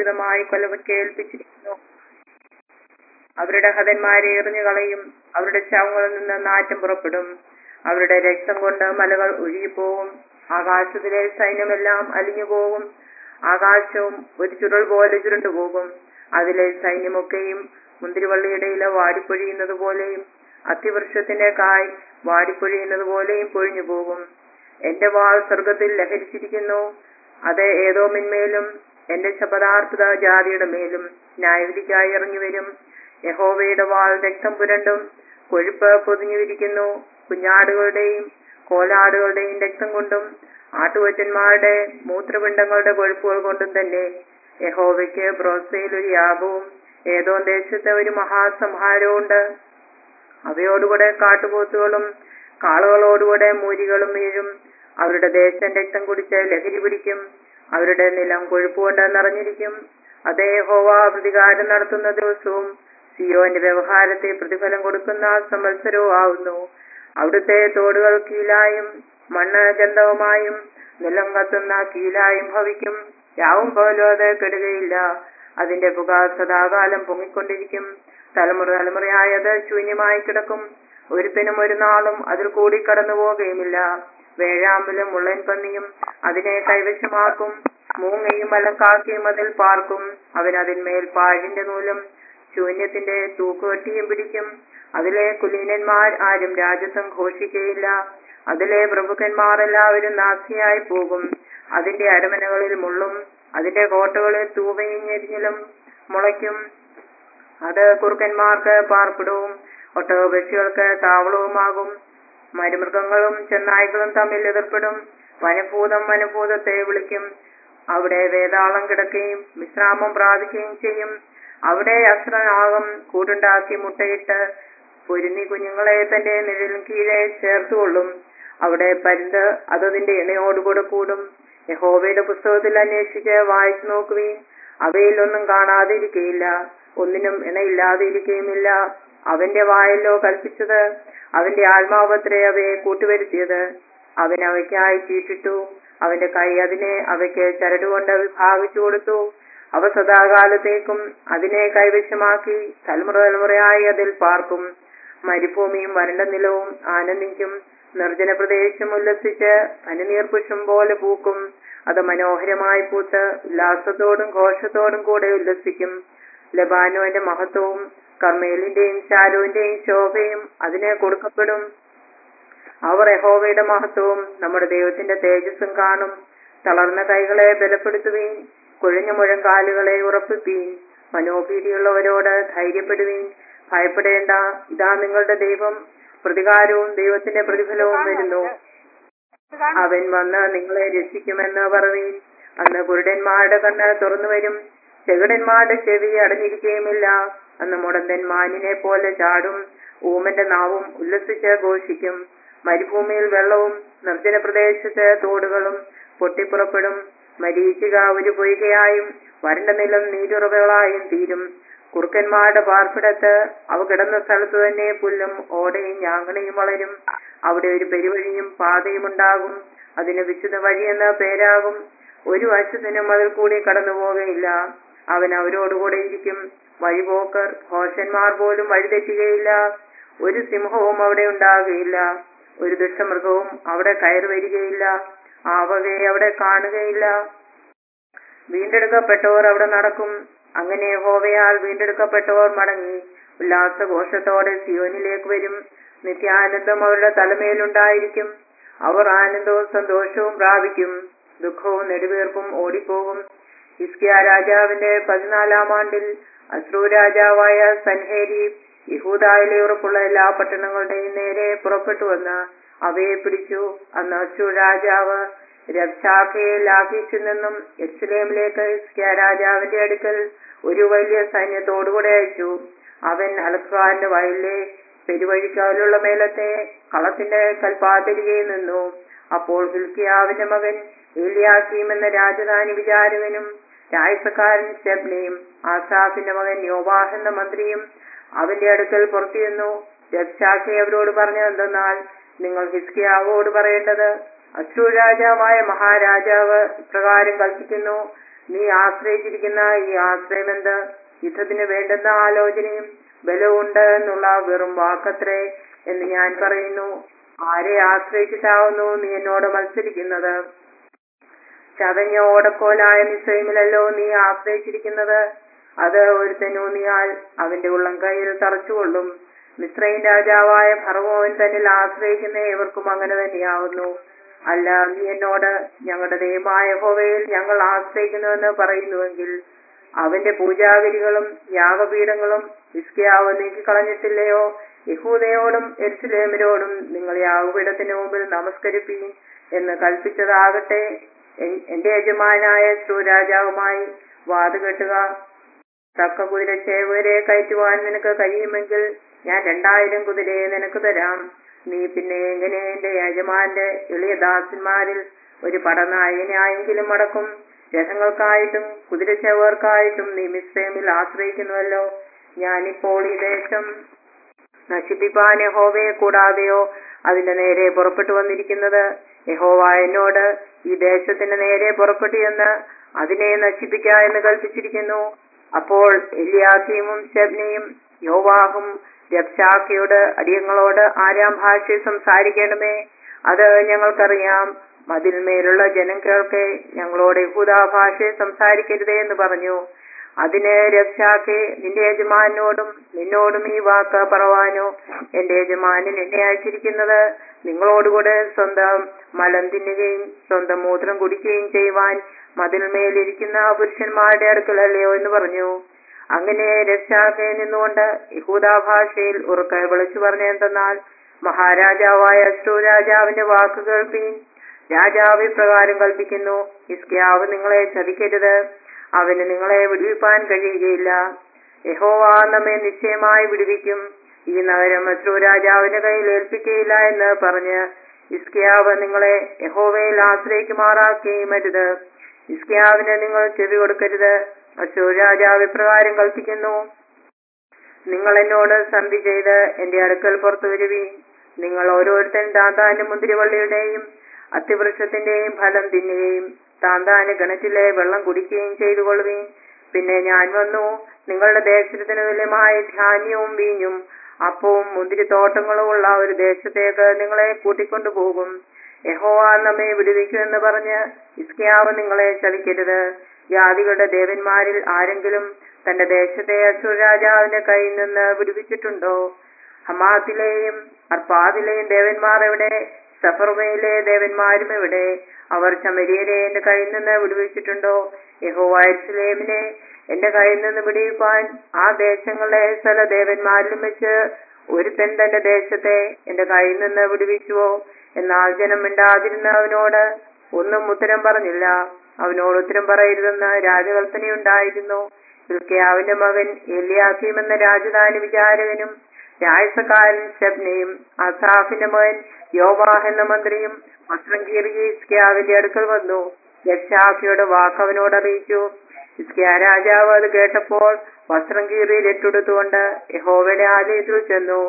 ക്രൂരമായി കൊലക്കേൽപ്പിച്ചിരിക്കുന്നു അവരുടെ ഹതന്മാരെ എറിഞ്ഞു കളയും അവരുടെ ശവങ്ങളിൽ നിന്ന് നാറ്റം പുറപ്പെടും അവരുടെ രക്തം കൊണ്ട് മലകൾ ഒഴുകിപ്പോവും ആകാശത്തിലെ സൈന്യമെല്ലാം അലിഞ്ഞു പോകും ആകാശവും ഒരു ചുരുൾ പോലെ ചുരുണ്ടുപോകും അതിലെ സൈന്യമൊക്കെയും മുന്തിരിവള്ളിയുടെ ഇല വാടിപ്പൊഴിയുന്നത് പോലെയും അത്തിവൃക്ഷത്തിന്റെ കായ് വാടിപ്പൊഴിയുന്നത് പോലെയും പൊഴിഞ്ഞു പോകും എന്റെ വാൾ സ്വർഗത്തിൽ ലഹരിച്ചിരിക്കുന്നു അത് ഏതോ മിന്മേലും എന്റെ ശപഥാർത്ഥത ജാതിയുടെ മേലും ന്യായവിധിക്കായി ഇറങ്ങി വരും യഹോവയുടെ വാൾ രക്തം പുരണ്ടും കൊഴുപ്പ് പൊതിഞ്ഞുവിരിക്കുന്നു കുഞ്ഞാടുകളുടെയും കോലാടുകളുടെയും രക്തം കൊണ്ടും ആട്ടുകൊറ്റന്മാരുടെ മൂത്രപിണ്ഡങ്ങളുടെ കൊഴുപ്പുകൾ കൊണ്ടും തന്നെ യഹോവയ്ക്ക് ബ്രോസയിൽ ഒരു യാഗവും ഏതോ ദേശത്തെ ഒരു മഹാസംഹാരവും ഉണ്ട് അവയോടുകൂടെ കാട്ടുപോത്തുകളും കാളുകളോടുകൂടെ മൂരികളും വീഴും അവരുടെ ദേശം രക്തം കുടിച്ച് ലഹരി പിടിക്കും അവരുടെ നിലം കൊഴുപ്പുകൊണ്ട് നിറഞ്ഞിരിക്കും അതേ ഹോവ പ്രതികാരം നടത്തുന്ന ദിവസവും സിയോന്റെ വ്യവഹാരത്തെ പ്രതിഫലം കൊടുക്കുന്ന സംവത്സരവും ആവുന്നു അവിടുത്തെ തോടുകൾ കീലായും മണ്ണ് ഗന്ധവുമായും നിലം കത്തുന്ന കീലായും ഭവിക്കും രാവും പോലും അത് കെടുകയില്ല അതിന്റെ പുക സദാകാലം പൊങ്ങിക്കൊണ്ടിരിക്കും തലമുറ തലമുറയായി അത് ശൂന്യമായി കിടക്കും ഒരുത്തിനും ഒരു നാളും അതിൽ കൂടി കടന്നു പോകുകയുമില്ല വേഴാമ്പലും മുള്ളൻ പന്നിയും അതിനെ കൈവശമാക്കും മൂങ്ങയും മലക്കാക്കിയും അതിൽ പാർക്കും അവൻ അതിന്മേൽ പാഴിന്റെ നൂലും ശൂന്യത്തിന്റെ തൂക്കുകെട്ടിയും പിടിക്കും അതിലെ കുലീനന്മാർ ആരും രാജത്വം ഘോഷിക്കുകയില്ല അതിലെ പ്രഭുക്കന്മാർ എല്ലാവരും നാസിയായി പോകും അതിന്റെ അരമനകളിൽ മുള്ളും അതിന്റെ കോട്ടകളിൽ തൂവയും ഞെരിഞ്ഞിലും മുളയ്ക്കും അത് കുറുക്കന്മാർക്ക് പാർപ്പിടവും ഒട്ടകപക്ഷികൾക്ക് താവളവുമാകും മരുമൃഗങ്ങളും ചെന്നായ്ക്കളും തമ്മിൽ എതിർപ്പെടും വനഭൂതം വനഭൂതത്തെ വിളിക്കും അവിടെ വേതാളം കിടക്കുകയും വിശ്രാമം പ്രാപിക്കുകയും ചെയ്യും അവിടെ അസ്ത്രനാഗം കൂടുണ്ടാക്കി മുട്ടയിട്ട് പൊരുന്നി കുഞ്ഞുങ്ങളെ തന്റെ നിഴലിൻ കീഴെ ചേർത്തുകൊള്ളും അവിടെ പരുന്ത് അതതിന്റെ ഇണയോടുകൂടെ കൂടും യഹോവയുടെ പുസ്തകത്തിൽ അന്വേഷിച്ച് വായിച്ചു നോക്കുവീൻ അവയിലൊന്നും കാണാതിരിക്കയില്ല ഒന്നിനും ഇണയില്ലാതെ ഇരിക്കുകയുമില്ല അവന്റെ വായല്ലോ കൽപ്പിച്ചത് അവന്റെ ആത്മാവത്രേ അവയെ കൂട്ടുവരുത്തിയത് അവൻ അവയ്ക്കായി ചീട്ടിട്ടു അവന്റെ കൈ അതിനെ അവയ്ക്ക് ചരടുകൊണ്ട് വിഭാഗിച്ചു കൊടുത്തു അവ സദാകാലത്തേക്കും അതിനെ കൈവശമാക്കി തലമുറ തലമുറയായി അതിൽ പാർക്കും മരുഭൂമിയും വരണ്ട നിലവും ആനന്ദിക്കും നിർജ്ജന പ്രദേശം ഉല്ലസിച്ച് പനിനീർ പുഷ്പം പോലെ പൂക്കും അത് മനോഹരമായി പൂത്ത് ഉല്ലാസത്തോടും ഘോഷത്തോടും കൂടെ ഉല്ലസിക്കും ലബാനോന്റെ മഹത്വവും കർമ്മേലിന്റെയും ശാലുവിന്റെയും ശോഭയും അതിനെ കൊടുക്കപ്പെടും അവർ യഹോവയുടെ മഹത്വവും നമ്മുടെ ദൈവത്തിന്റെ തേജസ്സും കാണും തളർന്ന കൈകളെ ബലപ്പെടുത്തുവീൻ കുഴഞ്ഞ മുഴങ്കാലുകളെ ഉറപ്പിപ്പീൻ മനോഭീതിയുള്ളവരോട് ധൈര്യപ്പെടുവീൻ ഭയപ്പെടേണ്ട ഇതാ നിങ്ങളുടെ ദൈവം പ്രതികാരവും ദൈവത്തിന്റെ പ്രതിഫലവും വരുന്നു അവൻ വന്ന് നിങ്ങളെ രക്ഷിക്കുമെന്ന് പറവീൻ അന്ന് കുരുടന്മാരുടെ കണ്ണ് തുറന്നു വരും ചെകിടന്മാരുടെ ചെവി അടഞ്ഞിരിക്കുകയുമില്ല അന്ന് മുടന്തൻ മാനിനെ പോലെ ചാടും ഊമന്റെ നാവും ഉല്ലസിച്ച് ഘോഷിക്കും മരുഭൂമിയിൽ വെള്ളവും നിർജ്ജന പ്രദേശത്ത് തോടുകളും പൊട്ടിപ്പുറപ്പെടും മരീചിക ഒരു പൊയ്കയായും വരണ്ട നിലം നീരുറവുകളായും തീരും കുറുക്കന്മാരുടെ പാർപ്പിടത്ത് അവ കിടന്ന സ്ഥലത്ത് തന്നെ പുല്ലും ഓടയും ഞാങ്ങണയും വളരും അവിടെ ഒരു പെരുവഴിയും പാതയും ഉണ്ടാകും അതിന് വിശുദ്ധ വഴിയെന്ന പേരാകും ഒരു വശത്തിനും അതിൽ കൂടി കടന്നു പോകയില്ല അവൻ അവരോടുകൂടെ ഇരിക്കും വഴിപോക്കർ ഘോഷന്മാർ പോലും വഴിതെറ്റുകയില്ല ഒരു സിംഹവും അവിടെ ഉണ്ടാകുകയില്ല ഒരു ദുഷ്ടമൃഗവും അവിടെ കയറി വരികയില്ല ആവകയെ അവിടെ കാണുകയില്ല വീണ്ടെടുക്കപ്പെട്ടവർ അവിടെ നടക്കും അങ്ങനെ ഹോവയാൽ വീണ്ടെടുക്കപ്പെട്ടവർ മടങ്ങി ഉല്ലാസഘോഷത്തോടെ സിയോനിലേക്ക് വരും നിത്യാനന്ദം അവരുടെ തലമേലുണ്ടായിരിക്കും അവർ ആനന്ദവും സന്തോഷവും പ്രാപിക്കും ദുഃഖവും നെടുവീർപ്പും ഓടിപ്പോകും ഇസ്കിയ രാജാവിന്റെ പതിനാലാം ആണ്ടിൽ അസ്രു രാജാവായ സൻഹേരി യഹൂദായിലെ ഉറപ്പുള്ള എല്ലാ പട്ടണങ്ങളുടെയും നേരെ പുറപ്പെട്ടു വന്ന് അവയെ പിടിച്ചു അന്ന് അസ്രു രാജാവ് രബ്ശാഖയെ ലാഖീഷിൽ നിന്നും എസ്ലേമിലേക്ക് ഇസ്കിയ രാജാവിന്റെ അടുക്കൽ ഒരു വലിയ സൈന്യത്തോടുകൂടെ അയച്ചു അവൻ അലഖാന്റെ വയലിലെ പെരുവഴിക്കാലുള്ള മേലത്തെ കളത്തിന്റെ കൽപ്പാതിരികയിൽ നിന്നു അപ്പോൾ ഹിൽക്കിയാവിന്റെ മകൻ ഏലിയാസീം എന്ന രാജധാനി വിചാരകനും രായസക്കാരൻ സ്റ്റെബ്നയും ആസാഫിന്റെ മകൻ യോവാഹ് എന്ന മന്ത്രിയും അവന്റെ അടുക്കൽ പുറത്തിരുന്നു രബ്ശാഖെ അവരോട് പറഞ്ഞത് എന്തെന്നാൽ നിങ്ങൾ ഹിസ്കിയാവോട് പറയേണ്ടത് അശ്രു രാജാവായ മഹാരാജാവ് ഇപ്രകാരം കൽപ്പിക്കുന്നു നീ ആശ്രയിച്ചിരിക്കുന്ന ഈ ആശ്രയം എന്ത് യുദ്ധത്തിന് വേണ്ടുന്ന ആലോചനയും ബലമുണ്ട് എന്നുള്ള വെറും വാക്കത്രേ എന്ന് ഞാൻ പറയുന്നു ആരെ ആശ്രയിച്ചിട്ടാവുന്നു നീ എന്നോട് മത്സരിക്കുന്നത് ചതഞ്ഞ ഓടക്കോലായ നിശ്ചയമില്ലല്ലോ നീ ആശ്രയിച്ചിരിക്കുന്നത് അത് ഒരുത്തൻ ഊന്നിയാൽ അവന്റെ ഉള്ളം കയ്യിൽ തറച്ചുകൊള്ളും മിശ്രയും രാജാവായ ഫറവോൻ തന്നിൽ ആശ്രയിക്കുന്ന ഏവർക്കും അങ്ങനെ തന്നെയാവുന്നു അല്ല നീ എന്നോട് ഞങ്ങളുടെ ദൈവമായ ഹോവയിൽ ഞങ്ങൾ ആശ്രയിക്കുന്നുവെന്ന് പറയുന്നുവെങ്കിൽ അവന്റെ പൂജാഗിരികളും യാഗപീഠങ്ങളും ഇസ്കിയാവ് നീക്കിക്കളഞ്ഞിട്ടില്ലയോ യഹൂദയോടും എരുസലേമിനോടും നിങ്ങൾ യാഗപീഠത്തിന് മുമ്പിൽ നമസ്കരിപ്പീൻ എന്ന് കൽപ്പിച്ചതാകട്ടെ എൻ- എന്റെ യജമാനായ ശ്രീരാജാവുമായി വാതുകെട്ടുക തക്ക കുതിര ചേവരെ കയറ്റുവാൻ നിനക്ക് കഴിയുമെങ്കിൽ ഞാൻ രണ്ടായിരം കുതിരയെ നിനക്ക് തരാം നീ പിന്നെ എങ്ങനെ എന്റെ യജമാന്റെ എളിയ ദാസന്മാരിൽ ഒരു പടനായകനായെങ്കിലും അടക്കും രഥങ്ങൾക്കായിട്ടും കുതിരച്ചേവർക്കായിട്ടും നീ മിസ്രൈമിൽ ആശ്രയിക്കുന്നുവല്ലോ ഞാനിപ്പോൾ ഈ ദേശം നശിപ്പിപ്പാൻ യഹോവയെ കൂടാതെയോ അതിന്റെ നേരെ പുറപ്പെട്ടു വന്നിരിക്കുന്നത് യഹോവ എന്നോട് ഈ ദേശത്തിന്റെ നേരെ പുറപ്പെട്ടു എന്ന് അതിനെ നശിപ്പിക്ക എന്ന് കൽപ്പിച്ചിരിക്കുന്നു അപ്പോൾ എലിയാസീമും ശബ്നയും യോവാഹും രബ്ശാഖയോട് അടിയങ്ങളോട് ആരാം ഭാഷയിൽ സംസാരിക്കണമേ അത് ഞങ്ങൾക്കറിയാം മതിൽമേലുള്ള ജനം കേൾക്കെ ഞങ്ങളോട് യഹൂദാ ഭാഷയിൽ സംസാരിക്കരുതേ എന്ന് പറഞ്ഞു അതിന് രക്ഷാക്കെ നിന്റെ യജമാനോടും നിന്നോടും ഈ വാക്ക് പറവാനോ എന്റെ യജമാനൻ എന്നെ അയച്ചിരിക്കുന്നത് നിങ്ങളോടുകൂടെ സ്വന്തം മലം തിന്നുകയും സ്വന്തം മൂത്രം കുടിക്കുകയും ചെയ്യുവാൻ മതിൽമേലിരിക്കുന്ന പുരുഷന്മാരുടെ അടുക്കലല്ലയോ എന്ന് പറഞ്ഞു അങ്ങനെ രക്ഷാക്കെ നിന്നുകൊണ്ട് യഹൂദാ ഭാഷയിൽ ഉറക്കെ വിളിച്ചു പറഞ്ഞെന്തെന്നാൽ മഹാരാജാവായ അശ്രു രാജാവിന്റെ വാക്ക് കേൾപ്പീൻ രാജാവ് ഇപ്രകാരം കൽപ്പിക്കുന്നു ഇസ്കിയാവ് നിങ്ങളെ ചതിക്കരുത് അവന് നിങ്ങളെ വിടുവിപ്പാൻ കഴിയുകയില്ല യഹോവ നമ്മെ നിശ്ചയമായി വിടുവിക്കും ഈ നഗരം അശ്രു രാജാവിന്റെ കയ്യിൽ ഏൽപ്പിക്കുകയില്ല എന്ന് പറഞ്ഞ് ഇസ്കിയാവ് നിങ്ങളെ യഹോവയിൽ ആശ്രയിക്കുമാറാക്കുകയും അരുത് ഇസ്കിയാവിന് നിങ്ങൾ ചെവി കൊടുക്കരുത് അശ്രു രാജാവ് ഇപ്രകാരം കൽപ്പിക്കുന്നു നിങ്ങൾ എന്നോട് സന്ധി ചെയ്ത് എന്റെ അടുക്കൽ പുറത്തു വരുവീൻ നിങ്ങൾ ഓരോരുത്തൻ താന്താന്റെ മുന്തിരിവള്ളിയുടെയും അത്തിവൃക്ഷത്തിന്റെയും ഫലം തിന്നുകയും താന്താന് കിണറ്റിലെ വെള്ളം കുടിക്കുകയും ചെയ്തു കൊള്ളുവീൻ പിന്നെ ഞാൻ വന്നു നിങ്ങളുടെ ദേശത്തിന് തുല്യമായ ധാന്യവും വീഞ്ഞും അപ്പവും മുന്തിരിത്തോട്ടങ്ങളും ഉള്ള ഒരു ദേശത്തേക്ക് നിങ്ങളെ കൂട്ടിക്കൊണ്ടുപോകും യഹോവ നമ്മെ വിടുവിക്കുമെന്ന് പറഞ്ഞ് ഇസ്കിയാവ് നിങ്ങളെ ചതിക്കരുത് ജാതികളുടെ ദേവന്മാരിൽ ആരെങ്കിലും തന്റെ ദേശത്തെ അശൂർ രാജാവിന്റെ കയ്യിൽ നിന്ന് വിടുവിച്ചിട്ടുണ്ടോ ഹമാത്തിലെയും അർപ്പാദിലെയും ദേവന്മാർ എവിടെ സഫർമയിലെ ദേവന്മാരും എവിടെ അവർ ശമരിയരെ എന്റെ കയ്യിൽ നിന്ന് വിടുവിച്ചിട്ടുണ്ടോ യഹോവായസ്ലേമിനെ എന്റെ കയ്യിൽ നിന്ന് വിടുവിപ്പാൻ ആ ദേശങ്ങളിലെ സ്ഥല ദേവന്മാരിലും വെച്ച് ഒരുത്തൻ തന്റെ ദേശത്തെ എന്റെ കയ്യിൽ നിന്ന് വിടുവിച്ചുവോ എന്നാൽ ജനം മിണ്ടാതിരുന്ന അവനോട് ഒന്നും ഉത്തരം പറഞ്ഞില്ല അവനോട് ഉത്തരം പറയരുതെന്ന് രാജകൽപ്പനയുണ്ടായിരുന്നു ഹിൽക്കിയാവിന്റെ മകൻ എലിയാക്കീം എന്ന രാജധാനി വിചാരകനും രായസക്കാരൻ ശബ്നയും അസാഫിന്റെ മകൻ യോവാഹ് എന്ന മന്ത്രിയും വസ്ത്രം കീറിയ ഇസ്കിയാവിന്റെ അടുക്കൽ വന്നു യക്ഷാഫിയുടെ വാക്ക് അവനോട് അറിയിച്ചു ഇസ്കിയ രാജാവ് അത് കേട്ടപ്പോൾ വസ്ത്രം കീറി രട്ടുടുത്തുകൊണ്ട് യഹോവയുടെ ആലയത്തിൽ ചെന്നു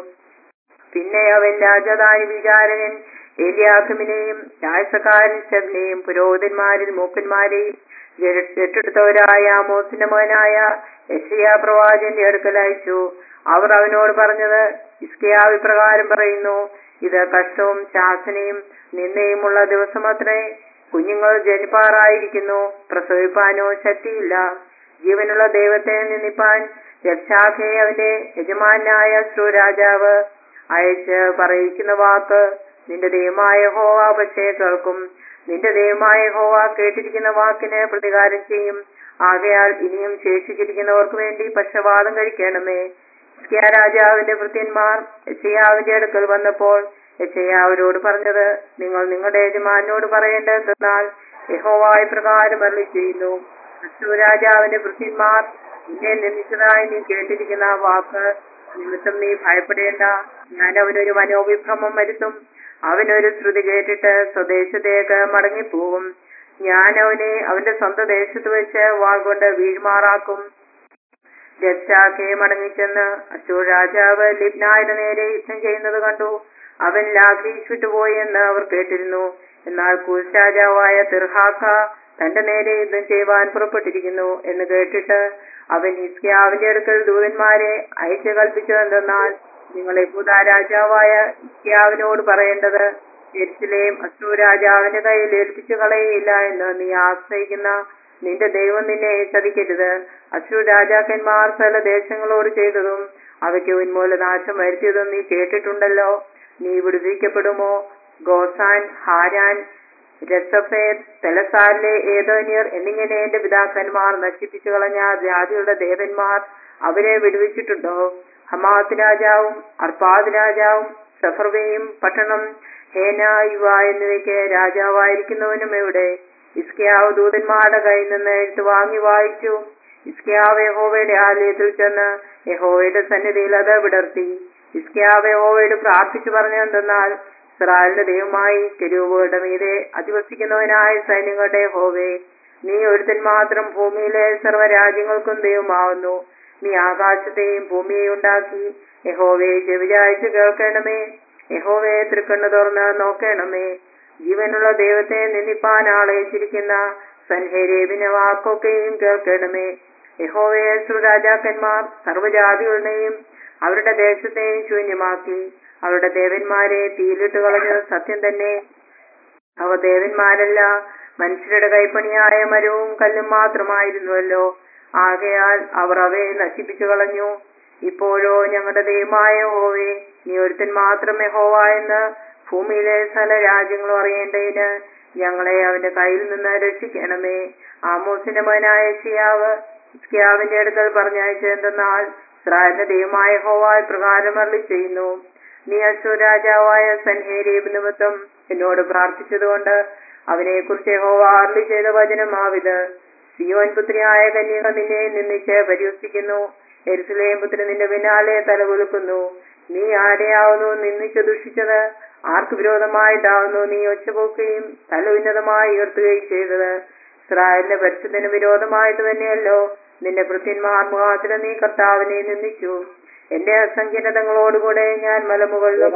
പിന്നെ അവൻ രാജധാനി വിചാരകൻ ഏലിയാഖിമിനെയും രാജസക്കാരൻ ശബ്നെയും പുരോഹിതന്മാരിൽ മൂപ്പന്മാരെയും രട്ടെടുത്തവരായ ആമോസിന്റെ മകനായ യശയാ പ്രവാചന്റെ അടുക്കൽ അയച്ചു അവർ അവനോട് പറഞ്ഞത് ഇസ്കിയാവ് ഇപ്രകാരം പറയുന്നു ഇത് കഷ്ടവും ശാസനയും നിന്നയുമുള്ള ദിവസമത്രേ കുഞ്ഞുങ്ങൾ ജനിപ്പാറായിരിക്കുന്നു പ്രസവിപ്പാനോ ശക്തിയില്ല ജീവനുള്ള ദൈവത്തെ നിന്ദിപ്പാൻ രക്ഷാഖെ അവന്റെ യജമാനായ ശ്രു രാജാവ് അയച്ച് പറയിക്കുന്ന വാക്ക് നിന്റെ ദൈവമായ ഹോവ പക്ഷേ കേൾക്കും നിന്റെ ദൈവമായ ഹോവ കേട്ടിരിക്കുന്ന വാക്കിന് പ്രതികാരം ചെയ്യും ആകയാൽ ഇനിയും ശേഷിച്ചിരിക്കുന്നവർക്ക് വേണ്ടി പക്ഷപാതം കഴിക്കണമേ ഹിസ്കിയ രാജാവിന്റെ ഭൃത്യന്മാർ യശയാവിന്റെ അടുക്കൽ വന്നപ്പോൾ യശയ അവരോട് പറഞ്ഞത് നിങ്ങൾ നിങ്ങളുടെ യജമാനോട് പറയേണ്ടതെന്നാൽ യഹോവായ പ്രകാരം അരളി ചെയ്യുന്നു അശ്വ രാജാവിന്റെ ഭൃത്യന്മാർ നിന്നെ നിന്ദിച്ചതായി നീ കേട്ടിരിക്കുന്ന ആ വാക്ക് നിമിത്തം നീ ഭയപ്പെടേണ്ട ഞാൻ അവനൊരു മനോവിഭ്രമം വരുത്തും അവനൊരു ശ്രുതി കേട്ടിട്ട് സ്വദേശത്തേക്ക് മടങ്ങിപ്പോകും ഞാൻ അവനെ അവന്റെ സ്വന്തം ദേശത്ത് വെച്ച് വാൾ കൊണ്ട് വീഴ്മാറാക്കും രക്ഷാക്കെ മടങ്ങിച്ചെന്ന് അശൂർ രാജാവ് ലിബ്നായുടെ നേരെ യുദ്ധം ചെയ്യുന്നത് കണ്ടു അവൻ ലാഖീഷ് വിട്ടുപോയി എന്ന് അവർ കേട്ടിരുന്നു എന്നാൽ കൂസ് രാജാവായ തിർഹാക്ക തന്റെ നേരെ യുദ്ധം ചെയ്യുവാൻ പുറപ്പെട്ടിരിക്കുന്നു എന്ന് കേട്ടിട്ട് അവൻ ഇസ്കിയാവിന്റെ അടുക്കൽ ദൂതന്മാരെ അയച്ചു കൽപ്പിച്ചതെന്തെന്നാൽ നിങ്ങൾ യഹൂദ രാജാവായ ഇസ്കിയാവിനോട് പറയേണ്ടത് എരിശിലെയും അശൂർ രാജാവിന്റെ കയ്യിൽ ഏൽപ്പിച്ചു കളയുകയില്ല എന്ന് നീ ആശ്രയിക്കുന്ന നിന്റെ ദൈവം നിന്നെ ചതിക്കരുത് അശൂർ രാജാക്കന്മാർ പല ദേശങ്ങളോട് ചെയ്തതും അവയ്ക്ക് ഉന്മൂലനാശം വരുത്തിയതും നീ കേട്ടിട്ടുണ്ടല്ലോ നീ വിടുവിക്കപ്പെടുമോ ഗോസാൻ ഹാരാൻ രസഫേർ തെലസാരിലെ ഏതോനിയർ എന്നിങ്ങനെ എന്റെ പിതാക്കന്മാർ നശിപ്പിച്ചു കളഞ്ഞ ജാതികളുടെ ദേവന്മാർ അവരെ വിടുവിച്ചിട്ടുണ്ടോ ഹമാത്ത് രാജാവും അർപ്പാദ് രാജാവും സഫർവയും പട്ടണം ഹേന യുവ എന്നിവയ്ക്ക് രാജാവായിരിക്കുന്നവനും എവിടെ ഇസ്കിയാവ് ദൂതന്മാരുടെ കയ്യിൽ നിന്ന് എഴുത്ത് വാങ്ങി വായിച്ചു ഇസ്കിയാവ് യഹോവയുടെ ആലയത്തിൽ ചെന്ന് യഹോവയുടെ സന്നിധിയിൽ അത് വിടർത്തി ഇസ്കിയാവ് യഹോവയോട് പ്രാർത്ഥിച്ചു പറഞ്ഞെന്തെന്നാൽ ഇസ്രായേലിന്റെ ദൈവമായി കെരൂബുകളുടെ മീതെ അധിവസിക്കുന്നവനായ സൈന്യങ്ങളുടെ ഹോവേ നീ ഒരുത്തൻ മാത്രം ഭൂമിയിലെ സർവ്വരാജ്യങ്ങൾക്കും ദൈവമാവുന്നു നീ ആകാശത്തെയും ഭൂമിയെയും ഉണ്ടാക്കി യഹോവയെ ചെവിചായ്ച്ച് കേൾക്കണമേ യഹോവയെ തൃക്കണ്ണു തുറന്ന് നോക്കണമേ ജീവനുള്ള ദൈവത്തെ നിന്ദിപ്പാൻ ആളയിച്ചിരിക്കുന്ന സൻഹേരേബിനെ വാക്കൊക്കെയും കേൾക്കണമേ യഹോവയെ സുരാജാക്കന്മാർ സർവ്വജാതികളുടെയും അവരുടെ ദേശത്തെയും ശൂന്യമാക്കി അവരുടെ ദേവന്മാരെ തീയിലിട്ട് കളഞ്ഞത് സത്യം തന്നെ അവ ദേവന്മാരല്ല മനുഷ്യരുടെ കൈപ്പണിയായ മരവും കല്ലും മാത്രമായിരുന്നുവല്ലോ ആകയാൽ അവർ അവയെ നശിപ്പിച്ചു കളഞ്ഞു ഇപ്പോഴോ ഞങ്ങളുടെ ദൈവമായ ഹോവേ നീ ഒരുത്തൻ മാത്രമേ ഹോവ എന്ന് ഭൂമിയിലെ സകല രാജ്യങ്ങളും അറിയേണ്ടതിന് ഞങ്ങളെ അവന്റെ കയ്യിൽ നിന്ന് രക്ഷിക്കണമേ ആമോസിന്റെ മകനായ ഷിയാവ് ഇസ്കിയാവിന്റെ അടുക്കൽ പറഞ്ഞയച്ചെന്തെന്നാൽ ഇസ്രായേലിന്റെ ദൈവമായ ഹോവ പ്രകാരം അരളി ചെയ്യുന്നു നീ അശൂർ രാജാവായ സൻഹേരീബ് നിമിത്തം എന്നോട് പ്രാർത്ഥിച്ചതുകൊണ്ട് അവനെ കുറിച്ച് ഹോവ അരളി ചെയ്ത വചനമാവിത് സിയോൻ പുത്രിയായ കന്യക നിന്നെ നിന്നിച്ച് പരിഹസിക്കുന്നു എരുസലേം പുത്രി നിന്റെ പിന്നാലെ തലകുലുക്കുന്നു നീ ആരെയാവുന്നു നിന്നിച്ച് ദുഷിച്ചത് ആർക്ക് വിരോധമായിട്ടാവുന്നു നീ ഒച്ചപോക്കുകയും തല ഉന്നതമായി ഉയർത്തുകയും ചെയ്തത് ഇസ്രായേലിന്റെ പരിശുദ്ധന് വിരോധമായിട്ട് തന്നെയല്ലോ നിന്റെ കൃത്യന്മാർ മുഖാത്തിന് നീ കർത്താവിനെ നിന്ദിച്ചു എന്റെ അസങ്കീർണതകളോടുകൂടെ ഞാൻ മലമുകളിലും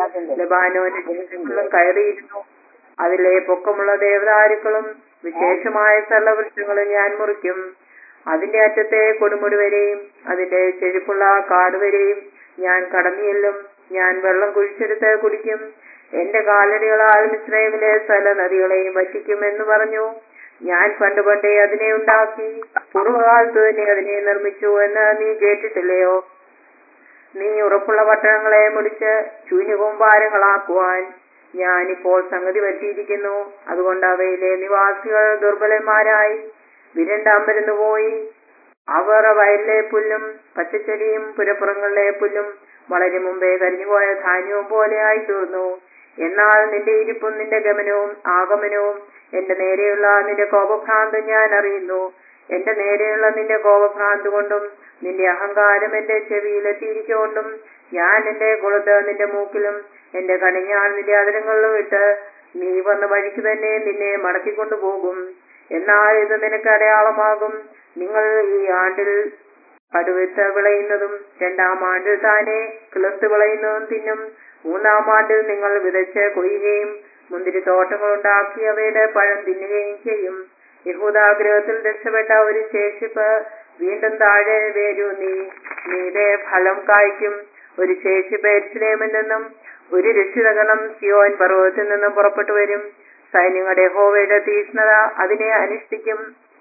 ലബാനോനും കയറിയിരുന്നു അതിലെ പൊക്കമുള്ള ദേവദാരുക്കളും വിശേഷമായ സർവവൃക്ഷങ്ങളും ഞാൻ മുറിക്കും അതിന്റെ അറ്റത്തെ കൊടുമുടി വരെയും അതിന്റെ ചെഴുപ്പുള്ള കാട് വരെയും ഞാൻ കടന്നിയെല്ലും ഞാൻ വെള്ളം കുഴിച്ചെടുത്ത് കുടിക്കും എന്റെ കാലടികളാൽ മിശ്രമിലെ സ്ഥല നദികളെയും വറ്റിക്കും എന്ന് പറഞ്ഞു ഞാൻ പണ്ട് പണ്ടേ അതിനെ ഉണ്ടാക്കി പൂർവ്വകാലത്ത് തന്നെ അതിനെ നിർമ്മിച്ചു എന്ന് നീ കേട്ടിട്ടില്ലയോ നീ ഉറപ്പുള്ള പട്ടണങ്ങളെ മുടിച്ച് ശൂന്യകൂമ്പാരങ്ങളാക്കുവാൻ ഞാനിപ്പോൾ സംഗതി പറ്റിയിരിക്കുന്നു അതുകൊണ്ട് അവയിലെ നിവാസികൾ ദുർബലന്മാരായി വിരണ്ടമ്പരന്നു പോയി അവർ വയലിലെ പുല്ലും പച്ചച്ചെടിയും പുരപ്പുറങ്ങളിലെ പുല്ലും വളരെ മുമ്പേ കരിഞ്ഞുപോയ ധാന്യവും പോലെയായി തീർന്നു എന്നാൽ നിന്റെ ഇരിപ്പും നിന്റെ ഗമനവും ആഗമനവും എന്റെ നേരെയുള്ള നിന്റെ കോപഭ്രാന്ത് ഞാൻ അറിയുന്നു എന്റെ നേരെയുള്ള നിന്റെ കോപഭ്രാന്ത് കൊണ്ടും നിന്റെ അഹങ്കാരം എന്റെ ചെവിയിലെത്തിയിരിക്കൊണ്ടും ഞാൻ എന്റെ കൊളുത്ത് നിന്റെ മൂക്കിലും എന്റെ കണിഞ്ഞാൺ നിന്റെ അതിരങ്ങളിലും ഇട്ട് നീ വന്ന വഴിക്ക് തന്നെ നിന്നെ മടക്കിക്കൊണ്ടു പോകും എന്നാൽ ഇത് നിനക്ക് അടയാളമാകും നിങ്ങൾ ഈ ആണ്ടിൽ കടുവത്ത് വിളയുന്നതും രണ്ടാം ആണ്ടിൽ താനെ കിളത്ത് വിളയുന്നതും തിന്നും മൂന്നാം ആണ്ടിൽ നിങ്ങൾ വിതച്ച് കൊയ്യുകയും മുന്തിരിത്തോട്ടങ്ങൾ ഉണ്ടാക്കി അവയുടെ പഴം തിന്നുകയും ചെയ്യും യഹൂദാഗ്രഹത്തിൽ രക്ഷപ്പെട്ട ഒരു ശേഷിപ്പ് വീണ്ടും താഴെ വേരൂന്നി നീതെ ഫലം കായ്ക്കും ഒരു ശേഷിപ്പ് എരിശിലേമിൽ നിന്നും ഒരു രക്ഷിതഗണം സിയോൻ പർവ്വതത്തിൽ നിന്നും പുറപ്പെട്ടു വരും സൈന്യങ്ങളുടെ യഹോവയുടെ തീക്ഷ്ണത അതിനെ അനുഷ്ഠിക്കും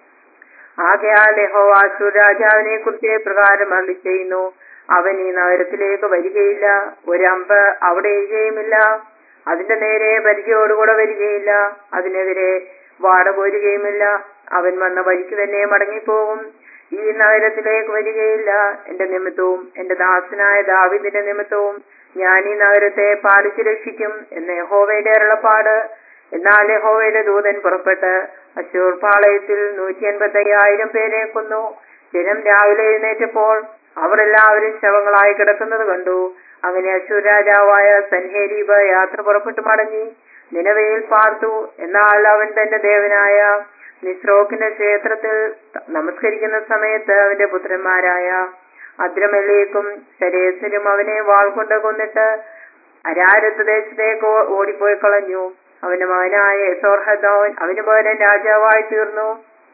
ആകയാൽ യഹോവ അശൂർ രാജാവിനെ കുറിച്ച് പ്രകാരം അള്ളി ചെയ്യുന്നു അവൻ ഈ നഗരത്തിലേക്ക് വരികയില്ല ഒരമ്പ് അവിടെ എഴുകയുമില്ല അതിന്റെ നേരെ പരിചയോടുകൂടെ വരികയില്ല അതിനെതിരെ വാട പോരുകയുമില്ല അവൻ വന്ന വഴിക്ക് തന്നെ മടങ്ങിപ്പോകും ഈ നഗരത്തിലേക്ക് വരികയില്ല എന്റെ നിമിത്തവും എന്റെ ദാസനായ ദാവിദിന്റെ നിമിത്തവും ഞാൻ ഈ നഗരത്തെ പാലിച്ചു രക്ഷിക്കും എന്ന് യഹോവയുടെ അരുളപ്പാട് എന്നാൽ യഹോവയുടെ ദൂതൻ പുറപ്പെട്ട് അശൂർ പാളയത്തിൽ നൂറ്റി എൺപത്തി അയ്യായിരം പേരെ കൊന്നു ജനം രാവിലെ എഴുന്നേറ്റപ്പോൾ അവർ എല്ലാവരും ശവങ്ങളായി കിടക്കുന്നത് കണ്ടു അങ്ങനെ അശൂർ രാജാവായ സൻഹേരീബ് യാത്ര പുറപ്പെട്ടു മടങ്ങി നിലവയിൽ പാർത്തു എന്നാൽ അവൻ തന്റെ ദേവനായ നിസ്രോക്കിന്റെ ക്ഷേത്രത്തിൽ നമസ്കരിക്കുന്ന സമയത്ത് അവന്റെ പുത്രന്മാരായ അദ്രമല്ലേക്കും ശരേസരും അവനെ വാൾ കൊണ്ട് കൊന്നിട്ട് അരാരത്ത് ദേശത്തേക്ക് ഓടിപ്പോയി കളഞ്ഞു അവന്റെ മകനായ യസോർഹദോൻ അവന് പകരം രാജാവായി തീർന്നു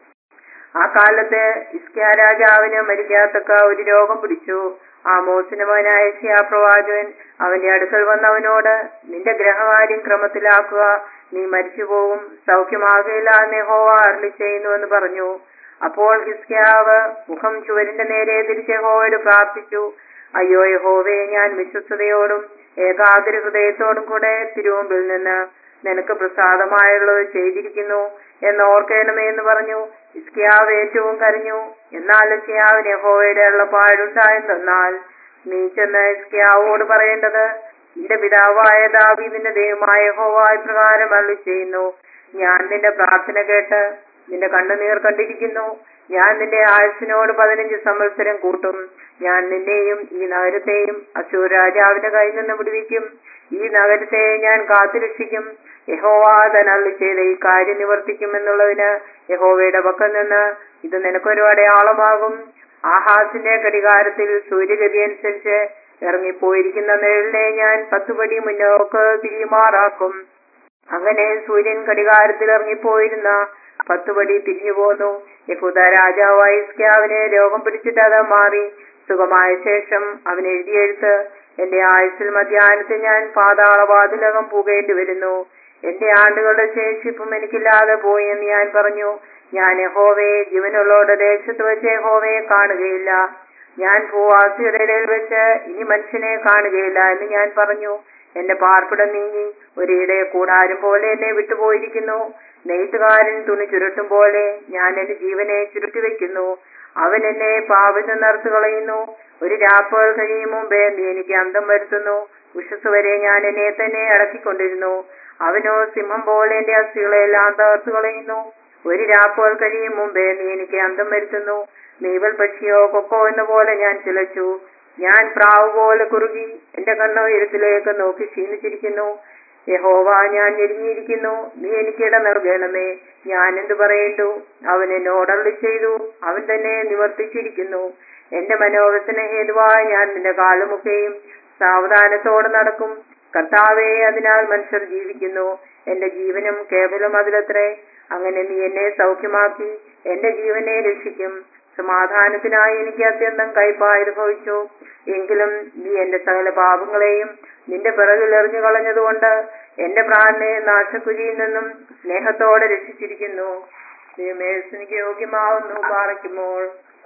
ആ കാലത്ത് ഇസ്കിയ രാജാവിന് മരിക്കാത്തക്ക ഒരു രോഗം പിടിച്ചു ആ മോസിന് മകനായ ഷിയാ പ്രവാചകൻ അവന്റെ അടുക്കൽ വന്നവനോട് നിന്റെ ഗ്രഹകാര്യം ക്രമത്തിലാക്കുക നീ മരിച്ചുപോകും സൗഖ്യമാകില്ല എന്ന് യഹോവ അരളി ചെയ്യുന്നുവെന്ന് പറഞ്ഞു അപ്പോൾ ഹിസ്കിയാവ് മുഖം ചുവരിന്റെ നേരെ തിരിച്ച് യഹോവയോട് പ്രാർത്ഥിച്ചു അയ്യോ യഹോവേ ഞാൻ വിശ്വസ്തയോടും ഏകാഗ്ര ഹൃദയത്തോടും കൂടെ തിരുമുമ്പിൽ നിന്ന് നിനക്ക് പ്രസാദമായുള്ളത് ചെയ്തിരിക്കുന്നു എന്ന് ഓർക്കണമേ എന്ന് പറഞ്ഞു ഇസ്കിയാവ് ഏറ്റവും കരഞ്ഞു എന്നാൽ ഇസ്കിയാവിന് യഹോവയുടെ ഉള്ളപ്പാടുണ്ടായെന്നാൽ നീ ചെന്ന് ഇസ്കിയാവോട് പറയേണ്ടത് നിന്റെ പിതാവായ ദാവീദിന്റെ ദൈവമായ യഹോവ ഇപ്രകാരം അള്ളി ചെയ്യുന്നു ഞാൻ നിന്റെ പ്രാർത്ഥന കേട്ട് നിന്റെ കണ്ണുനീർ കണ്ടിരിക്കുന്നു ഞാൻ നിന്റെ ആയുസിനോട് പതിനഞ്ച് സംവത്സരം കൂട്ടും ഞാൻ നിന്നെയും ഈ നഗരത്തെയും അശൂർ രാജാവിന്റെ കയ്യിൽ നിന്ന് വിടുവിക്കും ഈ നഗരത്തെ ഞാൻ കാത്തുരക്ഷിക്കും യഹോവ താൻ അള്ളി ചെയ്ത ഈ കാര്യം നിവർത്തിക്കും എന്നുള്ളതിന് യഹോവയുടെ പക്കൽ നിന്ന് ഇത് നിനക്കൊരു അടയാളമാകും ആഹാസിന്റെ ഘടികാരത്തിൽ സൂര്യഗതി അനുസരിച്ച് ഇറങ്ങിപ്പോയിരിക്കുന്ന നിഴലിനെ ഞാൻ പത്തുപടി മുന്നോക്ക് തിരിയുമാറാക്കും അങ്ങനെ സൂര്യൻ ഘടികാരത്തിൽ ഇറങ്ങിപ്പോയിരുന്ന പത്തുപടി തിരിഞ്ഞു പോന്നു യഹൂദ രാജാവായ ഇസ്ക്യാവിന് രോഗം പിടിച്ചിട്ട് അത് മാറി സുഖമായ ശേഷം അവൻ എഴുതിയെഴുത്ത് എന്റെ ആയുസ്സിൽ മധ്യാഹ്നത്തിൽ ഞാൻ പാതാളവാതിലകം പുകയേണ്ടി വരുന്നു എന്റെ ആണ്ടുകളുടെ ശേഷിപ്പും എനിക്കില്ലാതെ പോയി എന്ന് ഞാൻ പറഞ്ഞു ഞാൻ യഹോവയെ ജീവനുള്ളവരുടെ ദേശത്ത് വെച്ച് യഹോവയെ കാണുകയില്ല ഞാൻ ഭൂവാസിയുടെ ഇടയിൽ വെച്ച് ഇനി മനുഷ്യനെ കാണുകയില്ല എന്ന് ഞാൻ പറഞ്ഞു എന്റെ പാർപ്പിടം നീങ്ങി ഒരിടെ കൂടാരം പോലെ എന്നെ വിട്ടുപോയിരിക്കുന്നു നെയ്ത്തുകാരൻ തുണി ചുരുട്ടും പോലെ ഞാൻ എന്റെ ജീവനെ ചുരുട്ടി വെക്കുന്നു അവൻ എന്നെ പാപിന്ന് നിറത്തു കളയുന്നു ഒരു രാപ്പുകൾ കഴിയും മുമ്പേ നീ എനിക്ക് അന്തം വരുത്തുന്നു ഉഷസ് വരെ ഞാൻ എന്നെ തന്നെ അടക്കിക്കൊണ്ടിരുന്നു അവനോ സിംഹം പോലെ എന്റെ അസ്ഥികളെല്ലാം തകർത്തു കളയുന്നു ഒരു രാപ്പുകൾ കഴിയും മുമ്പേ നീ എനിക്ക് അന്തം വരുത്തുന്നു നീവൽ പക്ഷിയോ കൊക്കോ എന്ന പോലെ ഞാൻ ചിലച്ചു ഞാൻ പ്രാവ് പോലെ കുറുകി എന്റെ കണ്ണോ ഉയരത്തിലേക്ക് നോക്കി ക്ഷീണിച്ചിരിക്കുന്നു യഹോവ ഞാൻ ഞെരുങ്ങിയിരിക്കുന്നു നീ എനിക്കിട നൽകണമേ ഞാൻ എന്തു പറയേണ്ടു അവൻ എന്നോടള്ളി ചെയ്തു അവൻ തന്നെ നിവർത്തിച്ചിരിക്കുന്നു എന്റെ മനോഹരത്തിന് ഹേതുവായി ഞാൻ നിന്റെ കാലുമൊക്കെയും സാവധാനത്തോടെ നടക്കും കർത്താവേ അതിനാൽ മനുഷ്യർ ജീവിക്കുന്നു എന്റെ ജീവനും കേവലം അതിലത്രേ അങ്ങനെ നീ എന്നെ സൗഖ്യമാക്കി എന്റെ ജീവനെ രക്ഷിക്കും സമാധാനത്തിനായി എനിക്ക് അത്യന്തം കൈപ്പായി അനുഭവിച്ചു എങ്കിലും നീ എന്റെ സകല പാപങ്ങളെയും നിന്റെ പിറകിൽ എറിഞ്ഞു കളഞ്ഞതുകൊണ്ട് എന്റെ പ്രാണനെ നാശക്കുഴിയിൽ നിന്നും സ്നേഹത്തോടെ രക്ഷിച്ചിരിക്കുന്നു ദൈവമേശനിക്ക് യോഗ്യമാവുന്നു പാറയ്ക്കുമ്പോൾ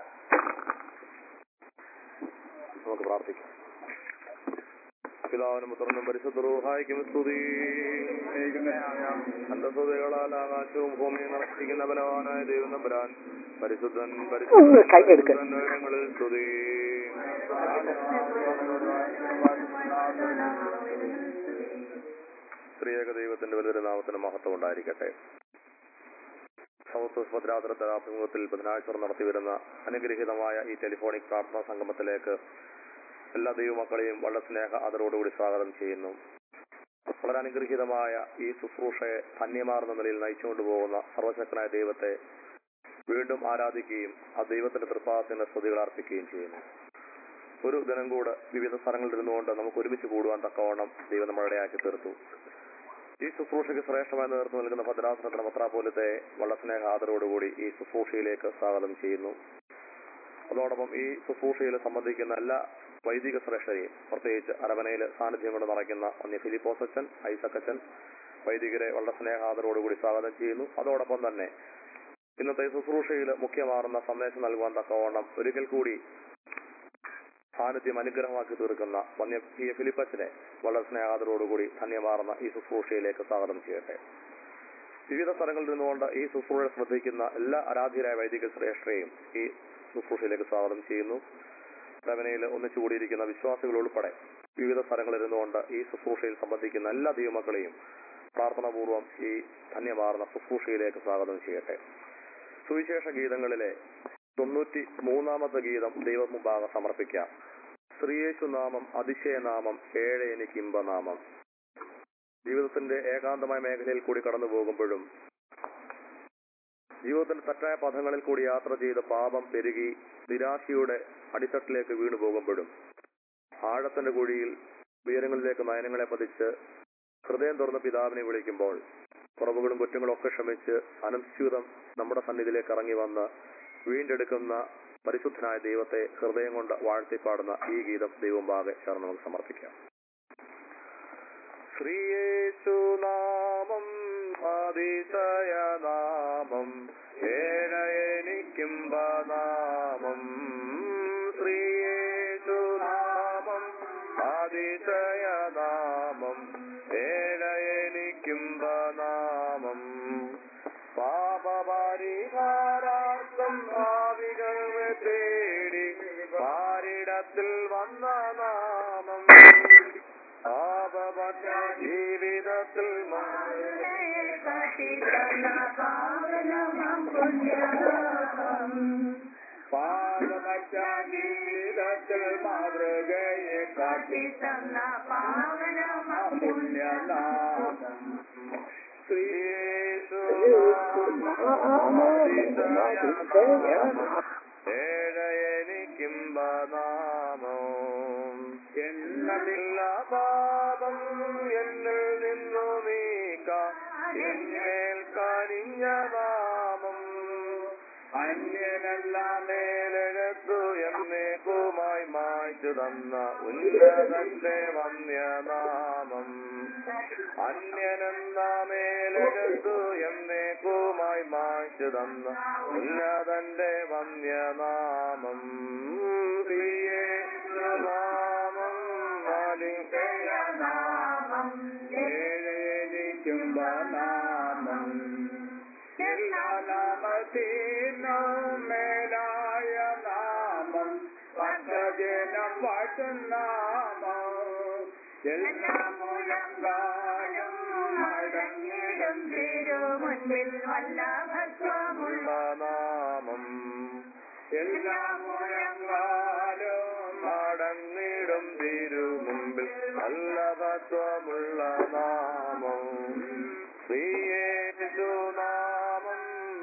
നമുക്ക് പ്രാർത്ഥിക്കാം പിതാവിനും പുത്രനും പരിശുദ്ധ റൂഹായിക്കും സ്തുതി അന്തസ്തുതികളാൽ ആകാശവും ഭൂമിയും നിറച്ചിരിക്കുന്ന ബലവാനായ ദൈവം നമ്പരാൻ പരിശുദ്ധൻ ഒന്ന് കൈയെടുക്ക്. പരിശുദ്ധൻ ഉയരങ്ങളിൽ സ്തുതി സ്ത്രീയേക ദൈവത്തിന്റെ വലിയൊരു നാമത്തിന് മഹത്വം ഉണ്ടായിരിക്കട്ടെ സൗത്ത് ഭദ്രാതരത്തെ അഭിമുഖത്തിൽ ബുധനാഴ്ച നടത്തിവരുന്ന അനുഗ്രഹീതമായ ഈ ടെലിഫോണിക് പ്രാർത്ഥനാ സംഗമത്തിലേക്ക് എല്ലാ ദൈവമക്കളെയും വളരെ സ്നേഹ ആദരവോടുകൂടി സ്വാഗതം ചെയ്യുന്നു വളരെ അനുഗ്രഹീതമായ ഈ ശുശ്രൂഷയെ ധന്യമാർന്ന നിലയിൽ നയിച്ചുകൊണ്ടു പോകുന്ന സർവശക്തനായ ദൈവത്തെ വീണ്ടും ആരാധിക്കുകയും ആ ദൈവത്തിന്റെ തൃപ്പാദത്തിന് സ്തുതികൾ അർപ്പിക്കുകയും ചെയ്യുന്നു ഒരു ദിനം കൂടെ വിവിധ സ്ഥലങ്ങളിൽ ഇരുന്നുകൊണ്ട് നമുക്ക് ഒരുമിച്ച് കൂടുവാൻ തക്കവണ്ണം ദൈവം നമ്മളെ ഇടയാക്കി തീർത്തു ഈ ശുശ്രൂഷയ്ക്ക് ശ്രേഷ്ഠമായി നേതൃത്വം നൽകുന്ന ഭദ്രാസനത്തിന് പത്രാപോലത്തെ വളരെ സ്നേഹ ആദരവോടുകൂടി ഈ ശുശ്രൂഷയിലേക്ക് സ്വാഗതം ചെയ്യുന്നു അതോടൊപ്പം ഈ ശുശ്രൂഷയിൽ സംബന്ധിക്കുന്ന എല്ലാ വൈദിക ശ്രേഷ്ഠരെയും പ്രത്യേകിച്ച് അരവനയിൽ സാന്നിധ്യം കൊണ്ട് നടക്കുന്ന അന്യ ഫിലിപ്പോസ് അച്ഛൻ ഐസക് അച്ഛൻ വൈദികരെ വളരെ സ്നേഹാദരോടുകൂടി സ്വാഗതം ചെയ്യുന്നു അതോടൊപ്പം തന്നെ ഇന്നത്തെ ശുശ്രൂഷയിൽ മുഖ്യമാറുന്ന സന്ദേശം നൽകുവാൻ തക്കവണ്ണം ഒരിക്കൽ കൂടി സാന്നിധ്യം അനുഗ്രഹമാക്കി തീർക്കുന്ന വന്യ പി എ ഫിലിപ്പച്ചനെ വളരെ സ്നേഹാദരോടുകൂടി ധന്യമാർന്ന ഈ ശുശ്രൂഷയിലേക്ക് സ്വാഗതം ചെയ്യട്ടെ വിവിധ സ്ഥലങ്ങളിൽ നിന്നുകൊണ്ട് ഈ ശുശ്രൂഷ ശ്രദ്ധിക്കുന്ന എല്ലാ ആരാധ്യരായ വൈദിക ശ്രേഷ്ഠരെയും ഈ ശുശ്രൂഷയിലേക്ക് സ്വാഗതം ചെയ്യുന്നു റവനയിൽ ഒന്നിച്ചുകൂടിയിരിക്കുന്ന വിശ്വാസികൾ ഉൾപ്പെടെ വിവിധ സ്ഥലങ്ങളിൽ ഇരുന്നുകൊണ്ട് ഈ ശുശ്രൂഷയിൽ സംബന്ധിക്കുന്ന എല്ലാ ദൈവമക്കളെയും പ്രാർത്ഥനാപൂർവം ഈ ധന്യമാർന്ന ശുശ്രൂഷയിലേക്ക് സ്വാഗതം ചെയ്യട്ടെ സുവിശേഷ ഗീതങ്ങളിലെ തൊണ്ണൂറ്റി മൂന്നാമത്തെ ഗീതം ദൈവം മുമ്പാകെ സമർപ്പിക്കാം ശ്രീയേശു നാമം അതിശയനാമം ഏഴ് എനിക്ക് ഇമ്പനാമം ജീവിതത്തിന്റെ ഏകാന്തമായ മേഖലയിൽ കൂടി കടന്നു പോകുമ്പോഴും ജീവിതത്തിന്റെ തെറ്റായ പഥങ്ങളിൽ കൂടി യാത്ര ചെയ്ത് പാപം പെരുകി നിരാശയുടെ അടിത്തട്ടിലേക്ക് വീണു പോകുമ്പോഴും ആഴത്തിന്റെ കുഴിയിൽ ഉയരങ്ങളിലേക്ക് നയനങ്ങളെ പതിച്ച് ഹൃദയം തുറന്ന് പിതാവിനെ വിളിക്കുമ്പോൾ കുറവുകളും കുറ്റങ്ങളും ഒക്കെ ക്ഷമിച്ച് അനംസ്യൂതം നമ്മുടെ സന്നിധിയിലേക്ക് ഇറങ്ങി വന്ന് വീണ്ടെടുക്കുന്ന പരിശുദ്ധനായ ദൈവത്തെ ഹൃദയം കൊണ്ട് വാഴ്ത്തിപ്പാടുന്ന ഈ ഗീതം ദൈവമ്പാകെ ചേർന്ന് നമുക്ക് സമർപ്പിക്കാം ശ്രീയേശുനാമം അതിശയനാമം ഏഴയനിക്കുംബനാമം ശ്രീയേശുനാമം അതിശയനാമം ഏഴയനിക്കുംബനാമം പാപപരിഹാരാർത്ഥം ഭാവികളെ തേടി പാരിടത്തിൽ വന്ന നാമം പാപപക്ഷ ജീവിതത്തിൽ പാപപക്ഷ ജീവിതത്തിൽ മാതൃകയെ കാട്ടി പുണ്യനാമം ഏഴയനിക്കുംബനാമോ എന്നതില്ല പാപം എന്നിൽ നിന്നു നീക്ക എന്നേൽ കനിഞ്ഞ നാമം അന്യനല്ല മേലെടുത്തു എന്നേക്കുമായി മായ്ച്ചു തന്ന ഉന്നതന്റെ വന്യനാമം അന്യനെന്ന മേലെടുത്തു എന്നേക്കുമായി മായ്ച്ചു തന്ന ഉന്നതന്റെ വന്യനാമം ശ്രീയേശുനാമം നാമം ഏഴേനിക്കുംബനാമം എല്ലാ നാമത്തിനും മേലായ നാമം ഭക്തജനം വാഴ്ത്തുന്നാമം എല്ലാ മുഴങ്കാലും മടങ്ങിടും തിരുമുൻപിൽ വല്ല ഭക്തമുള്ള നാമം എല്ലാ മുഴങ്കാലും മടങ്ങിടും തിരുമുമ്പിൽ നല്ല തത്വമുള്ള നാമം ശ്രീയേശുനാമം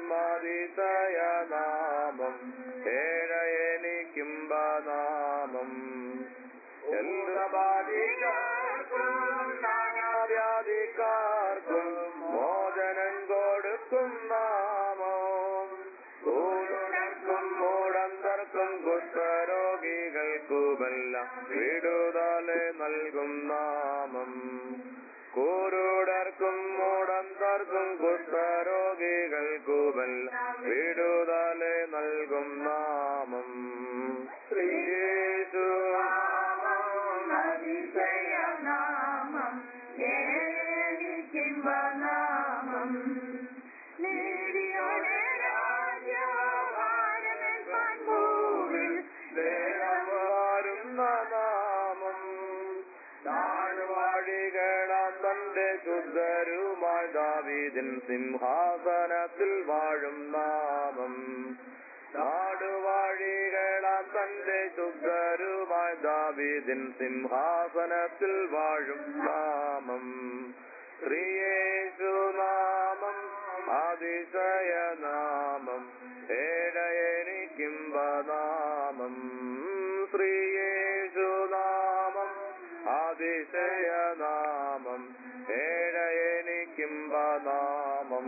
അതിശയനാമം ഏഴയനിക്കുംബനാമം എല്ലാ ബാധികാർക്കും നാനാവ്യാധിക്കാർക്കും മോചനം കൊടുക്കും നാമം ൂടർക്കും മൂടന്തർക്കും കുഷ്ഠരോഗികൾക്കുമെല്ലാം വിടുതല് നൽകും നാമം കൂരുടർക്കും മൂടന്തർക്കും കുഷ്ഠരോഗികൾക്കുമെല്ലാം വിടുതല് നൽകും നാമം ശ്രീയേശു അതിശയനാമം ഏനിക്കുംബനാമം നീതിയോടെ രാജ്യഭാരമെൽപ്പാൻ ഭൂവിൽ ദേവവാരുന്ന നാമം താഴ്വാഴികളാം തന്റെ ശുദ്ധരുമായി ദാവീദിൻ സിംഹാസനത്തിൽ വാഴും നാമം നാടുവാഴികളാം തന്റെ ശുദ്ധരുമായി ദാവീദിൻ സിംഹാസനത്തിൽ വാഴും നാമം ശ്രീയേശുനാമം അതിശയനാമം ഏഴയനിക്കുംബനാമം ശ്രീയേശുനാമം അതിശയനാമം ഏഴയനിക്കുംബനാമം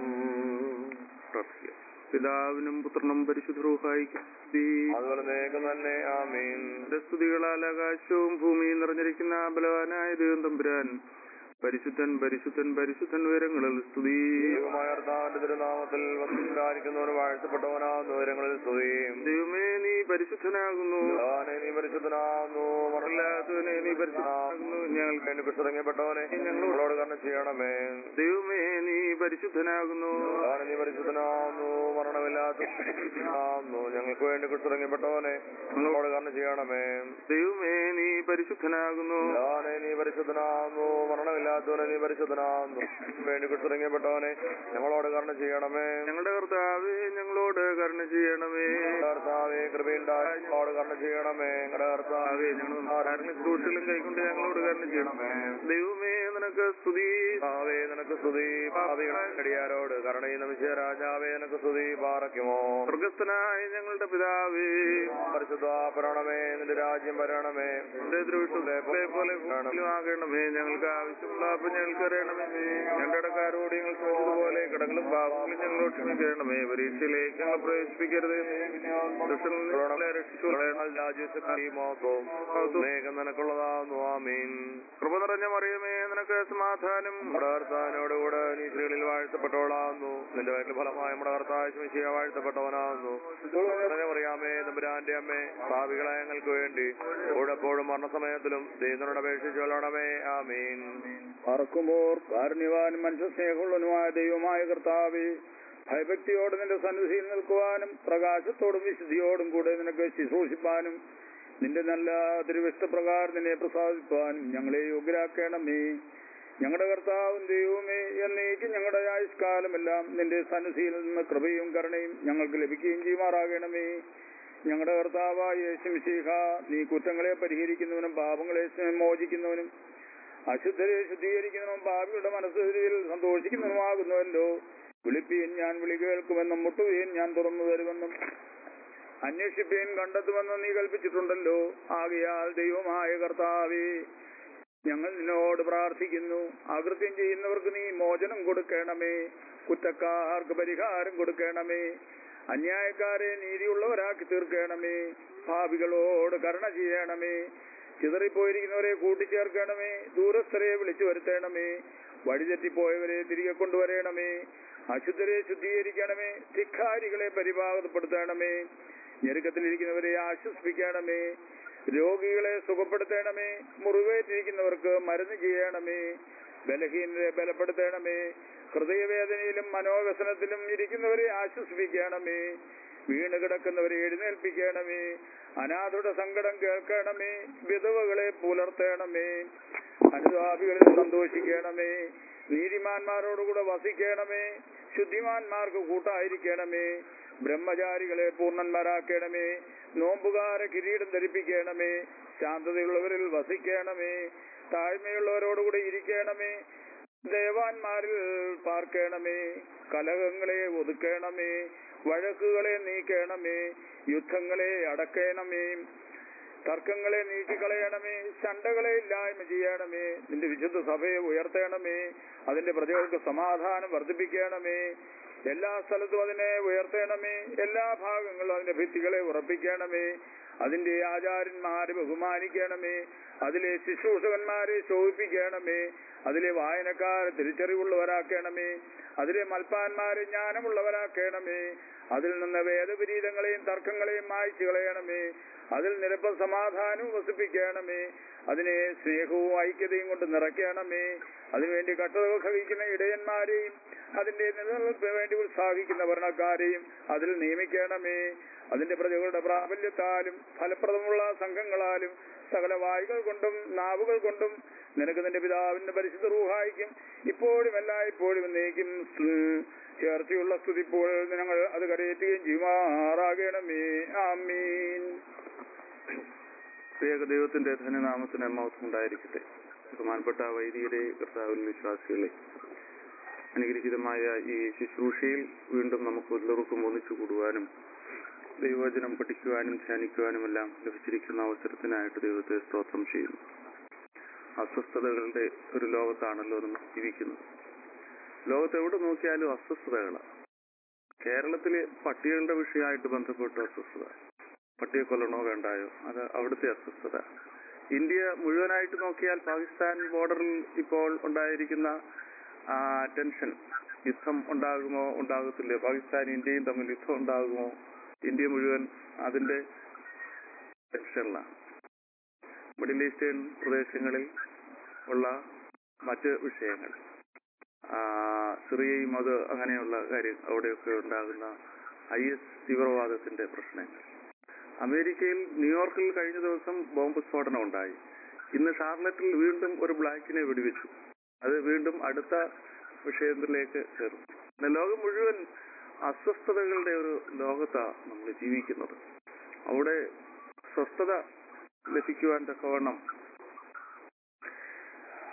പിതാവിനും പുത്രനും പരിശുദ്ധരൂഹായിക്കും അതുപോലെ നേക്ക് തന്നെ ആമീൻ സ്തുതികളാൽ ആകാശവും ഭൂമിയും നിറഞ്ഞിരിക്കുന്ന ബലവാനായ ദൈവം തമ്പുരാൻ പരിശുദ്ധൻ പരിശുദ്ധൻ പരിശുദ്ധൻ ഉയരങ്ങളിൽ സ്തുതി ദൈവമായ കർത്താവിന്റെ തിരുനാമത്തിൽ വന്നിരിക്കുന്നവന് വാഴ്ത്തപ്പെട്ടവനാകുന്ന ഉയരങ്ങളിൽ സ്തുതിയും ദൈവമേ നീ പരിശുദ്ധനാകുന്നു ഭഗവാനെ നീ പരിശുദ്ധനാകുന്നു അല്ലാത്തവനെ നീ പരിശുദ്ധനാകുന്നു ഞങ്ങൾക്ക് വേണ്ടി കുറിച്ചിറങ്ങപ്പെട്ടവനെ ഞങ്ങളോട് കരണം ചെയ്യണമേ ദൈവമേ നീ പരിശുദ്ധനാകുന്നു ഭഗവാനെ നീ പരിശുദ്ധനാകുന്നു മരണമില്ലാത്ത ഞങ്ങൾക്ക് വേണ്ടി കുറിച്ചിറങ്ങപ്പെട്ടവനെ ഞങ്ങളോട് കരണം ചെയ്യണമേ ദൈവമേ നീ പരിശുദ്ധനാകുന്നു ഭഗവാനെ നീ പരിശുദ്ധനാകുന്നു മരണമില്ലാത്തവനെ നീ പരിശുദ്ധനാകുന്നു വേണ്ടി കുറിച്ചിറങ്ങപ്പെട്ടവനെ ഞങ്ങളോട് കരണം ചെയ്യണമേ ഞങ്ങളുടെ കർത്താവേ ഞങ്ങളോട് കരുണ ചെയ്യണമേ കർത്താവേ കൃപയുണ്ടായി ഞങ്ങളോട് കരണം ചെയ്യണമേ ഞങ്ങളുടെ കർത്താവേ കർത്താവേ ഞങ്ങൾ ആരാധന ശുശ്രൂഷകളും കൈക്കൊണ്ട് ഞങ്ങളോട് കരുണ ചെയ്യണമേ ദൈവമേ നിനക്ക് സ്തുതി ഭാവേ നിനക്ക് സ്തുതി ഭാവികളടിയാരോട് കരുണയും നമിച്ച രാജാവേ നിനക്ക് സ്തുതി പാറയ്ക്കുമോ സ്വർഗസ്ഥനായ ഞങ്ങളുടെ പിതാവേ പരിശുദ്ധ പരണമേ നിന്റെ രാജ്യം വരണമേ നിന്റെ ദൃഷ്ടത്തെ പോലെ ഭൂമിയിലും ആകണമേ ഞങ്ങൾക്ക് ആവശ്യമുള്ള അപ്പം ഞങ്ങൾക്ക് അറിയണമേ ഞങ്ങളുടെ ഇടക്കാരോട് ഞങ്ങൾ ക്ഷമിച്ചതുപോലെ കടങ്ങളും പാപങ്ങളും ഞങ്ങളോട് ക്ഷമിക്കണമേ പരീക്ഷയിലേക്ക് ഞങ്ങൾ പ്രവേശിപ്പിക്കരുത് ദുഷ്ടനിൽ നിന്ന് ഞങ്ങളെ രക്ഷിച്ചു മേഘം നിനക്കുള്ളതാവുന്നു ആമീൻ കൃപ നിറഞ്ഞ മറിയമേ നിനക്ക് സമാധാനം നമ്മുടെ കർത്താവിനോടുകൂടെ നീ സ്ത്രീകളിൽ വാഴ്ത്തപ്പെട്ടവളാവുന്നു നിന്റെ വയറ്റിൽ ഫലമായ നമ്മുടെ കർത്താവ് ശിവശിയ വാഴ്ത്തപ്പെട്ടവനാവുന്നു അറിയാമേ നമ്പുരാന്റെ അമ്മേ ഭാവികളെ ഞങ്ങൾക്ക് വേണ്ടി എപ്പോഴും മരണസമയത്തിലും ദൈവനോട് അപേക്ഷിച്ചു കൊള്ളണമേ ആമീൻ പറക്കുമ്പോൾ കാരുണ്യവാനും മനുഷ്യസ്നേഹമുള്ളനുമായ ദൈവമായ കർത്താവേ ഭയഭക്തിയോടെ നിന്റെ സന്നിധിയിൽ നിൽക്കുവാനും പ്രകാശത്തോടും വിശുദ്ധിയോടും കൂടെ നിനക്ക് ശുശ്രൂഷിപ്പാനും നിന്റെ നല്ല തിരുവിഷ്ടപ്രകാരം നിന്നെ പ്രസാദിപ്പാനും ഞങ്ങളെ യോഗ്യരാക്കണമേ ഞങ്ങളുടെ കർത്താവും ദൈവമേ എന്നേക്കും ഞങ്ങളുടെ ആയുഷ്കാലമെല്ലാം നിന്റെ സന്നിധിയിൽ നിന്ന് കൃപയും കരുണയും ഞങ്ങൾക്ക് ലഭിക്കുകയും ചെയ്യുമാറാകണമേ ഞങ്ങളുടെ കർത്താവായ യേശുമിശീഹ നീ കുറ്റങ്ങളെ പരിഹരിക്കുന്നവനും പാപങ്ങളെ മോചിക്കുന്നവനും അശുദ്ധരെ ശുദ്ധീകരിക്കുന്നവനും പാപികളുടെ മനസ്സിൽ സന്തോഷിക്കുന്നവനുമാകുന്നുവല്ലോ വിളിപ്പീൻ ഞാൻ വിളി കേൾക്കുമെന്നും മുട്ടുകയും ഞാൻ തുറന്നു തരുമെന്നും അന്വേഷിപ്പീൻ കണ്ടെത്തുമെന്നും നീ കൽപ്പിച്ചിട്ടുണ്ടല്ലോ ആകയാൽ ദൈവമായ കർത്താവേ ഞങ്ങൾ നിന്നോട് പ്രാർത്ഥിക്കുന്നു അകൃത്യം ചെയ്യുന്നവർക്ക് നീ മോചനം കൊടുക്കണമേ കുറ്റക്കാർക്ക് പരിഹാരം കൊടുക്കണമേ അന്യായക്കാരെ നീതിയുള്ളവരാക്കി തീർക്കണമേ ഭാവികളോട് കരുണ ചെയ്യണമേ ചിതറിപ്പോയിരിക്കുന്നവരെ കൂട്ടിച്ചേർക്കണമേ ദൂരസ്ഥരെ വിളിച്ചു വരുത്തണമേ വഴിതെറ്റിപ്പോയവരെ തിരികെ കൊണ്ടുവരണമേ അശുദ്ധരെ ശുദ്ധീകരിക്കണമേ ധിക്കാരികളെ പരിപാകപ്പെടുത്തണമേ ഞെരുക്കത്തിലിരിക്കുന്നവരെ ആശ്വസിപ്പിക്കണമേ രോഗികളെ സുഖപ്പെടുത്തണമേ മുറിവേറ്റിരിക്കുന്നവർക്ക് മരുന്ന് ചെയ്യണമേ ബലഹീനരെ ബലപ്പെടുത്തണമേ ഹൃദയവേദനയിലും മനോവ്യസനത്തിലും ഇരിക്കുന്നവരെ ആശ്വസിപ്പിക്കണമേ വീണ് കിടക്കുന്നവരെ എഴുന്നേൽപ്പിക്കണമേ അനാഥരുടെ സങ്കടം കേൾക്കണമേ വിധവകളെ പുലർത്തണമേ അനുതാപികളിൽ സന്തോഷിക്കണമേ നീതിമാന്മാരോടുകൂടെ വസിക്കണമേ ശുദ്ധിമാന്മാർക്ക് കൂട്ടായിരിക്കണമേ ബ്രഹ്മചാരികളെ പൂർണ്ണന്മാരാക്കണമേ നോമ്പുകാരെ കിരീടം ധരിപ്പിക്കണമേ ശാന്തതയുള്ളവരിൽ വസിക്കണമേ താഴ്മയുള്ളവരോടുകൂടെ ഇരിക്കണമേ ദേവാന്മാരിൽ പാർക്കണമേ കലഹങ്ങളെ ഒതുക്കണമേ വഴക്കുകളെ നീക്കണമേ യുദ്ധങ്ങളെ അടക്കണമേ തർക്കങ്ങളെ നീക്കിക്കളയണമേ ശണ്ടകളെ ഇല്ലായ്മ ചെയ്യണമേ നിന്റെ വിശുദ്ധ സഭയെ ഉയർത്തണമേ അതിന്റെ പ്രജകൾക്ക് സമാധാനം വർദ്ധിപ്പിക്കണമേ എല്ലാ സ്ഥലത്തും അതിനെ ഉയർത്തണമേ എല്ലാ ഭാഗങ്ങളിലും അതിന്റെ ഭിത്തികളെ ഉറപ്പിക്കണമേ അതിന്റെ ആചാര്യന്മാരെ ബഹുമാനിക്കണമേ അതിലെ ശുശ്രൂഷകന്മാരെ ശോഭിപ്പിക്കണമേ അതിലെ വായനക്കാരെ തിരിച്ചറിവുള്ളവരാക്കണമേ അതിലെ മൽപ്പാന്മാരെ ജ്ഞാനമുള്ളവരാക്കണമേ അതിൽ നിന്ന് വേദവിരീതങ്ങളെയും തർക്കങ്ങളെയും മായ്ച്ചു കളയണമേ അതിൽ നിരപ്പ സമാധാനവും വസിപ്പിക്കണമേ അതിനെ സ്നേഹവും ഐക്യതയും കൊണ്ട് നിറയ്ക്കണമേ അതിനുവേണ്ടി കട്ടതകൾ കഴിക്കുന്ന ഇടയന്മാരെയും അതിന്റെ നിലനിൽപ്പിന് വേണ്ടി ഉത്സാഹിക്കുന്ന ഭരണക്കാരെയും അതിൽ നിയമിക്കണമേ അതിന്റെ പ്രജകളുടെ പ്രാബല്യത്താലും ഫലപ്രദമുള്ള സംഘങ്ങളാലും സകല വായുകൾ കൊണ്ടും നാവുകൾ കൊണ്ടും നിനക്ക് നിന്റെ പിതാവിന്റെ പരിശുദ്ധ റൂഹായിക്കും ഇപ്പോഴും എല്ലായ്പ്പോഴും എന്നേക്കും സ്തു- ചേർച്ചയുള്ള സ്തുതിപ്പോൾ ഞങ്ങൾ അത് കരയേറ്റുകയും ചെയ്യുമാറാകണമേ ആമീൻ ഏക ദൈവത്തിന്റെ ധനനാമത്തിന് മൗത്വം ഉണ്ടായിരിക്കട്ടെ ബഹുമാനപ്പെട്ട വൈദികരെ കർത്താവിൽ വിശ്വാസികളെ അനുഗ്രഹീതമായ ഈ ശുശ്രൂഷയിൽ വീണ്ടും നമുക്ക് എല്ലാവർക്കും ഒന്നിച്ചു കൂടുവാനും ദൈവവചനം പഠിക്കുവാനും ധ്യാനിക്കുവാനുമെല്ലാം ലഭിച്ചിരിക്കുന്ന അവസരത്തിനായിട്ട് ദൈവത്തെ സ്തോത്രം ചെയ്യുന്നു അസ്വസ്ഥതകളുടെ ഒരു ലോകത്താണല്ലോ നമ്മൾ ജീവിക്കുന്നത് ലോകത്ത് എവിടെ നോക്കിയാലും അസ്വസ്ഥതകളാണ് കേരളത്തിലെ പട്ടികളുടെ വിഷയമായിട്ട് ബന്ധപ്പെട്ട അസ്വസ്ഥത പട്ടിയെ കൊല്ലണോ വേണ്ടായോ അത് അവിടുത്തെ അസ്വസ്ഥത ഇന്ത്യ മുഴുവനായിട്ട് നോക്കിയാൽ പാകിസ്ഥാൻ ബോർഡറിൽ ഇപ്പോൾ ഉണ്ടായിരിക്കുന്ന ആ ടെൻഷൻ യുദ്ധം ഉണ്ടാകുമോ ഉണ്ടാകത്തില്ലയോ പാകിസ്ഥാൻ ഇന്ത്യയും തമ്മിൽ യുദ്ധം ഉണ്ടാകുമോ ഇന്ത്യ മുഴുവൻ അതിന്റെ ടെൻഷനിലാണ് മിഡിൽ ഈസ്റ്റേൺ പ്രദേശങ്ങളിൽ ഉള്ള മറ്റ് വിഷയങ്ങൾ ആ, സിറിയയും അത് അങ്ങനെയുള്ള കാര്യം അവിടെയൊക്കെ ഉണ്ടാകുന്ന ഐ എസ് തീവ്രവാദത്തിന്റെ പ്രശ്നങ്ങൾ അമേരിക്കയിൽ ന്യൂയോർക്കിൽ കഴിഞ്ഞ ദിവസം ബോംബ് സ്ഫോടനം ഉണ്ടായി ഇന്ന് ഷാർലറ്റിൽ വീണ്ടും ഒരു ബ്ലാക്കിനെ വെടിവെച്ചു അത് വീണ്ടും അടുത്ത വിഷയത്തിലേക്ക് കയറും പിന്നെ ലോകം മുഴുവൻ അസ്വസ്ഥതകളുടെ ഒരു ലോകത്താണ് നമ്മൾ ജീവിക്കുന്നത് അവിടെ സ്വസ്ഥത ലഭിക്കുവാൻ തക്കവണ്ണം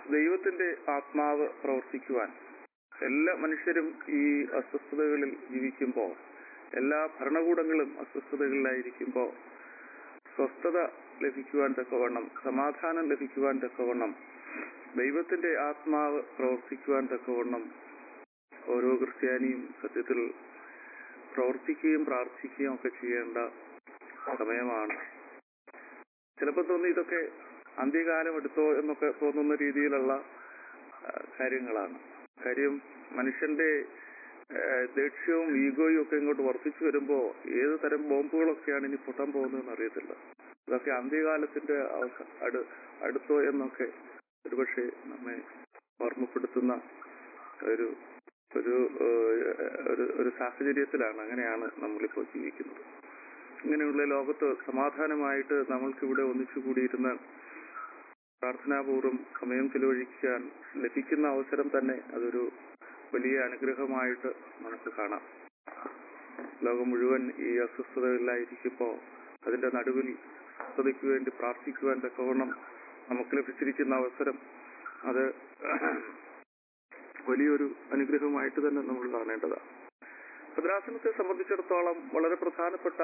ദൈവത്തിന്റെ ആത്മാവ് പ്രവർത്തിക്കുവാൻ എല്ലാ മനുഷ്യരും ഈ അസ്വസ്ഥതകളിൽ ജീവിക്കുമ്പോൾ എല്ലാ ഭരണകൂടങ്ങളും അസ്വസ്ഥതകളിലായിരിക്കുമ്പോൾ സ്വസ്ഥത ലഭിക്കുവാൻ തക്കവണ്ണം സമാധാനം ലഭിക്കുവാൻ തക്കവണ്ണം ദൈവത്തിന്റെ ആത്മാവ് പ്രവർത്തിക്കുവാൻ തക്കവണ്ണം ഓരോ ക്രിസ്ത്യാനിയും സത്യത്തിൽ പ്രവർത്തിക്കുകയും പ്രാർത്ഥിക്കുകയും ഒക്കെ ചെയ്യേണ്ട സമയമാണ് ചിലപ്പോൾ തോന്നി ഇതൊക്കെ അന്ത്യകാലം എടുത്തോ എന്നൊക്കെ തോന്നുന്ന രീതിയിലുള്ള ആ, കാര്യങ്ങളാണ് കാര്യം മനുഷ്യന്റെ ആ, ദേഷ്യവും ഈഗോയും ഒക്കെ ഇങ്ങോട്ട് വർദ്ധിച്ചു വരുമ്പോ ഏത് തരം ബോംബുകളൊക്കെയാണ് ഇനി പൊട്ടാൻ പോകുന്നതെന്ന് അറിയത്തില്ല ഇതൊക്കെ അന്ത്യകാലത്തിന്റെ അവസ- അടു അടുത്തോ എന്നൊക്കെ ഒരുപക്ഷെ നമ്മെ ഓർമ്മപ്പെടുത്തുന്ന ഒരു ഒരു ഏഹ്, ഒരു ഒരു സാഹചര്യത്തിലാണ് അങ്ങനെയാണ് നമ്മളിപ്പോൾ ജീവിക്കുന്നത് ഇങ്ങനെയുള്ള ലോകത്ത് സമാധാനമായിട്ട് നമ്മൾക്കിവിടെ ഒന്നിച്ചു കൂടിയിരുന്ന് പ്രാർത്ഥനാപൂർവ്വം സമയം ചെലവഴിക്കാൻ ലഭിക്കുന്ന അവസരം തന്നെ അതൊരു വലിയ അനുഗ്രഹമായിട്ട് നമുക്ക് കാണാം ലോകം മുഴുവൻ ഈ അസ്വസ്ഥതകളിലായിരിക്കുമ്പോൾ അതിന്റെ നടുവിൽ സ്വസ്ഥതയ്ക്ക് വേണ്ടി പ്രാർത്ഥിക്കുവാൻ തക്കവണ്ണം നമുക്ക് ലഭിച്ചിരിക്കുന്ന അവസരം അത് വലിയൊരു അനുഗ്രഹമായിട്ട് തന്നെ നമ്മൾ കാണേണ്ടതാണ് ഭദ്രാസനത്തെ സംബന്ധിച്ചിടത്തോളം വളരെ പ്രധാനപ്പെട്ട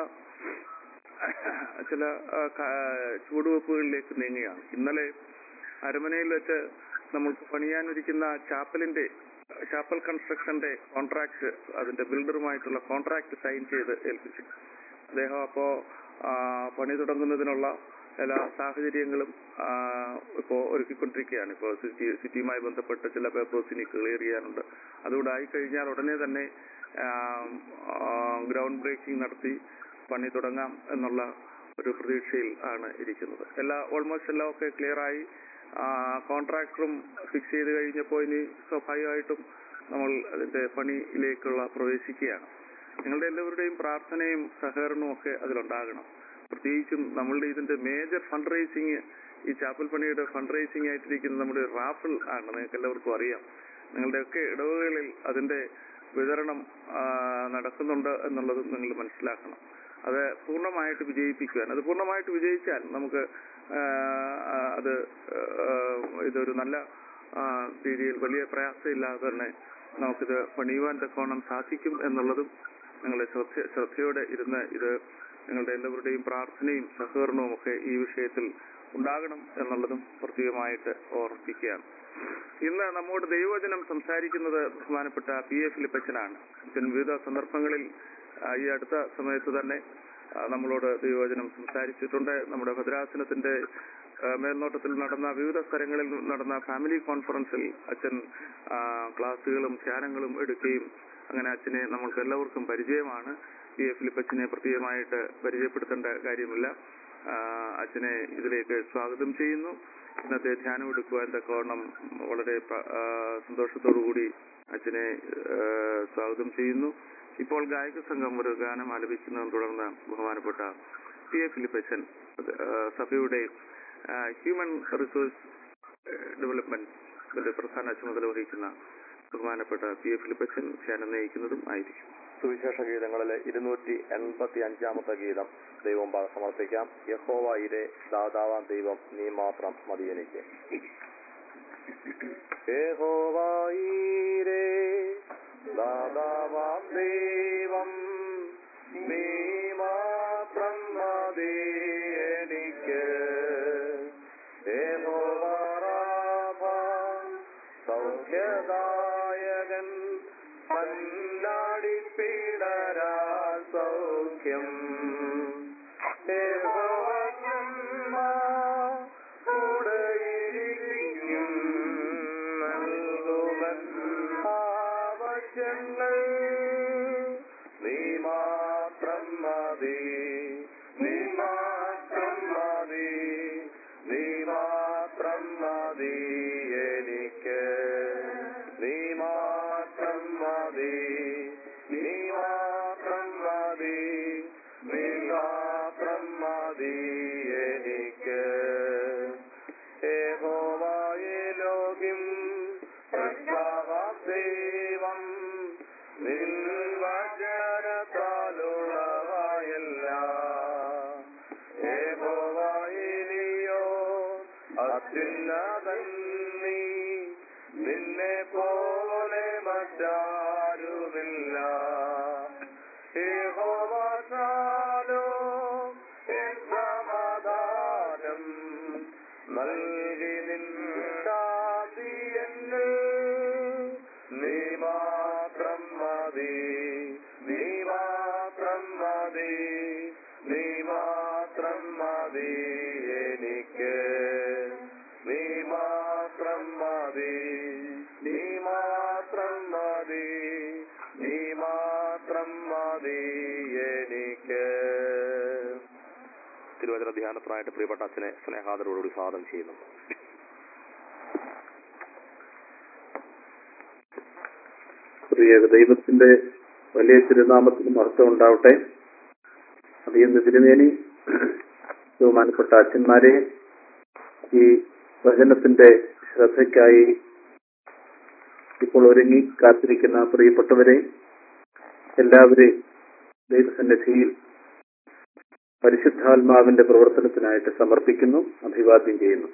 ചില ആ, ക- ചുവടുവെപ്പുകളിലേക്ക് നീങ്ങുകയാണ് ഇന്നലെ അരമനയിൽ വെച്ച് നമ്മൾക്ക് പണിയാനിരിക്കുന്ന ചാപ്പലിന്റെ ചാപ്പൽ കൺസ്ട്രക്ഷന്റെ കോൺട്രാക്ട് അതിന്റെ ബിൽഡറുമായിട്ടുള്ള കോൺട്രാക്ട് സൈൻ ചെയ്ത് ഏൽപ്പിച്ചു അദ്ദേഹം അപ്പോ ആ, പണി തുടങ്ങുന്നതിനുള്ള എല്ലാ സാഹചര്യങ്ങളും ആ, ഇപ്പോ ഒരുക്കിക്കൊണ്ടിരിക്കുകയാണ് ഇപ്പോൾ സിറ്റി സിറ്റിയുമായി ബന്ധപ്പെട്ട ചില പേപ്പേഴ്സ് ഇനി ക്ലിയർ ചെയ്യാനുണ്ട് അതുകൂടെ ആയിക്കഴിഞ്ഞാൽ ഉടനെ തന്നെ ഗ്രൗണ്ട് ബ്രേക്കിംഗ് നടത്തി പണി തുടങ്ങാം എന്നുള്ള ഒരു പ്രതീക്ഷയിൽ ആണ് ഇരിക്കുന്നത് എല്ലാ ഓൾമോസ്റ്റ് എല്ലാം ഒക്കെ ക്ലിയർ ആയി കോൺട്രാക്ടറും ഫിക്സ് ചെയ്ത് കഴിഞ്ഞപ്പോൾ ഇനി സ്വാഭാവികമായിട്ടും നമ്മൾ അതിന്റെ പണിയിലേക്കുള്ള പ്രവേശിക്കുകയാണ് നിങ്ങളുടെ എല്ലാവരുടെയും പ്രാർത്ഥനയും സഹകരണവും ഒക്കെ അതിലുണ്ടാകണം പ്രത്യേകിച്ചും നമ്മളുടെ ഇതിന്റെ മേജർ ഫണ്ട് റേസിംഗ് ഈ ചാപ്പൽ പണിയുടെ ഫണ്ട് റേസിംഗ് ആയിട്ടിരിക്കുന്നത് നമ്മുടെ റാഫിൾ ആണ് നിങ്ങൾക്ക് എല്ലാവർക്കും അറിയാം നിങ്ങളുടെയൊക്കെ ഇടവുകളിൽ അതിന്റെ വിതരണം ആ, നടക്കുന്നുണ്ട് എന്നുള്ളത് നിങ്ങൾ മനസ്സിലാക്കണം അത് പൂർണ്ണമായിട്ട് വിജയിപ്പിക്കുവാൻ അത് പൂർണ്ണമായിട്ട് വിജയിച്ചാൽ നമുക്ക് ആ, ആ, അത് ആ, ഇതൊരു നല്ല ആ, രീതിയിൽ വലിയ പ്രയാസമില്ലാതെ തന്നെ നമുക്കിത് പണിയുവാൻ തക്കവണ്ണം സാധിക്കും എന്നുള്ളതും നിങ്ങളെ ശ്രദ്ധ ശ്രദ്ധയോടെ ഇരുന്ന് ഇത് നിങ്ങളുടെ എല്ലാവരുടെയും പ്രാർത്ഥനയും സഹകരണവും ഒക്കെ ഈ വിഷയത്തിൽ ഉണ്ടാകണം എന്നുള്ളതും പ്രത്യേകമായിട്ട് ഓർമ്മിപ്പിക്കുകയാണ് ഇന്ന് നമ്മോട് ദൈവവചനം സംസാരിക്കുന്നത് ബഹുമാനപ്പെട്ട പി എ ഫിലിപ്പച്ചനാണ് അച്ഛൻ വിവിധ സന്ദർഭങ്ങളിൽ ആ, ഈ അടുത്ത സമയത്ത് തന്നെ ആ, നമ്മളോട് ദൈവവചനം സംസാരിച്ചിട്ടുണ്ട് നമ്മുടെ ഭദ്രാസനത്തിന്റെ ആ, മേൽനോട്ടത്തിൽ നടന്ന വിവിധ സ്ഥലങ്ങളിൽ നടന്ന ഫാമിലി കോൺഫറൻസിൽ അച്ഛൻ ആ, ക്ലാസ്സുകളും ധ്യാനങ്ങളും എടുക്കുകയും അങ്ങനെ അച്ഛനെ നമ്മൾക്ക് എല്ലാവർക്കും പരിചയമാണ് പി എ ഫിലിപ്പച്ചനെ പ്രത്യേകമായിട്ട് പരിചയപ്പെടുത്തേണ്ട കാര്യമില്ല ആ, അച്ഛനെ ഇതിലേക്ക് സ്വാഗതം ചെയ്യുന്നു ഇന്നത്തെ ധ്യാനം എടുക്കുവാൻ തക്കവണ്ണം വളരെ പ്ര- ആ, സന്തോഷത്തോടുകൂടി അച്ഛനെ ആ, സ്വാഗതം ചെയ്യുന്നു ഇപ്പോൾ ഗായക സംഘം ഒരു ഗാനം ആലപിക്കുന്നതിനെ തുടർന്ന് ബഹുമാനപ്പെട്ട പി എ ഫിലിപ്പച്ചൻ അത്, ആ, സഭയുടെ ഹ്യൂമൻ റിസോഴ്സ് ഡെവലപ്മെന്റ് പ്രധാന ചുമതല വഹിക്കുന്ന ബഹുമാനപ്പെട്ട പി എ ഫിലിപ്പച്ചൻ ധ്യാനം നയിക്കുന്നതും ആയിരിക്കും സുവിശേഷ ഗീതങ്ങളിലെ ഇരുന്നൂറ്റി എൺപത്തി അഞ്ചാമത്തെ ഗീതം ദൈവം പാദം സമർപ്പിക്കാം യഹോവയിലെ ദാതാവാം ദൈവം നീ മാത്രം മതി എനിക്ക് യഹോവയിലെ ദാതാവാം ദൈവം നീ മാത്രം മതി എനിക്ക് യഹോവ സൗഖ്യദായകൻ പല്ലാടിപ്പിടരാ സൗഖ്യം യഹോവ കൂടെയിരിക്കും നൽകുമൻ ആവശ്യങ്ങൾ നീ അത്യുന്നതൻ നീ നിന്നെ പോലെ മറ്റാരുമില്ല യഹോവത്താലോ എൻ സമാധാനം നൽകി നിൻ ശാന്തി എന്നിൽ നീ മാത്രം മതി നീ മാത്രം മതി നീ മാത്രം മതി എനിക്ക് നീ മാത്രം മതി നീ മാത്രം മതി നീ മാത്രം മതി എനിക്ക് തിരുവചന ധ്യാനത്തിനായിട്ട് പ്രിയപ്പെട്ട അച്ഛനെ സ്നേഹാദരോടുകൂടി സ്വാഗതം ചെയ്യുന്നു പ്രിയ ദൈവത്തിന്റെ വലിയ തിരുനാമത്തിന് മഹത്വം ഉണ്ടാവട്ടെ അധികം തിരുമേനി ബഹുമാനപ്പെട്ട അച്ഛന്മാരെ ഈ വചനത്തിന്റെ ശ്രദ്ധയ്ക്കായി ഇപ്പോൾ ഒരുങ്ങി കാത്തിരിക്കുന്ന പ്രിയപ്പെട്ടവരെ എല്ലാവരെയും ദൈവസന്നിധിയിൽ പരിശുദ്ധാത്മാവിന്റെ പ്രവർത്തനത്തിനായിട്ട് സമർപ്പിക്കുന്നു അഭിവാദ്യം ചെയ്യുന്നു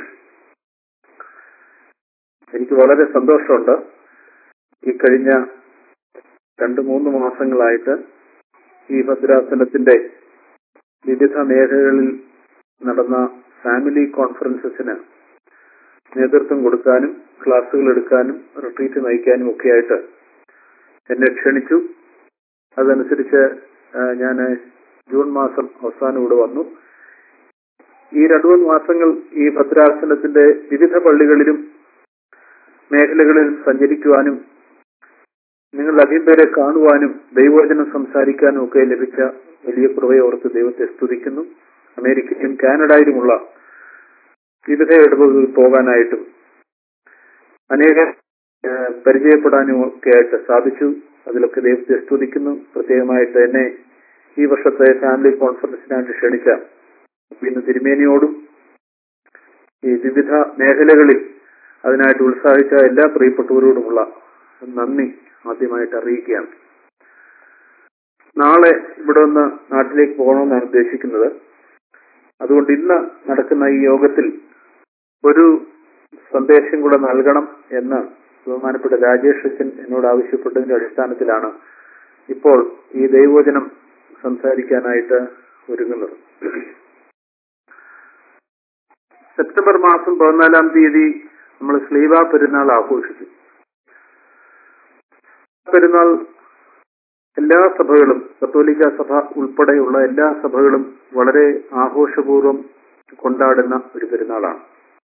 എനിക്ക് വളരെ സന്തോഷമുണ്ട് ഈ കഴിഞ്ഞ രണ്ട് മൂന്ന് മാസങ്ങളായിട്ട് ഈ ഭദ്രാസനത്തിന്റെ വിവിധ മേഖലകളിൽ നടന്ന ഫാമിലി കോൺഫറൻസസിന് നേതൃത്വം കൊടുക്കാനും ക്ലാസ്സുകൾ എടുക്കാനും റിട്രീറ്റ് നയിക്കാനും ഒക്കെയായിട്ട് എന്നെ ക്ഷണിച്ചു അതനുസരിച്ച് ഞാൻ ജൂൺ മാസം അവസാനം ഇവിടെ വന്നു ഈ രണ്ടു മൂന്ന് മാസങ്ങൾ ഈ ഭദ്രാസനത്തിന്റെ വിവിധ പള്ളികളിലും മേഖലകളിൽ സഞ്ചരിക്കുവാനും നിങ്ങൾ അധികം പേരെ കാണുവാനും ദൈവവചനം സംസാരിക്കാനും ഒക്കെ ലഭിച്ച വലിയ കൃപയെ ഓർത്ത് ദൈവത്തെ സ്തുതിക്കുന്നു അമേരിക്കയിലും കാനഡയിലുമുള്ള വിവിധ ഇടവുകളിൽ പോകാനായിട്ടും അനേക ഏഹ്, പരിചയപ്പെടാനും ഒക്കെ ആയിട്ട് സാധിച്ചു അതിലൊക്കെ ദൈവത്തെ സ്തുതിക്കുന്നു പ്രത്യേകമായിട്ട് എന്നെ ഈ വർഷത്തെ ഫാമിലി കോൺഫറൻസിനായിട്ട് ക്ഷണിച്ച ഇന്ന് തിരുമേനിയോടും ഈ വിവിധ മേഖലകളിൽ അതിനായിട്ട് ഉത്സാഹിച്ച എല്ലാ പ്രിയപ്പെട്ടവരോടുമുള്ള നന്ദി ആദ്യമായിട്ട് അറിയിക്കുകയാണ് നാളെ ഇവിടെ ഒന്ന് നാട്ടിലേക്ക് പോകണമെന്നാണ് ഉദ്ദേശിക്കുന്നത് അതുകൊണ്ട് ഇന്ന് നടക്കുന്ന ഈ യോഗത്തിൽ ഒരു സന്ദേശം കൂടെ നൽകണം എന്ന് ബഹുമാനപ്പെട്ട രാജേഷ് അച്ഛൻ എന്നോട് ആവശ്യപ്പെട്ടതിന്റെ അടിസ്ഥാനത്തിലാണ് ഇപ്പോൾ ഈ ദൈവവചനം സംസാരിക്കാനായിട്ട് ഒരുങ്ങുന്നത് സെപ്റ്റംബർ മാസം പതിനാലാം തീയതി നമ്മൾ സ്ലീവ പെരുന്നാൾ ആഘോഷിച്ചു പെരുന്നാൾ എല്ലാ സഭകളും കത്തോലിക്ക സഭ ഉൾപ്പെടെയുള്ള എല്ലാ സഭകളും വളരെ ആഘോഷപൂർവ്വം കൊണ്ടാടുന്ന ഒരു പെരുന്നാളാണ്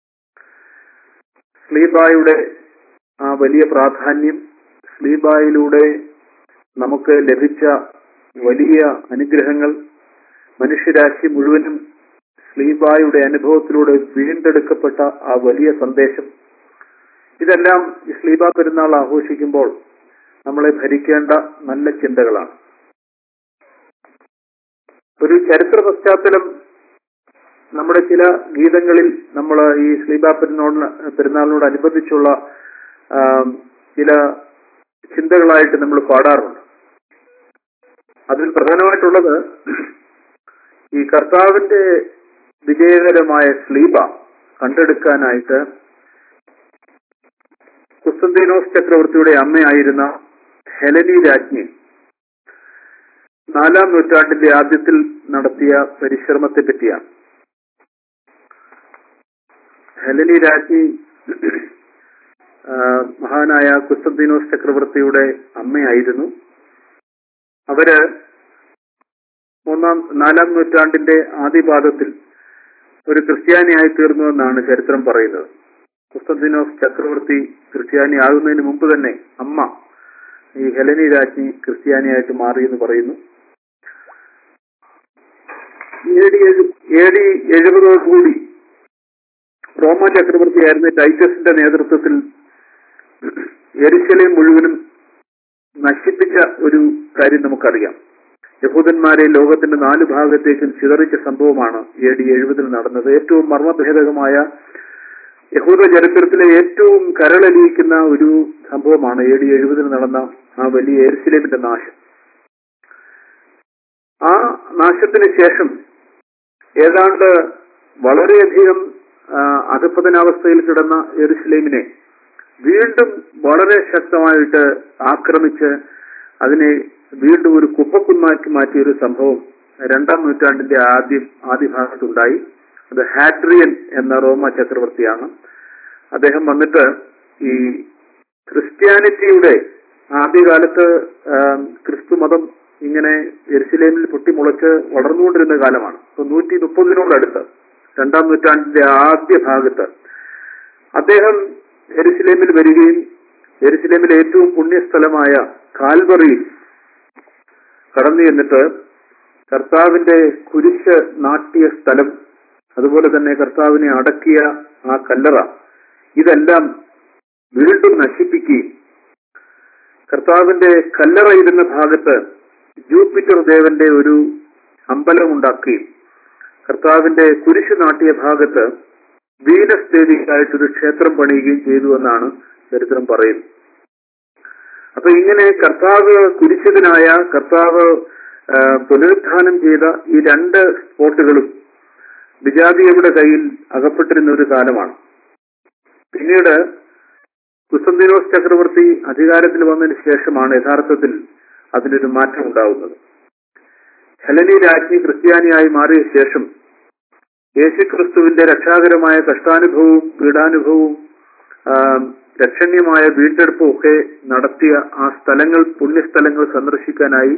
സ്ലീബായുടെ ആ വലിയ പ്രാധാന്യം സ്ലീബായിലൂടെ നമുക്ക് ലഭിച്ച വലിയ അനുഗ്രഹങ്ങൾ മനുഷ്യരാശി മുഴുവനും സ്ലീബായുടെ അനുഭവത്തിലൂടെ വീണ്ടെടുക്കപ്പെട്ട ആ വലിയ സന്ദേശം ഇതെല്ലാം ഈ സ്ലീബ പെരുന്നാൾ ആഘോഷിക്കുമ്പോൾ നമ്മളെ ഭരിക്കേണ്ട നല്ല ചിന്തകളാണ് ഒരു ചരിത്ര പശ്ചാത്തലം നമ്മുടെ ചില ഗീതങ്ങളിൽ നമ്മൾ ഈ സ്ലീബ പെരുന്നാളിന് പെരുന്നാളിനോടനുബന്ധിച്ചുള്ള ആ, ചില ചിന്തകളായിട്ട് നമ്മൾ പാടാറുണ്ട് അതിൽ പ്രധാനമായിട്ടുള്ളത് ഈ കർത്താവിന്റെ വിജയകരമായ സ്ലീബ കണ്ടെടുക്കാനായിട്ട് കുസ്തന്തീനോസ് ചക്രവർത്തിയുടെ അമ്മയായിരുന്ന ഹെലനി രാജ്ഞി നാലാം നൂറ്റാണ്ടിന്റെ ആദ്യത്തിൽ നടത്തിയ പരിശ്രമത്തെ പറ്റിയാണ് ഹെലനി രാജ്ഞി ആ, മഹാനായ കുസ്തന്തീനോസ് ചക്രവർത്തിയുടെ അമ്മയായിരുന്നു അവര് മൂന്നാം നാലാം നൂറ്റാണ്ടിന്റെ ആദ്യപാദത്തിൽ ഒരു ക്രിസ്ത്യാനിയായി തീർന്നുവെന്നാണ് ചരിത്രം പറയുന്നത് കുസ്തന്തിനോസ് ചക്രവർത്തി ക്രിസ്ത്യാനി ആകുന്നതിന് മുമ്പ് തന്നെ അമ്മ ഈ ഹെലനി രാജ്ഞി ക്രിസ്ത്യാനിയായിട്ട് മാറി എന്ന് പറയുന്നു എ ഡി എ ഡി എഴുപതോടുകൂടി റോമ ചക്രവർത്തിയായിരുന്ന ടൈറ്റസിന്റെ നേതൃത്വത്തിൽ എരിശലയം മുഴുവനും നശിപ്പിച്ച ഒരു കാര്യം നമുക്കറിയാം യഹൂദന്മാരെ ലോകത്തിന്റെ നാല് ഭാഗത്തേക്കും ചിതറിച്ച സംഭവമാണ് എ ഡി എഴുപതിൽ നടന്നത് ഏറ്റവും മർമ്മഭേദകമായ യഹൂദ ചരിത്രത്തിലെ ഏറ്റവും കരളലിയിക്കുന്ന ഒരു സംഭവമാണ് എ ഡി എഴുപതിൽ നടന്ന ആ വലിയ എരിശിലേമിന്റെ നാശം ആ നാശത്തിന് ശേഷം ഏതാണ്ട് വളരെയധികം ആ, അധപ്പതനാവസ്ഥയിൽ കിടന്ന എറുസലേമിനെ വീണ്ടും വളരെ ശക്തമായിട്ട് ആക്രമിച്ച് അതിനെ വീണ്ടും ഒരു കുപ്പക്കുന്നാക്കി മാറ്റിയ ഒരു സംഭവം രണ്ടാം നൂറ്റാണ്ടിന്റെ ആദ്യം ആദ്യ ഭാഗത്തുണ്ടായി അത് ഹാഡ്രിയൻ എന്ന റോമ ചക്രവർത്തിയാണ് അദ്ദേഹം വന്നിട്ട് ഈ ക്രിസ്ത്യാനിറ്റിയുടെ ആദ്യകാലത്ത് ആം, ക്രിസ്തു മതം ഇങ്ങനെ എരുസലേമിൽ പൊട്ടിമുളച്ച് വളർന്നുകൊണ്ടിരുന്ന കാലമാണ് ഇപ്പൊ നൂറ്റി മുപ്പതിനോടടുത്ത് രണ്ടാം നൂറ്റാണ്ടിന്റെ ആദ്യ ഭാഗത്ത് അദ്ദേഹം എരുസലേമിൽ വരികയും എരുസലേമിലെ ഏറ്റവും പുണ്യസ്ഥലമായ കാൽവറിയിൽ കടന്നു ചെന്നിട്ട് കർത്താവിന്റെ കുരിശ് നാട്ടിയ സ്ഥലം അതുപോലെ തന്നെ കർത്താവിനെ അടക്കിയ ആ കല്ലറ ഇതെല്ലാം വീണ്ടും നശിപ്പിക്കുകയും കർത്താവിന്റെ കല്ലറ ഇരുന്ന ഭാഗത്ത് ജൂപ്പിറ്റർ ദേവന്റെ ഒരു അമ്പലം ഉണ്ടാക്കുകയും കർത്താവിന്റെ കുരിശ് നാട്ടിയ ഭാഗത്ത് വീനസ് ദേവിക്കായിട്ടൊരു ക്ഷേത്രം പണിയുകയും ചെയ്തു എന്നാണ് ചരിത്രം പറയുന്നത് അപ്പൊ ഇങ്ങനെ കർത്താവ് കുരിശിതനായ കർത്താവ് ആ, പുനരുത്ഥാനം ചെയ്ത ഈ രണ്ട് സ്പോട്ടുകളും വിജാതിയുടെ കയ്യിൽ അകപ്പെട്ടിരുന്ന ഒരു കാലമാണ് പിന്നീട് കുസന്തിനോസ് ചക്രവർത്തി അധികാരത്തിൽ വന്നതിന് ശേഷമാണ് യഥാർത്ഥത്തിൽ അതിനൊരു മാറ്റം ഉണ്ടാവുന്നത് ഹെലനി രാജ്ഞി ക്രിസ്ത്യാനിയായി മാറിയ ശേഷം യേശുക്രിസ്തുവിന്റെ രക്ഷാകരമായ കഷ്ടാനുഭവവും പീഡാനുഭവവും ആ, രക്ഷണ്യമായ വീണ്ടെടുപ്പും ഒക്കെ നടത്തിയ ആ സ്ഥലങ്ങൾ പുണ്യസ്ഥലങ്ങൾ സന്ദർശിക്കാനായി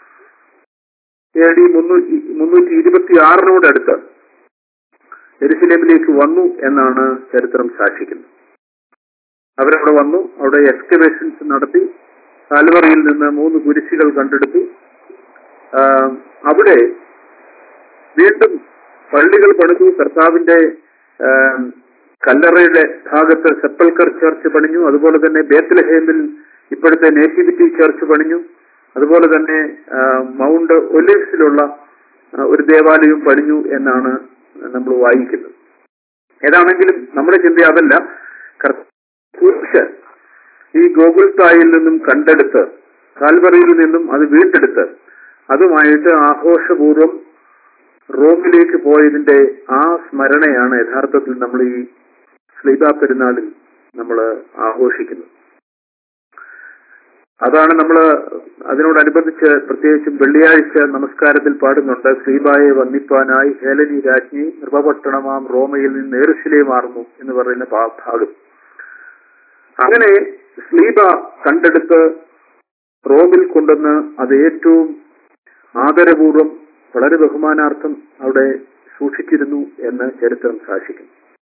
എ ഡി മുന്നൂറ്റി മുന്നൂറ്റി ഇരുപത്തി ആറിനോടടുത്ത് എരുസലേമിലേക്ക് വന്നു എന്നാണ് ചരിത്രം സാക്ഷിക്കുന്നത് അവരവിടെ വന്നു അവിടെ എക്സ്കവേഷൻസ് നടത്തി കാൽവറിയിൽ നിന്ന് മൂന്ന് കുരിശുകൾ കണ്ടെടുത്തു ആ, അവിടെ വീണ്ടും പള്ളികൾ പണിതു കർത്താവിന്റെ ആ, കല്ലറയുടെ ഭാഗത്ത് സെപ്പൽക്കർ ചർച്ച് പണിഞ്ഞു അതുപോലെ തന്നെ ബേത്ലഹേമിൽ ഇപ്പോഴത്തെ നേറ്റിവിറ്റി ചർച്ച് പണിഞ്ഞു അതുപോലെ തന്നെ ആ, മൗണ്ട് ഒലിവ്സിലുള്ള ആ, ഒരു ദേവാലയവും പണിഞ്ഞു എന്നാണ് നമ്മൾ വായിക്കുന്നത് ഏതാണെങ്കിലും നമ്മുടെ ചിന്ത അതല്ല കർ- കുരിശ് ഈ ഗോകുൽത്തായിൽ നിന്നും കണ്ടെടുത്ത് കാൽവറിയിൽ നിന്നും അത് വീണ്ടെടുത്ത് അതുമായിട്ട് ആഘോഷപൂർവ്വം റോമിലേക്ക് പോയതിന്റെ ആ സ്മരണയാണ് യഥാർത്ഥത്തിൽ നമ്മൾ ഈ സ്ലീബ പെരുന്നാളിൽ നമ്മൾ ആഘോഷിക്കുന്നത് അതാണ് നമ്മൾ അതിനോടനുബന്ധിച്ച് പ്രത്യേകിച്ചും വെള്ളിയാഴ്ച നമസ്കാരത്തിൽ പാടുന്നുണ്ട് ശ്രീബായെ വന്നിപ്പാനായി ഹേലനി രാജ്ഞി നിർഭപട്ടണമാം റോമയിൽ നിന്ന് ഏറുശിലേമാർന്നു എന്ന് പറയുന്ന ഭാ- ഭാഗം അങ്ങനെ സ്ലീബ കണ്ടെടുത്ത് റോമിൽ കൊണ്ടുവന്ന് അത് ഏറ്റവും ആദരപൂർവം വളരെ ബഹുമാനാർത്ഥം അവിടെ സൂക്ഷിച്ചിരുന്നു എന്ന് ചരിത്രം സാക്ഷിക്കുന്നു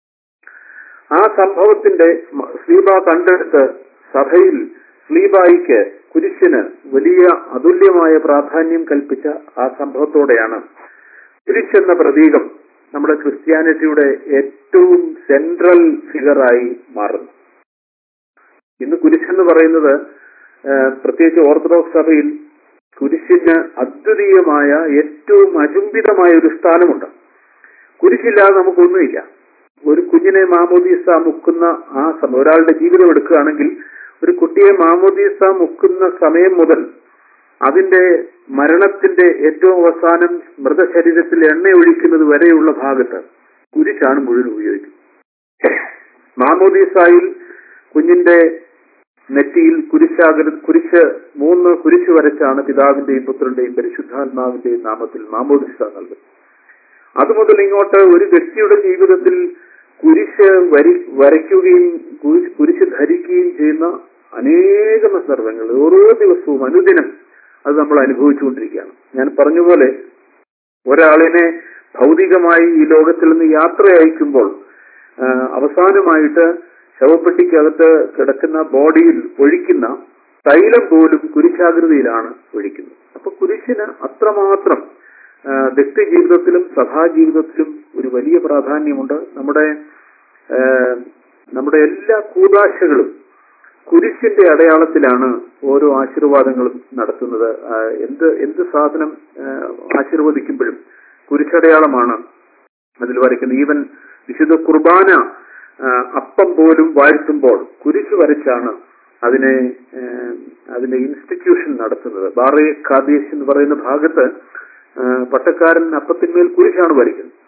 ആ സംഭവത്തിന്റെ മ- സ്ലീബ കണ്ടെടുത്ത് സഭയിൽ സ്ലീബായിക്ക് കുരിശിന് വലിയ അതുല്യമായ പ്രാധാന്യം കൽപ്പിച്ച ആ സംഭവത്തോടെയാണ് കുരിശ് എന്ന പ്രതീകം നമ്മുടെ ക്രിസ്ത്യാനിറ്റിയുടെ ഏറ്റവും സെൻട്രൽ ഫിഗറായി മാറുന്നു ഇന്ന് കുരിശെന്ന് പറയുന്നത് ആ, പ്രത്യേകിച്ച് ഓർത്തഡോക്സ് സഭയിൽ കുരിശിന് അദ്വിതീയമായ ഏറ്റവും അചുംബിതമായ ഒരു സ്ഥാനമുണ്ട് കുരിശില്ലാതെ നമുക്കൊന്നുമില്ല ഒരു കുഞ്ഞിനെ മാമോദീസ മുക്കുന്ന ആ സമയം ഒരാളുടെ ജീവിതം എടുക്കുകയാണെങ്കിൽ ഒരു കുട്ടിയെ മാമോദീസ മുക്കുന്ന സമയം മുതൽ അതിന്റെ മരണത്തിന്റെ ഏറ്റവും അവസാനം മൃതശരീരത്തിൽ എണ്ണ ഒഴിക്കുന്നത് വരെയുള്ള ഭാഗത്ത് കുരിശാണ് മുഴുവൻ ഉപയോഗിക്കുന്നത് മാമോദീസായിൽ കുഞ്ഞിന്റെ നെറ്റിയിൽ കുരിശാകൃ കുരിശ് മൂന്ന് കുരിശ് വരച്ചാണ് പിതാവിന്റെയും പുത്രന്റെയും പരിശുദ്ധാത്മാവിന്റെയും നാമത്തിൽ മാമോദിസ നൽകുന്നത് അതുമുതൽ ഇങ്ങോട്ട് ഒരു വ്യക്തിയുടെ ജീവിതത്തിൽ കുരിശ് വരി വരയ്ക്കുകയും കുരിശ് കുരിശ് ധരിക്കുകയും ചെയ്യുന്ന അനേകം സന്ദർഭങ്ങൾ ഓരോ ദിവസവും അനുദിനം അത് നമ്മൾ അനുഭവിച്ചുകൊണ്ടിരിക്കുകയാണ് ഞാൻ പറഞ്ഞ പോലെ ഒരാളിനെ ഭൗതികമായി ഈ ലോകത്തിൽ നിന്ന് യാത്ര അയക്കുമ്പോൾ ആ, അവസാനമായിട്ട് ശവപ്പെട്ടിക്കകത്ത് കിടക്കുന്ന ബോഡിയിൽ ഒഴിക്കുന്ന തൈലം പോലും കുരിശാകൃതിയിലാണ് ഒഴിക്കുന്നത് അപ്പൊ കുരിശിന് അത്രമാത്രം ആ, വ്യക്തി ജീവിതത്തിലും സഭാജീവിതത്തിലും ഒരു വലിയ പ്രാധാന്യമുണ്ട് നമ്മുടെ ആ, നമ്മുടെ എല്ലാ കൂതാശകളും കുരിശിന്റെ അടയാളത്തിലാണ് ഓരോ ആശീർവാദങ്ങളും നടത്തുന്നത് ആ, എന്ത് എന്ത് സാധനം ആ, ആശീർവദിക്കുമ്പോഴും കുരിശടയാളമാണ് അതിൽ വരയ്ക്കുന്നത് ഈവൻ വിശുദ്ധ കുർബാന ആ, അപ്പം പോലും വാഴ്ത്തുമ്പോൾ കുരിശ് വരച്ചാണ് അതിനെ ആ, അതിന്റെ ഇൻസ്റ്റിറ്റ്യൂഷൻ നടത്തുന്നത് ബാറേ ഖാദേശ് എന്ന് പറയുന്ന ഭാഗത്ത് ആ, പട്ടക്കാരൻ അപ്പത്തിന്മേൽ കുരിശാണ് വരയ്ക്കുന്നത്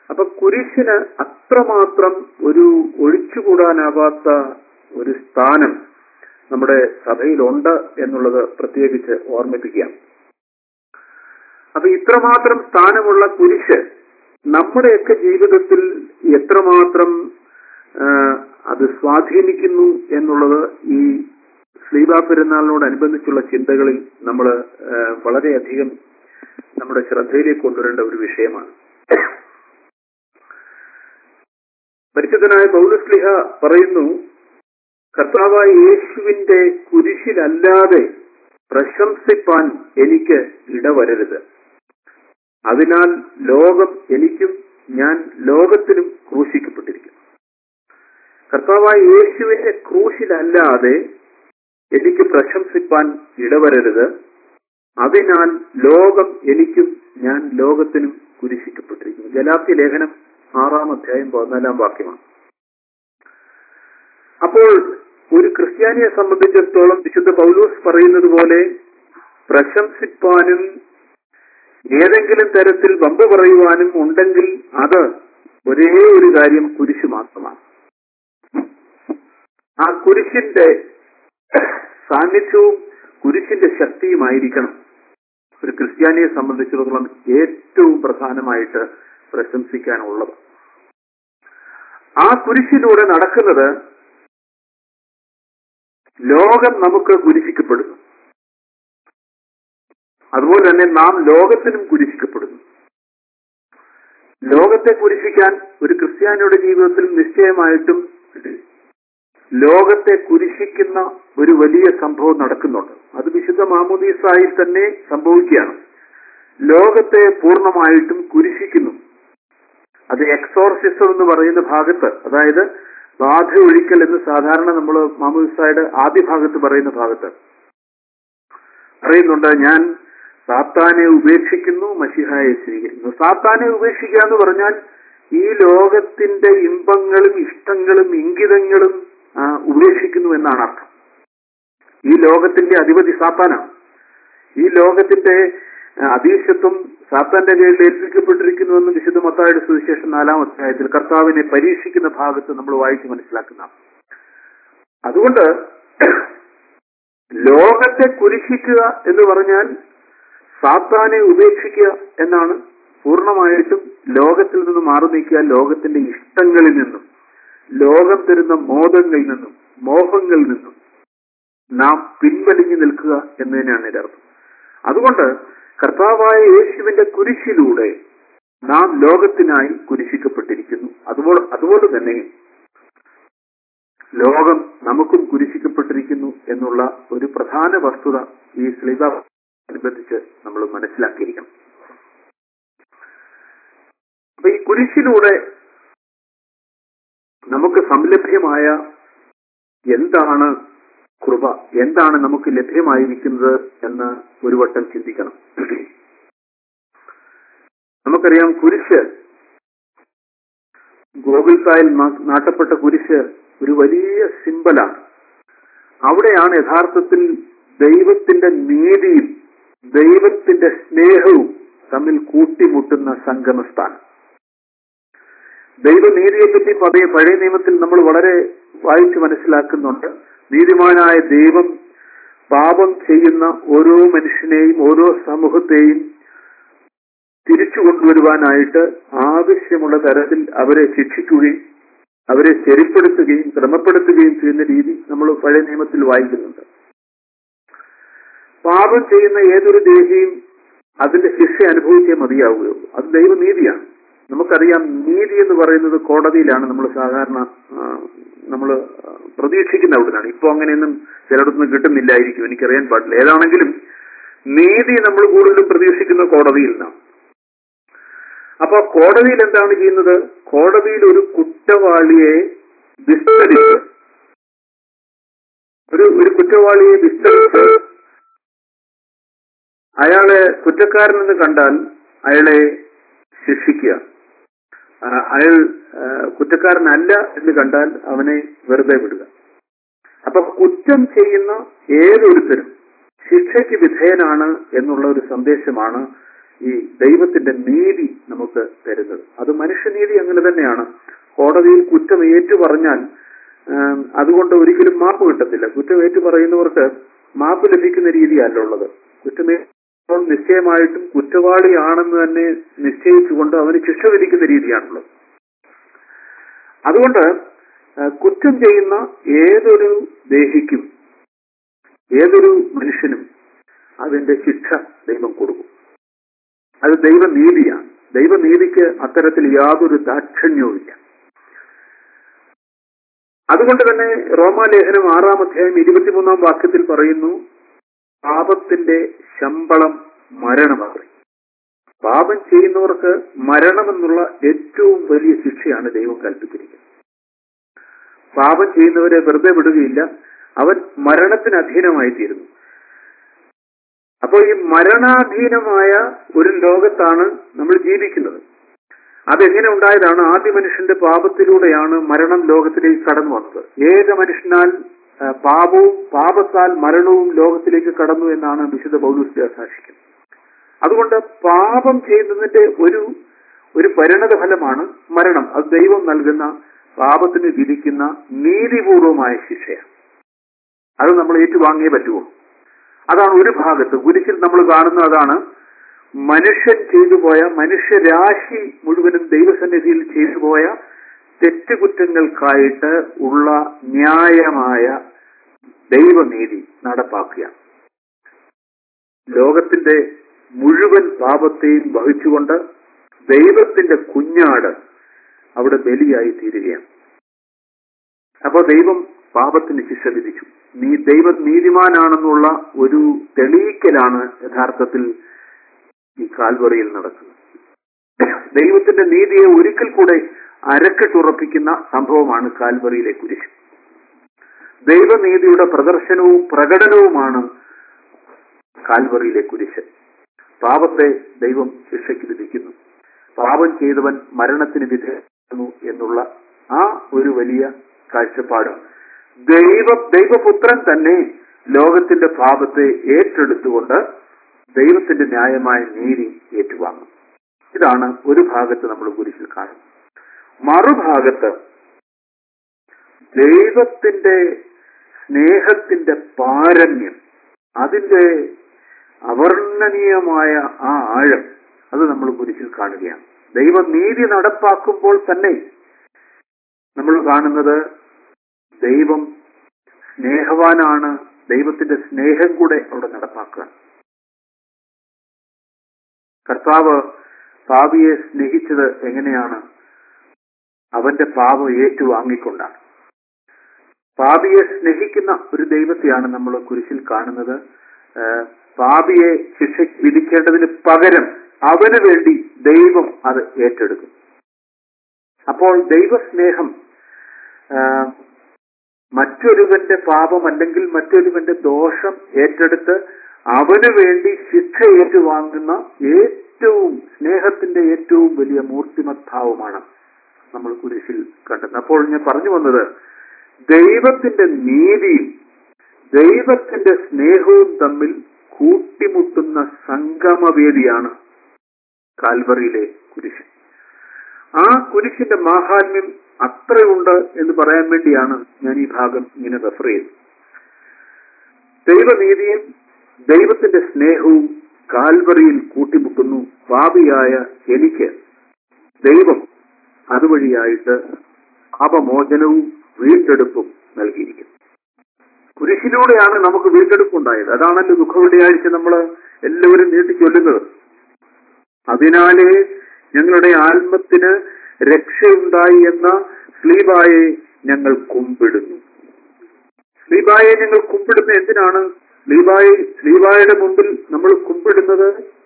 അപ്പൊ കുരിശിന് അത്രമാത്രം ഒരു ഒഴിച്ചുകൂടാനാവാത്ത ഒരു സ്ഥാനം നമ്മുടെ സഭയിലുണ്ട് എന്നുള്ളത് പ്രത്യേകിച്ച് ഓർമ്മിപ്പിക്കാം അപ്പൊ ഇത്രമാത്രം സ്ഥാനമുള്ള കുരിശ് നമ്മുടെയൊക്കെ ജീവിതത്തിൽ എത്രമാത്രം ആ, അത് സ്വാധീനിക്കുന്നു എന്നുള്ളത് ഈ ശ്രീബാ പെരുന്നാളിനോടനുബന്ധിച്ചുള്ള ചിന്തകളിൽ നമ്മൾ വളരെയധികം നമ്മുടെ ശ്രദ്ധയിലേക്ക് കൊണ്ടുവരേണ്ട ഒരു വിഷയമാണ് പരിശുദ്ധനായ പൗലസ്ലിഹ പറയുന്നു കർത്താവായ യേശുവിന്റെ കുരിശിലല്ലാതെ പ്രശംസിപ്പാൻ എനിക്ക് ഇടവരരുത് അതിനാൽ ലോകം എനിക്കും ഞാൻ ലോകത്തിനും ക്രൂശിക്കപ്പെട്ടിരിക്കുന്നു കർത്താവായ യേശുവിന്റെ ക്രൂശിലല്ലാതെ എനിക്ക് പ്രശംസിപ്പാൻ ഇടവരരുത് അതിനാൽ ലോകം എനിക്കും ഞാൻ ലോകത്തിനും കുരിശിക്കപ്പെട്ടിരിക്കുന്നു ഗലാത്തി ലേഖനം ആറാം അധ്യായം പതിനാലാം വാക്യമാണ് അപ്പോൾ ഒരു ക്രിസ്ത്യാനിയെ സംബന്ധിച്ചിടത്തോളം വിശുദ്ധ പൗലോസ് പറയുന്നത് പോലെ പ്രശംസിപ്പാനും ഏതെങ്കിലും തരത്തിൽ വമ്പ് പറയുവാനും ഉണ്ടെങ്കിൽ അത് ഒരേ ഒരു കാര്യം കുരിശ് മാത്രമാണ് ആ കുരിശിന്റെ സാന്നിധ്യവും കുരിശിന്റെ ശക്തിയുമായിരിക്കണം ഒരു ക്രിസ്ത്യാനിയെ സംബന്ധിച്ചിടത്തോളം ഏറ്റവും പ്രധാനമായിട്ട് പ്രശംസിക്കാനുള്ളത് ആ കുരിശിലൂടെ നടക്കുന്നത് ലോകം നമുക്ക് കുരിശിക്കപ്പെടുന്നു അതുപോലെ തന്നെ നാം ലോകത്തിനും കുരിശിക്കപ്പെടുന്നു ലോകത്തെ കുരിശിക്കാൻ ഒരു ക്രിസ്ത്യാനിയുടെ ജീവിതത്തിൽ നിശ്ചയമായിട്ടും ലോകത്തെ കുരിശിക്കുന്ന ഒരു വലിയ സംഭവം നടക്കുന്നുണ്ട് അത് വിശുദ്ധ മാമോദീസായിൽ തന്നെ സംഭവിക്കുകയാണ് ലോകത്തെ പൂർണ്ണമായിട്ടും കുരിശിക്കുന്നു അത് എക്സോർസിസം എന്ന് പറയുന്ന ഭാഗത്ത് അതായത് ബാധ ഒഴിക്കൽ എന്ന് സാധാരണ നമ്മൾ മാമോദിസായുടെ ആദ്യ ഭാഗത്ത് പറയുന്ന ഭാഗത്ത് പറയുന്നുണ്ട് ഞാൻ സാത്താനെ ഉപേക്ഷിക്കുന്നു മഷിഹായെ സ്വീകരിക്കുന്നു സാത്താനെ ഉപേക്ഷിക്കുക എന്ന് പറഞ്ഞാൽ ഈ ലോകത്തിന്റെ ഇമ്പങ്ങളും ഇഷ്ടങ്ങളും ഇംഗിതങ്ങളും ആ, ഉപേക്ഷിക്കുന്നു എന്നാണ് അർത്ഥം ഈ ലോകത്തിന്റെ അധിപതി സാത്താനാണ് ഈ ലോകത്തിന്റെ ആ, അധീശത്വം സാത്താന്റെ കീഴിൽ ഏൽപ്പിക്കപ്പെട്ടിരിക്കുന്നുവെന്ന് വിശുദ്ധ മത്തായുടെ സുവിശേഷം നാലാം അധ്യായത്തിൽ കർത്താവിനെ പരീക്ഷിക്കുന്ന ഭാഗത്ത് നമ്മൾ വായിച്ച് മനസ്സിലാക്കുന്ന അതുകൊണ്ട് ലോകത്തെ കുരിശിക്കുക എന്ന് പറഞ്ഞാൽ സാത്താനെ ഉപേക്ഷിക്കുക എന്നാണ് പൂർണ്ണമായിട്ടും ലോകത്തിൽ നിന്ന് മാറി നീക്കുക ലോകത്തിന്റെ ഇഷ്ടങ്ങളിൽ നിന്നും ലോകം തരുന്ന മോദങ്ങളിൽ നിന്നും മോഹങ്ങളിൽ നിന്നും നാം പിൻവലിഞ്ഞു നിൽക്കുക എന്നതിനാണ് ഇതിന്റെ അർത്ഥം അതുകൊണ്ട് കർത്താവായ യേശുവിന്റെ കുരിശിലൂടെ നാം ലോകത്തിനായി കുരിശിക്കപ്പെട്ടിരിക്കുന്നു അതുപോലെ അതുപോലെ തന്നെ ലോകം നമുക്കും കുരിശിക്കപ്പെട്ടിരിക്കുന്നു എന്നുള്ള ഒരു പ്രധാന വസ്തുത ഈ സ്ലിബ അനുബന്ധിച്ച് നമ്മൾ മനസ്സിലാക്കിയിരിക്കണം അപ്പൊ ഈ കുരിശിലൂടെ നമുക്ക് സംലഭ്യമായ എന്താണ് കൃപ എന്താണ് നമുക്ക് ലഭ്യമായിരിക്കുന്നത് എന്ന് ഒരു വട്ടം ചിന്തിക്കണം നമുക്കറിയാം കുരിശ് ഗോകുൽസായിൽ നാ- നാട്ടപ്പെട്ട കുരിശ് ഒരു വലിയ സിമ്പലാണ് അവിടെയാണ് യഥാർത്ഥത്തിൽ ദൈവത്തിന്റെ നീതിയും ദൈവത്തിന്റെ സ്നേഹവും തമ്മിൽ കൂട്ടിമുട്ടുന്ന സംഗമസ്ഥാനം ദൈവനീതിയെപ്പറ്റി പഴയ പഴയ നിയമത്തിൽ നമ്മൾ വളരെ വായിച്ച് മനസ്സിലാക്കുന്നുണ്ട് നീതിമാനായ ദൈവം പാപം ചെയ്യുന്ന ഓരോ മനുഷ്യനെയും ഓരോ സമൂഹത്തെയും തിരിച്ചു കൊണ്ടുവരുവാനായിട്ട് ആവശ്യമുള്ള തരത്തിൽ അവരെ ശിക്ഷിക്കുകയും അവരെ ശരിപ്പെടുത്തുകയും ക്രമപ്പെടുത്തുകയും ചെയ്യുന്ന രീതി നമ്മൾ പഴയ നിയമത്തിൽ വായിക്കുന്നുണ്ട് പാപം ചെയ്യുന്ന ഏതൊരു ദേഹിയും അതിന്റെ ശിക്ഷ അനുഭവിച്ചേ മതിയാവുകയുള്ളൂ അത് ദൈവനീതിയാണ് നമുക്കറിയാം നീതി എന്ന് പറയുന്നത് കോടതിയിലാണ് നമ്മൾ സാധാരണ നമ്മൾ പ്രതീക്ഷിക്കുന്ന അവിടുന്നാണ് ഇപ്പൊ അങ്ങനെയൊന്നും ചിലയിടത്തുനിന്ന് കിട്ടുന്നില്ലായിരിക്കും എനിക്കറിയാൻ പാടില്ല ഏതാണെങ്കിലും നീതി നമ്മൾ കൂടുതലും പ്രതീക്ഷിക്കുന്ന കോടതിയിൽ നിന്നാണ് അപ്പൊ കോടതിയിൽ എന്താണ് ചെയ്യുന്നത് കോടതിയിൽ ഒരു കുറ്റവാളിയെ വിസ്തരിച്ച് ഒരു ഒരു കുറ്റവാളിയെ വിസ്തരിച്ച് അയാളെ കുറ്റക്കാരനെന്ന് കണ്ടാൽ അയാളെ ശിക്ഷിക്കുക ആ, അയാൾ ആ, കുറ്റക്കാരനല്ല എന്ന് കണ്ടാൽ അവനെ വെറുതെ വിടുക അപ്പൊ കുറ്റം ചെയ്യുന്ന ഏതൊരുത്തരും ശിക്ഷയ്ക്ക് വിധേയനാണ് എന്നുള്ള ഒരു സന്ദേശമാണ് ഈ ദൈവത്തിന്റെ നീതി നമുക്ക് തരുന്നത് അത് മനുഷ്യനീതി അങ്ങനെ തന്നെയാണ് കോടതിയിൽ കുറ്റം ഏറ്റു പറഞ്ഞാൽ ആം, അതുകൊണ്ട് ഒരിക്കലും മാപ്പ് കിട്ടത്തില്ല കുറ്റം ഏറ്റു പറയുന്നവർക്ക് മാപ്പ് ലഭിക്കുന്ന രീതിയല്ല ഉള്ളത് കുറ്റമേറ്റപ്പോൾ നിശ്ചയമായിട്ടും കുറ്റവാളിയാണെന്ന് തന്നെ നിശ്ചയിച്ചുകൊണ്ട് അവന് ശിക്ഷ വിധിക്കുന്ന രീതിയാണുള്ളത് അതുകൊണ്ട് ആ, കുറ്റം ചെയ്യുന്ന ഏതൊരു ദേഹിക്കും ഏതൊരു മനുഷ്യനും അതിന്റെ ശിക്ഷ ദൈവം കൊടുക്കും അത് ദൈവനീതിയാണ് ദൈവനീതിക്ക് അത്തരത്തിൽ യാതൊരു ദാക്ഷിണ്യവുമില്ല അതുകൊണ്ട് തന്നെ റോമാലേഖനം ആറാം അധ്യായം ഇരുപത്തിമൂന്നാം വാക്യത്തിൽ പറയുന്നു പാപത്തിന്റെ ശമ്പളം മരണമറി പാപം ചെയ്യുന്നവർക്ക് മരണമെന്നുള്ള ഏറ്റവും വലിയ ശിക്ഷയാണ് ദൈവം കൽപ്പിച്ചിരിക്കുന്നത് പാപം ചെയ്യുന്നവരെ വെറുതെ വിടുകയില്ല അവൻ മരണത്തിന് അധീനമായി തീരുന്നു അപ്പോൾ ഈ മരണാധീനമായ ഒരു ലോകത്താണ് നമ്മൾ ജീവിക്കുന്നത് അതെങ്ങനെ ഉണ്ടായതാണ് ആദ്യ മനുഷ്യന്റെ പാപത്തിലൂടെയാണ് മരണം ലോകത്തിലേക്ക് കടന്നു വന്നത് ഏക മനുഷ്യനാൽ ആ, പാപവും പാപത്താൽ മരണവും ലോകത്തിലേക്ക് കടന്നു എന്നാണ് വിശുദ്ധ പൗലൂസ് സാക്ഷിക്കുന്നത് അതുകൊണ്ട് പാപം ചെയ്യുന്നതിന്റെ ഒരു ഒരു പരിണത ഫലമാണ് മരണം അത് ദൈവം നൽകുന്ന പാപത്തിന് വിധിക്കുന്ന നീതിപൂർവമായ ശിക്ഷയാണ് അത് നമ്മൾ ഏറ്റുവാങ്ങിയേ പറ്റുമോ അതാണ് ഒരു ഭാഗത്ത് കുരിശിൽ നമ്മൾ കാണുന്ന അതാണ് മനുഷ്യൻ ചെയ്തു പോയ മനുഷ്യരാശി മുഴുവനും ദൈവസന്നിധിയിൽ ചെയ്തു പോയ തെറ്റുകുറ്റങ്ങൾക്കായിട്ട് ഉള്ള ന്യായമായ ദൈവനീതി നടപ്പാക്കുക ലോകത്തിന്റെ മുഴുവൻ പാപത്തെയും വഹിച്ചുകൊണ്ട് ദൈവത്തിന്റെ കുഞ്ഞാട് അവിടെ ബലിയായി തീരുകയാണ് അപ്പോൾ ദൈവം പാപത്തിന് ശിക്ഷ വിധിച്ചു നീ ദൈവ നീതിമാനാണെന്നുള്ള ഒരു തെളിയിക്കലാണ് യഥാർത്ഥത്തിൽ ഈ കാൽവറിയിൽ നടക്കുന്നത് ദൈവത്തിന്റെ നീതിയെ ഒരിക്കൽ കൂടെ അരക്കെട്ടുറപ്പിക്കുന്ന സംഭവമാണ് കാൽവറിയിലെ കുരിശ് ദൈവനീതിയുടെ പ്രദർശനവും പ്രകടനവുമാണ് കാൽവറിയിലെ കുരിശ് പാപത്തെ ദൈവം ശിക്ഷയ്ക്ക് വിധിക്കുന്നു പാപം ചെയ്തവൻ മരണത്തിന് വിധേയന്നു എന്നുള്ള ആ ഒരു വലിയ കാഴ്ചപ്പാട് ദൈവ ദൈവപുത്രൻ തന്നെ ലോകത്തിന്റെ പാപത്തെ ഏറ്റെടുത്തുകൊണ്ട് ദൈവത്തിന്റെ ന്യായമായ നീതി ഏറ്റുവാങ്ങും ഇതാണ് ഒരു ഭാഗത്ത് നമ്മൾ കുരിശിൽ കാണുന്നത് മറുഭാഗത്ത് ദൈവത്തിന്റെ സ്നേഹത്തിന്റെ പാരമ്യം അതിന്റെ അവർണ്ണനീയമായ ആ ആഴം അത് നമ്മൾ കുരിശിൽ കാണുകയാണ് ദൈവനീതി നടപ്പാക്കുമ്പോൾ തന്നെ നമ്മൾ കാണുന്നത് ദൈവം സ്നേഹവാനാണ് ദൈവത്തിന്റെ സ്നേഹം കൂടെ അവിടെ നടപ്പാക്കുക കർത്താവ് പാപിയെ സ്നേഹിച്ചത് എങ്ങനെയാണ് അവന്റെ പാപം ഏറ്റുവാങ്ങിക്കൊണ്ടാണ് പാപിയെ സ്നേഹിക്കുന്ന ഒരു ദൈവത്തെയാണ് നമ്മൾ കുരിശിൽ കാണുന്നത് ആ, പാപിയെ ശിക്ഷ വിധിക്കേണ്ടതിന് പകരം അവന് വേണ്ടി ദൈവം അത് ഏറ്റെടുക്കും അപ്പോൾ ദൈവസ്നേഹം ആ, മറ്റൊരുവന്റെ പാപം അല്ലെങ്കിൽ മറ്റൊരുവന്റെ ദോഷം ഏറ്റെടുത്ത് അവന് വേണ്ടി ശിക്ഷ ഏറ്റുവാങ്ങുന്ന ഏറ്റവും സ്നേഹത്തിന്റെ ഏറ്റവും വലിയ മൂർത്തിമത്ഭാവമാണ് നമ്മൾ കുരിശിൽ കണ്ടത് അപ്പോൾ ഞാൻ പറഞ്ഞു വന്നത് ദൈവത്തിന്റെ നീതിയും ദൈവത്തിന്റെ സ്നേഹവും തമ്മിൽ കൂട്ടിമുട്ടുന്ന സംഗമവേദിയാണ് കാൽവറിയിലെ കുരിശ് ആ കുരിശിന്റെ മാഹാത്മ്യം അത്രയുണ്ട് എന്ന് പറയാൻ വേണ്ടിയാണ് ഞാൻ ഈ ഭാഗം ഇങ്ങനെ റെഫർ ചെയ്തത് ദൈവനീതിയും ദൈവത്തിന്റെ സ്നേഹവും കാൽവറിയിൽ കൂട്ടിമുട്ടുന്നു പാപിയായ എനിക്ക് ദൈവം അതുവഴിയായിട്ട് പാപമോചനവും വീണ്ടെടുപ്പും നൽകിയിരിക്കുന്നു കുരിശിലൂടെയാണ് നമുക്ക് വീണ്ടെടുപ്പ് ഉണ്ടായത് അതാണല്ലോ ദുഃഖവെള്ളിയാഴ്ച നമ്മൾ എല്ലാവരും നീട്ടി ചൊല്ലുന്നത് അതിനാലേ ഞങ്ങളുടെ ആത്മത്തിന് രക്ഷയുണ്ടായി എന്ന സ്ലീബായെ ഞങ്ങൾ കുമ്പിടുന്നു സ്ലീബായെ ഞങ്ങൾ കുമ്പിടുന്ന എന്തിനാണ് സ്ലീബായി സ്ലീബായുടെ മുമ്പിൽ നമ്മൾ കുമ്പിടുന്നത്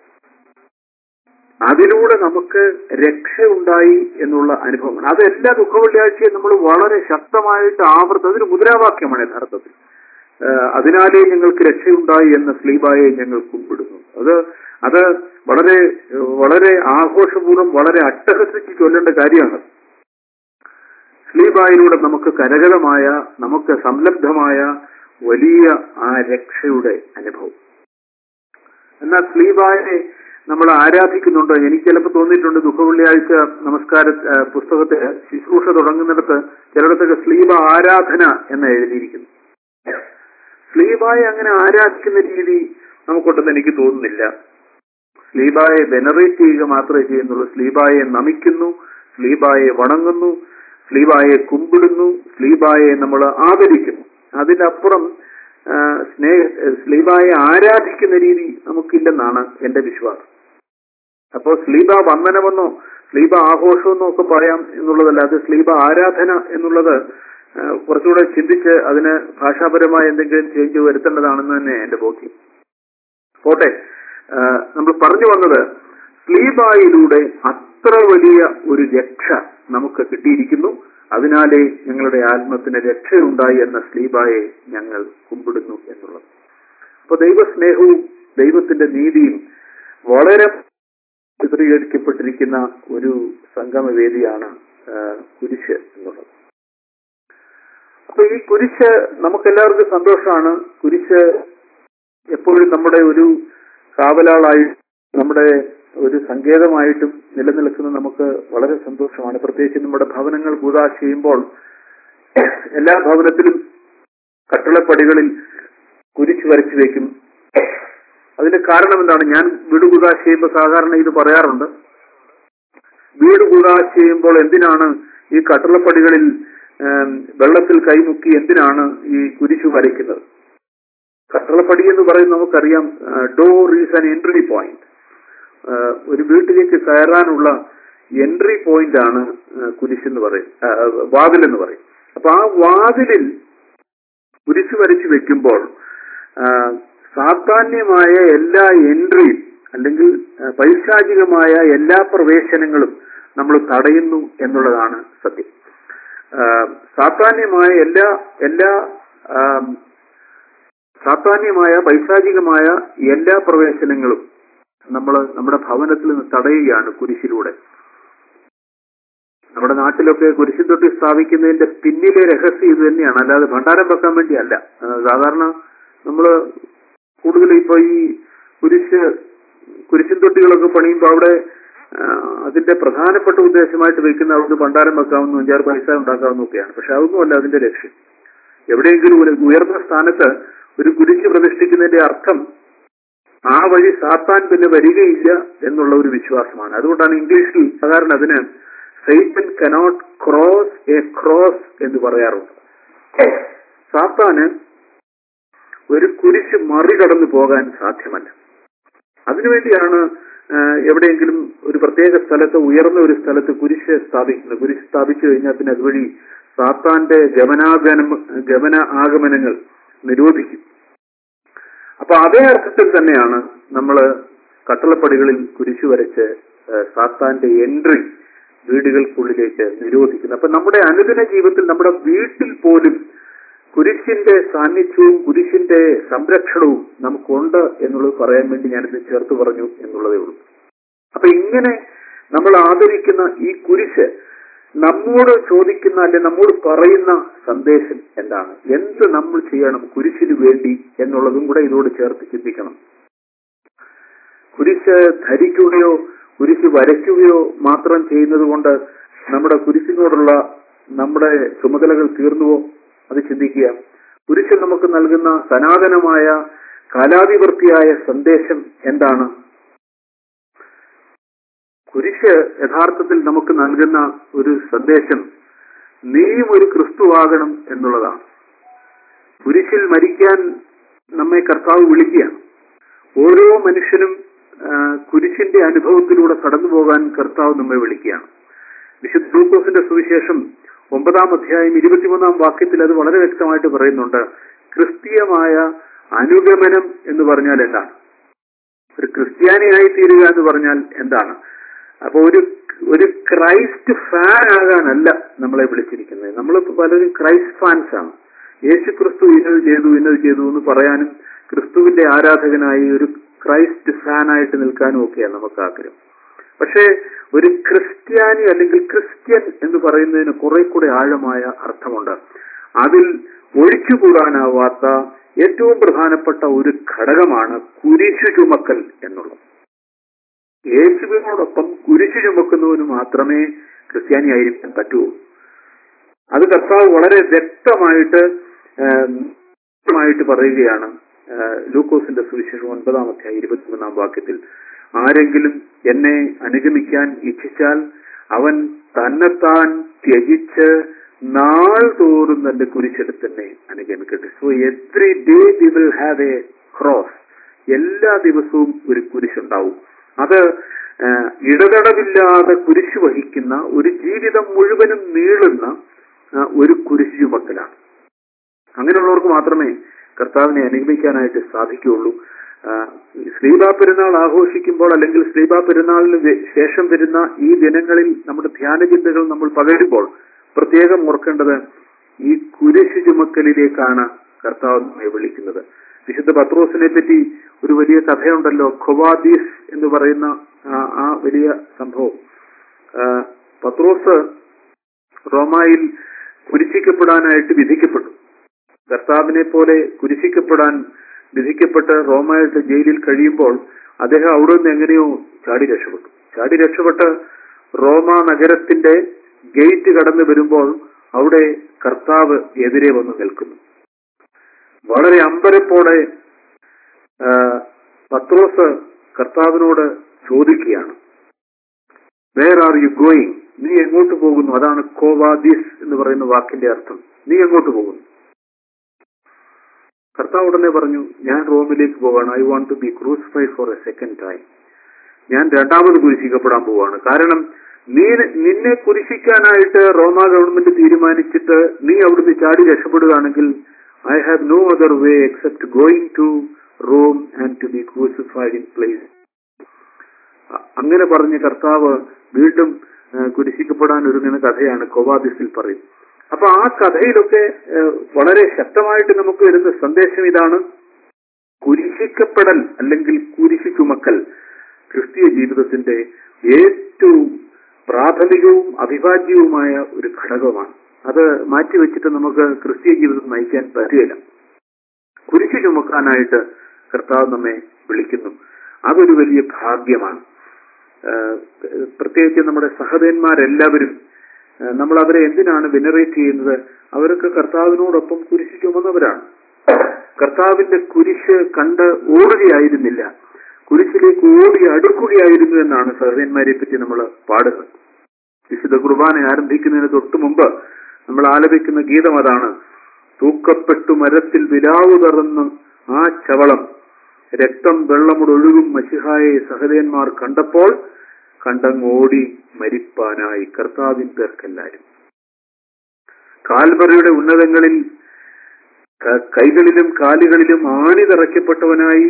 അതിലൂടെ നമുക്ക് രക്ഷയുണ്ടായി എന്നുള്ള അനുഭവമാണ് അത് എല്ലാ ദുഃഖവെള്ളിയാഴ്ചയും നമ്മൾ വളരെ ശക്തമായിട്ട് ആവർത്തി അതൊരു മുദ്രാവാക്യമാണ് യഥാർത്ഥത്തിൽ ഏഹ് അതിനാലേ ഞങ്ങൾക്ക് രക്ഷയുണ്ടായി എന്ന സ്ലീബായെ ഞങ്ങൾ കുമ്പിടുന്നു അത് അത് വളരെ വളരെ ആഘോഷപൂർവ്വം വളരെ അട്ടഹസിച്ച് ചൊല്ലേണ്ട കാര്യമാണ് സ്ലീബായിലൂടെ നമുക്ക് കരകതമായ നമുക്ക് സംലബ്ധമായ വലിയ ആ രക്ഷയുടെ അനുഭവം എന്നാൽ സ്ലീബായെ നമ്മൾ ആരാധിക്കുന്നുണ്ട് എനിക്ക് ചിലപ്പോൾ തോന്നിയിട്ടുണ്ട് ദുഃഖവെള്ളിയാഴ്ച നമസ്കാര ആ, പുസ്തകത്തില് ശുശ്രൂഷ തുടങ്ങുന്നിടത്ത് ചിലയിടത്തൊക്കെ സ്ലീബ ആരാധന എന്ന് എഴുതിയിരിക്കുന്നു സ്ലീബായെ അങ്ങനെ ആരാധിക്കുന്ന രീതി നമുക്കൊട്ടെന്ന് എനിക്ക് തോന്നുന്നില്ല സ്ലീബായെ വെനറേറ്റ് ചെയ്യുക മാത്രമേ ചെയ്യുന്നുള്ളൂ സ്ലീബായെ നമിക്കുന്നു സ്ലീബായെ വണങ്ങുന്നു സ്ലീബായെ കുമ്പിടുന്നു സ്ലീബായെ നമ്മൾ ആദരിക്കുന്നു അതിനപ്പുറം ആ, സ്നേഹ സ്ലീബായെ ആരാധിക്കുന്ന രീതി നമുക്കില്ലെന്നാണ് എന്റെ വിശ്വാസം അപ്പോൾ സ്ലീബ വന്ദനമെന്നോ സ്ലീബ ആഘോഷമെന്നോ ഒക്കെ പറയാം എന്നുള്ളതല്ല അത് സ്ലീബ ആരാധന എന്നുള്ളത് ആ, കുറച്ചുകൂടെ ചിന്തിച്ച് അതിന് ഭാഷാപരമായ എന്തെങ്കിലും ചേഞ്ച് വരുത്തേണ്ടതാണെന്ന് തന്നെ എന്റെ ബോധ്യം പോട്ടെ ആ, നമ്മൾ പറഞ്ഞു വന്നത് സ്ലീബായിലൂടെ അത്ര വലിയ ഒരു രക്ഷ നമുക്ക് കിട്ടിയിരിക്കുന്നു അതിനാലേ ഞങ്ങളുടെ ആത്മത്തിന് രക്ഷയുണ്ടായി എന്ന സ്ലീബായെ ഞങ്ങൾ കുമ്പിടുന്നു എന്നുള്ളത് അപ്പൊ ദൈവസ്നേഹവും ദൈവത്തിന്റെ നീതിയും വളരെ ചിത്രീകരിക്കപ്പെട്ടിരിക്കുന്ന ഒരു സംഗമവേദിയാണ് ആ, കുരിശ് എന്നുള്ളത് അപ്പൊ ഈ കുരിശ് നമുക്കെല്ലാവർക്കും സന്തോഷമാണ് കുരിശ് എപ്പോഴും നമ്മുടെ ഒരു കാവലാളായി നമ്മുടെ ഒരു സങ്കേതമായിട്ടും നിലനിൽക്കുന്ന നമുക്ക് വളരെ സന്തോഷമാണ് പ്രത്യേകിച്ച് നമ്മുടെ ഭവനങ്ങൾ കൂതാ ചെയ്യുമ്പോൾ എല്ലാ ഭവനത്തിലും കട്ടിളപ്പടികളിൽ കുരിശ് വരച്ചു വെക്കും അതിന്റെ കാരണം എന്താണ് ഞാൻ വീട് കൂതാ ചെയ്യുമ്പോൾ സാധാരണ ഇത് പറയാറുണ്ട് വീട് കൂതാ ചെയ്യുമ്പോൾ എന്തിനാണ് ഈ കട്ടിളപ്പടികളിൽ ഏം, വെള്ളത്തിൽ കൈമുക്കി എന്തിനാണ് ഈ കുരിശ് വരയ്ക്കുന്നത് കട്ടളപ്പടി എന്ന് പറയുന്നത് നമുക്കറിയാം door is an entry point ഒരു വീട്ടിലേക്ക് കയറാനുള്ള എൻട്രി പോയിന്റ് ആണ് കുരിശ് എന്ന് പറയും ആ, വാതിൽ എന്ന് പറയും അപ്പൊ ആ വാതിലിൽ കുരിശ് വരച്ച് വെക്കുമ്പോൾ ആ, സാധാന്യമായ എല്ലാ എൻട്രിയും അല്ലെങ്കിൽ ആ, പൈശാചികമായ എല്ലാ പ്രവേശനങ്ങളും നമ്മൾ തടയുന്നു എന്നുള്ളതാണ് സത്യം ആ, സാധാന്യമായ എല്ലാ എല്ലാ ആം, സാധാന്യമായ പൈശാചികമായ എല്ലാ പ്രവേശനങ്ങളും നമ്മൾ നമ്മുടെ ഭവനത്തിൽ നിന്ന് തടയുകയാണ് കുരിശിലൂടെ നമ്മുടെ നാട്ടിലൊക്കെ കുരിശിൻ തൊട്ടി സ്ഥാപിക്കുന്നതിന്റെ പിന്നിലെ രഹസ്യം ഇത് തന്നെയാണ് അല്ലാതെ ഭണ്ഡാരം വെക്കാൻ വേണ്ടിയല്ല ആ, സാധാരണ നമ്മൾ കൂടുതൽ ഇപ്പൊ ഈ കുരിശ് കുരിശിൻ തൊട്ടികളൊക്കെ പണിയുമ്പോൾ അവിടെ ആ, അതിന്റെ പ്രധാനപ്പെട്ട ഉദ്ദേശമായിട്ട് വെക്കുന്ന അവർക്ക് ഭണ്ഡാരം വെക്കാവുന്ന അഞ്ചാറ് പൈസ ഉണ്ടാക്കാവുന്നൊക്കെയാണ് പക്ഷെ അതൊന്നുമല്ല അതിന്റെ ലക്ഷ്യം എവിടെയെങ്കിലും ഒരു ഉയർന്ന സ്ഥാനത്ത് ഒരു കുരിശ് പ്രതിഷ്ഠിക്കുന്നതിന്റെ അർത്ഥം ആ വഴി സാത്താൻ പിന്നെ വരികയില്ല എന്നുള്ള ഒരു വിശ്വാസമാണ് അതുകൊണ്ടാണ് ഇംഗ്ലീഷിൽ സാധാരണ അതിന് Satan cannot cross a cross എന്ന് പറയാറുണ്ട് സാത്താന് ഒരു കുരിശ് മറികടന്നു പോകാൻ സാധ്യമല്ല അതിനുവേണ്ടിയാണ് ആ, എവിടെയെങ്കിലും ഒരു പ്രത്യേക സ്ഥലത്ത് ഉയർന്ന ഒരു സ്ഥലത്ത് കുരിശ് സ്ഥാപിക്കുന്നത് കുരിശ് സ്ഥാപിച്ചു കഴിഞ്ഞാൽ പിന്നെ അതുവഴി സാത്താന്റെ ഗമനാഗമന ഗമന ആഗമനങ്ങൾ നിരോധിക്കും അപ്പൊ അതേ അർത്ഥത്തിൽ തന്നെയാണ് നമ്മൾ കട്ടളപ്പടികളിൽ കുരിശു വരച്ച് ആ, സാത്താന്റെ എൻട്രി വീടുകൾക്കുള്ളിലേക്ക് നിരോധിക്കുന്നത് അപ്പൊ നമ്മുടെ അനുദിന ജീവിതത്തിൽ നമ്മുടെ വീട്ടിൽ പോലും കുരിശിന്റെ സാന്നിധ്യവും കുരിശിന്റെ സംരക്ഷണവും നമുക്കുണ്ട് എന്നുള്ളത് പറയാൻ വേണ്ടി ഞാനിത് ചേർത്ത് പറഞ്ഞു എന്നുള്ളതേ ഉള്ളൂ അപ്പൊ ഇങ്ങനെ നമ്മൾ ആദരിക്കുന്ന ഈ കുരിശ് നമ്മോട് ചോദിക്കുന്ന അല്ലെ നമ്മോട് പറയുന്ന സന്ദേശം എന്താണ് എന്ത് നമ്മൾ ചെയ്യണം കുരിശിന് വേണ്ടി എന്നുള്ളതും കൂടെ ഇതിനോട് ചേർത്ത് ചിന്തിക്കണം കുരിശ് ധരിക്കുകയോ കുരിശ് വരയ്ക്കുകയോ മാത്രം ചെയ്യുന്നത് കൊണ്ട് നമ്മുടെ കുരിശിനോടുള്ള നമ്മുടെ ചുമതലകൾ തീർന്നുവോ അത് ചിന്തിക്കുക കുരിശ് നമുക്ക് നൽകുന്ന സനാതനമായ കാലാതിവർത്തിയായ സന്ദേശം എന്താണ് കുരിശ് യഥാർത്ഥത്തിൽ നമുക്ക് നൽകുന്ന ഒരു സന്ദേശം നീയും ഒരു ക്രിസ്തുവാകണം എന്നുള്ളതാണ് കുരിശിൽ മരിക്കാൻ നമ്മെ കർത്താവ് വിളിക്കുകയാണ് ഓരോ മനുഷ്യനും ആ, കുരിശിന്റെ അനുഭവത്തിലൂടെ കടന്നു പോകാൻ കർത്താവ് നമ്മെ വിളിക്കുകയാണ് വിശുദ്ധ ലൂക്കോസിന്റെ സുവിശേഷം ഒമ്പതാം അധ്യായം ഇരുപത്തിമൂന്നാം വാക്യത്തിൽ അത് വളരെ വ്യക്തമായിട്ട് പറയുന്നുണ്ട് ക്രിസ്തീയമായ അനുഗമനം എന്ന് പറഞ്ഞാൽ എന്താണ് ഒരു ക്രിസ്ത്യാനിയായി തീരുക എന്ന് പറഞ്ഞാൽ എന്താണ് അപ്പൊ ഒരു ഒരു ക്രൈസ്റ്റ് ഫാൻ ആകാനല്ല നമ്മളെ വിളിച്ചിരിക്കുന്നത് നമ്മളിപ്പോ പലരും ക്രൈസ്റ്റ് ഫാൻസ് ആണ് യേശു ക്രിസ്തു ഇന്നത് ചെയ്തു ഇന്നത് ചെയ്തു എന്ന് പറയാനും ക്രിസ്തുവിന്റെ ആരാധകനായി ഒരു ക്രൈസ്റ്റ് ഫാനായിട്ട് നിൽക്കാനും ഒക്കെയാണ് നമുക്ക് ആഗ്രഹം പക്ഷേ ഒരു ക്രിസ്ത്യാനി അല്ലെങ്കിൽ ക്രിസ്ത്യൻ എന്ന് പറയുന്നതിന് കുറെ കൂടെ ആഴമായ അർത്ഥമുണ്ട് അതിൽ ഒഴിച്ചുകൂടാനാവാത്ത ഏറ്റവും പ്രധാനപ്പെട്ട ഒരു ഘടകമാണ് കുരിശു ചുമക്കൽ എന്നുള്ളത് യേശുവിനോടൊപ്പം കുരിശു ചുമക്കുന്നവന് മാത്രമേ ക്രിസ്ത്യാനിയായിരിക്കാൻ പറ്റുള്ളൂ അത് കർത്താവ് വളരെ വ്യക്തമായിട്ട് ഏം, വ്യക്തമായിട്ട് പറയുകയാണ് ആ, ലൂക്കോസിന്റെ സുവിശേഷം ഒൻപതാം അധ്യായം ഇരുപത്തിമൂന്നാം വാക്യത്തിൽ ആരെങ്കിലും എന്നെ അനുഗമിക്കാൻ ഇച്ഛിച്ചാൽ അവൻ തന്നെത്താൻ ത്യജിച്ച് നാൾ തോറും തന്റെ കുരിശെടുത്ത് തന്നെ അനുഗമിക്കട്ടെ so every day we will have a cross എല്ലാ ദിവസവും ഒരു കുരിശുണ്ടാവും അത് ആ, ഇടതടവില്ലാതെ കുരിശ് വഹിക്കുന്ന ഒരു ജീവിതം മുഴുവനും നീളുന്ന ആ, ഒരു കുരിശ് ചുമക്കലാണ് അങ്ങനെയുള്ളവർക്ക് മാത്രമേ കർത്താവിനെ അനുഗമിക്കാനായിട്ട് സാധിക്കുകയുള്ളൂ ആ, ശ്രീബാ പെരുന്നാൾ ആഘോഷിക്കുമ്പോൾ അല്ലെങ്കിൽ ശ്രീബാ പെരുന്നാളിന് വെ- ശേഷം വരുന്ന ഈ ദിനങ്ങളിൽ നമ്മുടെ ധ്യാന ചിന്തകൾ നമ്മൾ പകരുമ്പോൾ പ്രത്യേകം ഓർക്കേണ്ടത് ഈ കുരിശ് ചുമക്കലിലേക്കാണ് കർത്താവ് നമ്മെ വിളിക്കുന്നത് വിശുദ്ധ പത്രോസിനെ പറ്റി ഒരു വലിയ കഥയുണ്ടല്ലോ ഖൊവാദീസ് എന്ന് പറയുന്ന ആ- ആ വലിയ സംഭവം ആ, പത്രോസ് റോമായിൽ കുരിശിക്കപ്പെടാനായിട്ട് വിധിക്കപ്പെട്ടു കർത്താവിനെ പോലെ കുരിശിക്കപ്പെടാൻ വിധിക്കപ്പെട്ട് റോമായിട്ട് ജയിലിൽ കഴിയുമ്പോൾ അദ്ദേഹം അവിടെ നിന്ന് എങ്ങനെയോ ചാടി രക്ഷപ്പെട്ടു ചാടി രക്ഷപ്പെട്ട് റോമ നഗരത്തിന്റെ ഗേറ്റ് കടന്നു വരുമ്പോൾ അവിടെ കർത്താവ് എതിരെ വന്ന് നിൽക്കുന്നു വളരെ അമ്പരപ്പോടെ ആ, പത്രോസ് കർത്താവിനോട് ചോദിക്കുകയാണ് വേർ ആർ യു ഗോയിങ് നീ എങ്ങോട്ട് പോകുന്നു അതാണ് കോവാദിസ് എന്ന് പറയുന്ന വാക്കിന്റെ അർത്ഥം നീ എങ്ങോട്ട് പോകുന്നു കർത്താവ് ഉടനെ പറഞ്ഞു ഞാൻ റോമിലേക്ക് പോവാണ് I want to be crucified for a second time ഞാൻ രണ്ടാമത് കുരിശിക്കപ്പെടാൻ പോവാണ് കാരണം നീ നിന്നെ കുരിശിക്കാനായിട്ട് റോമ ഗവൺമെന്റ് തീരുമാനിച്ചിട്ട് നീ അവിടുന്ന് ചാടി രക്ഷപ്പെടുകയാണെങ്കിൽ I have no other way except going to Rome and to be crucified in place അങ്ങനെ പറഞ്ഞ കർത്താവ് വീണ്ടും ആ, കുരിശിക്കപ്പെടാൻ ഒരുങ്ങുന്ന കഥയാണ് കൊവാദിസിൽ പറയും അപ്പൊ ആ കഥയിലൊക്കെ ആ, വളരെ ശക്തമായിട്ട് നമുക്ക് വരുന്ന സന്ദേശം ഇതാണ് കുരിശിക്കപ്പെടൽ അല്ലെങ്കിൽ കുരിശു ചുമക്കൽ ക്രിസ്തീയ ജീവിതത്തിന്റെ ഏറ്റവും പ്രാഥമികവും അവിഭാജ്യവുമായ ഒരു ഘടകമാണ് അത് മാറ്റിവെച്ചിട്ട് നമുക്ക് ക്രിസ്തീയ ജീവിതം നയിക്കാൻ പറ്റുകയില്ല കുരിശു ചുമക്കാനായിട്ട് കർത്താവ് നമ്മെ വിളിക്കുന്നു അതൊരു വലിയ ഭാഗ്യമാണ് ആഹ് പ്രത്യേകിച്ച് നമ്മുടെ സഹോദരന്മാരെല്ലാവരും ആഹ് നമ്മൾ അവരെ എന്തിനാണ് വെനറേറ്റ് ചെയ്യുന്നത് അവരൊക്കെ കർത്താവിനോടൊപ്പം കുരിശ് ചുമന്നവരാണ് കർത്താവിന്റെ കുരിശ് കണ്ട് ഓടുകയായിരുന്നില്ല കുരിശിലേക്ക് ഓടി അടുക്കുകയായിരുന്നു എന്നാണ് സഹോദരന്മാരെ പറ്റി നമ്മൾ പാടുന്നത് വിശുദ്ധ കുർബാന ആരംഭിക്കുന്നതിന് തൊട്ടു മുമ്പ് നമ്മൾ ആലപിക്കുന്ന ഗീതം അതാണ് തൂക്കപ്പെട്ടു മരത്തിൽ വിലാവു തറന്ന് ആ ചവളം രക്തം വെള്ളമുടൊഴുകും മഷിഹായെ സഹദേന്മാർ കണ്ടപ്പോൾ കണ്ടങ്ങോടി മരിപ്പാനായി കർത്താവിൻ പേർക്കെല്ലാരും കാൽവറിയുടെ ഉന്നതങ്ങളിൽ ക- കൈകളിലും കാലുകളിലും ആണി തറയ്ക്കപ്പെട്ടവനായി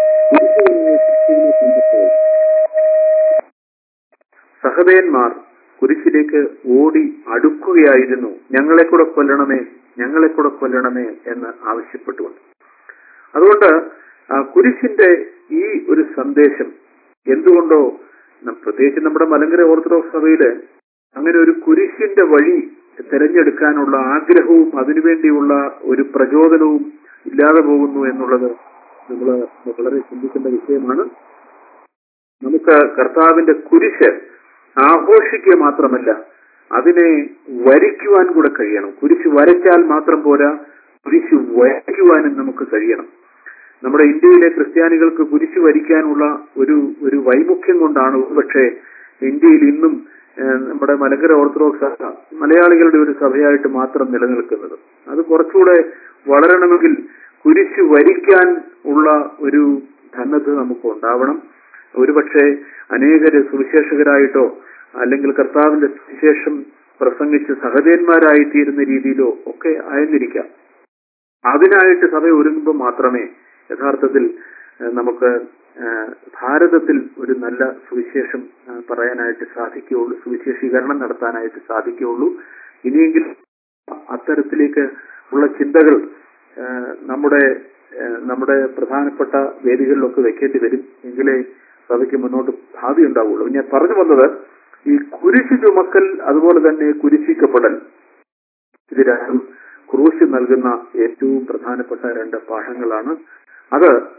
സഹദേന്മാർ കുരിശിലേക്ക് ഓടി അടുക്കുകയായിരുന്നു ഞങ്ങളെ കൂടെ കൊല്ലണമേ ഞങ്ങളെ കൂടെ കൊല്ലണമേ എന്ന് ആവശ്യപ്പെട്ടുകൊണ്ട് അതുകൊണ്ട് ആ കുരിശിന്റെ ഈ ഒരു സന്ദേശം എന്തുകൊണ്ടോ ന- പ്രത്യേകിച്ച് നമ്മുടെ മലങ്കര ഓർത്തഡോക്സ് സഭയില് അങ്ങനെ ഒരു കുരിശിന്റെ വഴി തിരഞ്ഞെടുക്കാനുള്ള ആഗ്രഹവും അതിനുവേണ്ടിയുള്ള ഒരു പ്രചോദനവും ഇല്ലാതെ പോകുന്നു എന്നുള്ളത് നമ്മൾ വളരെ ചിന്തിക്കേണ്ട വിഷയമാണ് നമുക്ക് കർത്താവിന്റെ കുരിശ് ആഘോഷിക്കുക മാത്രമല്ല അതിനെ വരിക്കുവാൻ കൂടെ കഴിയണം കുരിശ് വരച്ചാൽ മാത്രം പോരാ കുരിശ് വരയ്ക്കുവാനും നമുക്ക് കഴിയണം നമ്മുടെ ഇന്ത്യയിലെ ക്രിസ്ത്യാനികൾക്ക് കുരിശ് വരിക്കാനുള്ള ഒരു ഒരു വൈമുഖ്യം കൊണ്ടാണ് പക്ഷേ ഇന്ത്യയിൽ ഇന്നും ഏഹ്, നമ്മുടെ മലങ്കര ഓർത്തഡോക്സ് സഭ മലയാളികളുടെ ഒരു സഭയായിട്ട് മാത്രം നിലനിൽക്കുന്നത് അത് കുറച്ചുകൂടെ വളരണമെങ്കിൽ കുരിശ് വരിക്കാൻ ഉള്ള ഒരു ധനത് നമുക്ക് ഉണ്ടാവണം ഒരുപക്ഷെ അനേകര് സുവിശേഷകരായിട്ടോ അല്ലെങ്കിൽ കർത്താവിന്റെ സുവിശേഷം പ്രസംഗിച്ച് സഹദേന്മാരായി തീരുന്ന രീതിയിലോ ഒക്കെ ആയിരുന്നിരിക്കാം അതിനായിട്ട് സഭ ഒരുങ്ങുമ്പോൾ മാത്രമേ യഥാർത്ഥത്തിൽ ഏഹ്, നമുക്ക് ഏഹ്, ഭാരതത്തിൽ ഒരു നല്ല സുവിശേഷം ഏഹ്, പറയാനായിട്ട് സാധിക്കുകയുള്ളൂ സുവിശേഷീകരണം നടത്താനായിട്ട് സാധിക്കുകയുള്ളൂ ഇനിയെങ്കിലും അത്തരത്തിലേക്ക് ഉള്ള ചിന്തകൾ ഏഹ്, നമ്മുടെ ഏഹ്, നമ്മുടെ പ്രധാനപ്പെട്ട വേദികളിലൊക്കെ വെക്കേണ്ടി വരും എങ്കിലേ സഭയ്ക്ക് മുന്നോട്ട് ഭാവി ഉണ്ടാവുള്ളൂ ഞാൻ പറഞ്ഞു വന്നത് ഈ കുരിശു ചുമക്കൽ അതുപോലെ തന്നെ കുരിശിക്കപ്പെടൽ ഇത് രണ്ടും ക്രൂശ് നൽകുന്ന ഏറ്റവും പ്രധാനപ്പെട്ട രണ്ട് പാഠങ്ങളാണ് അത്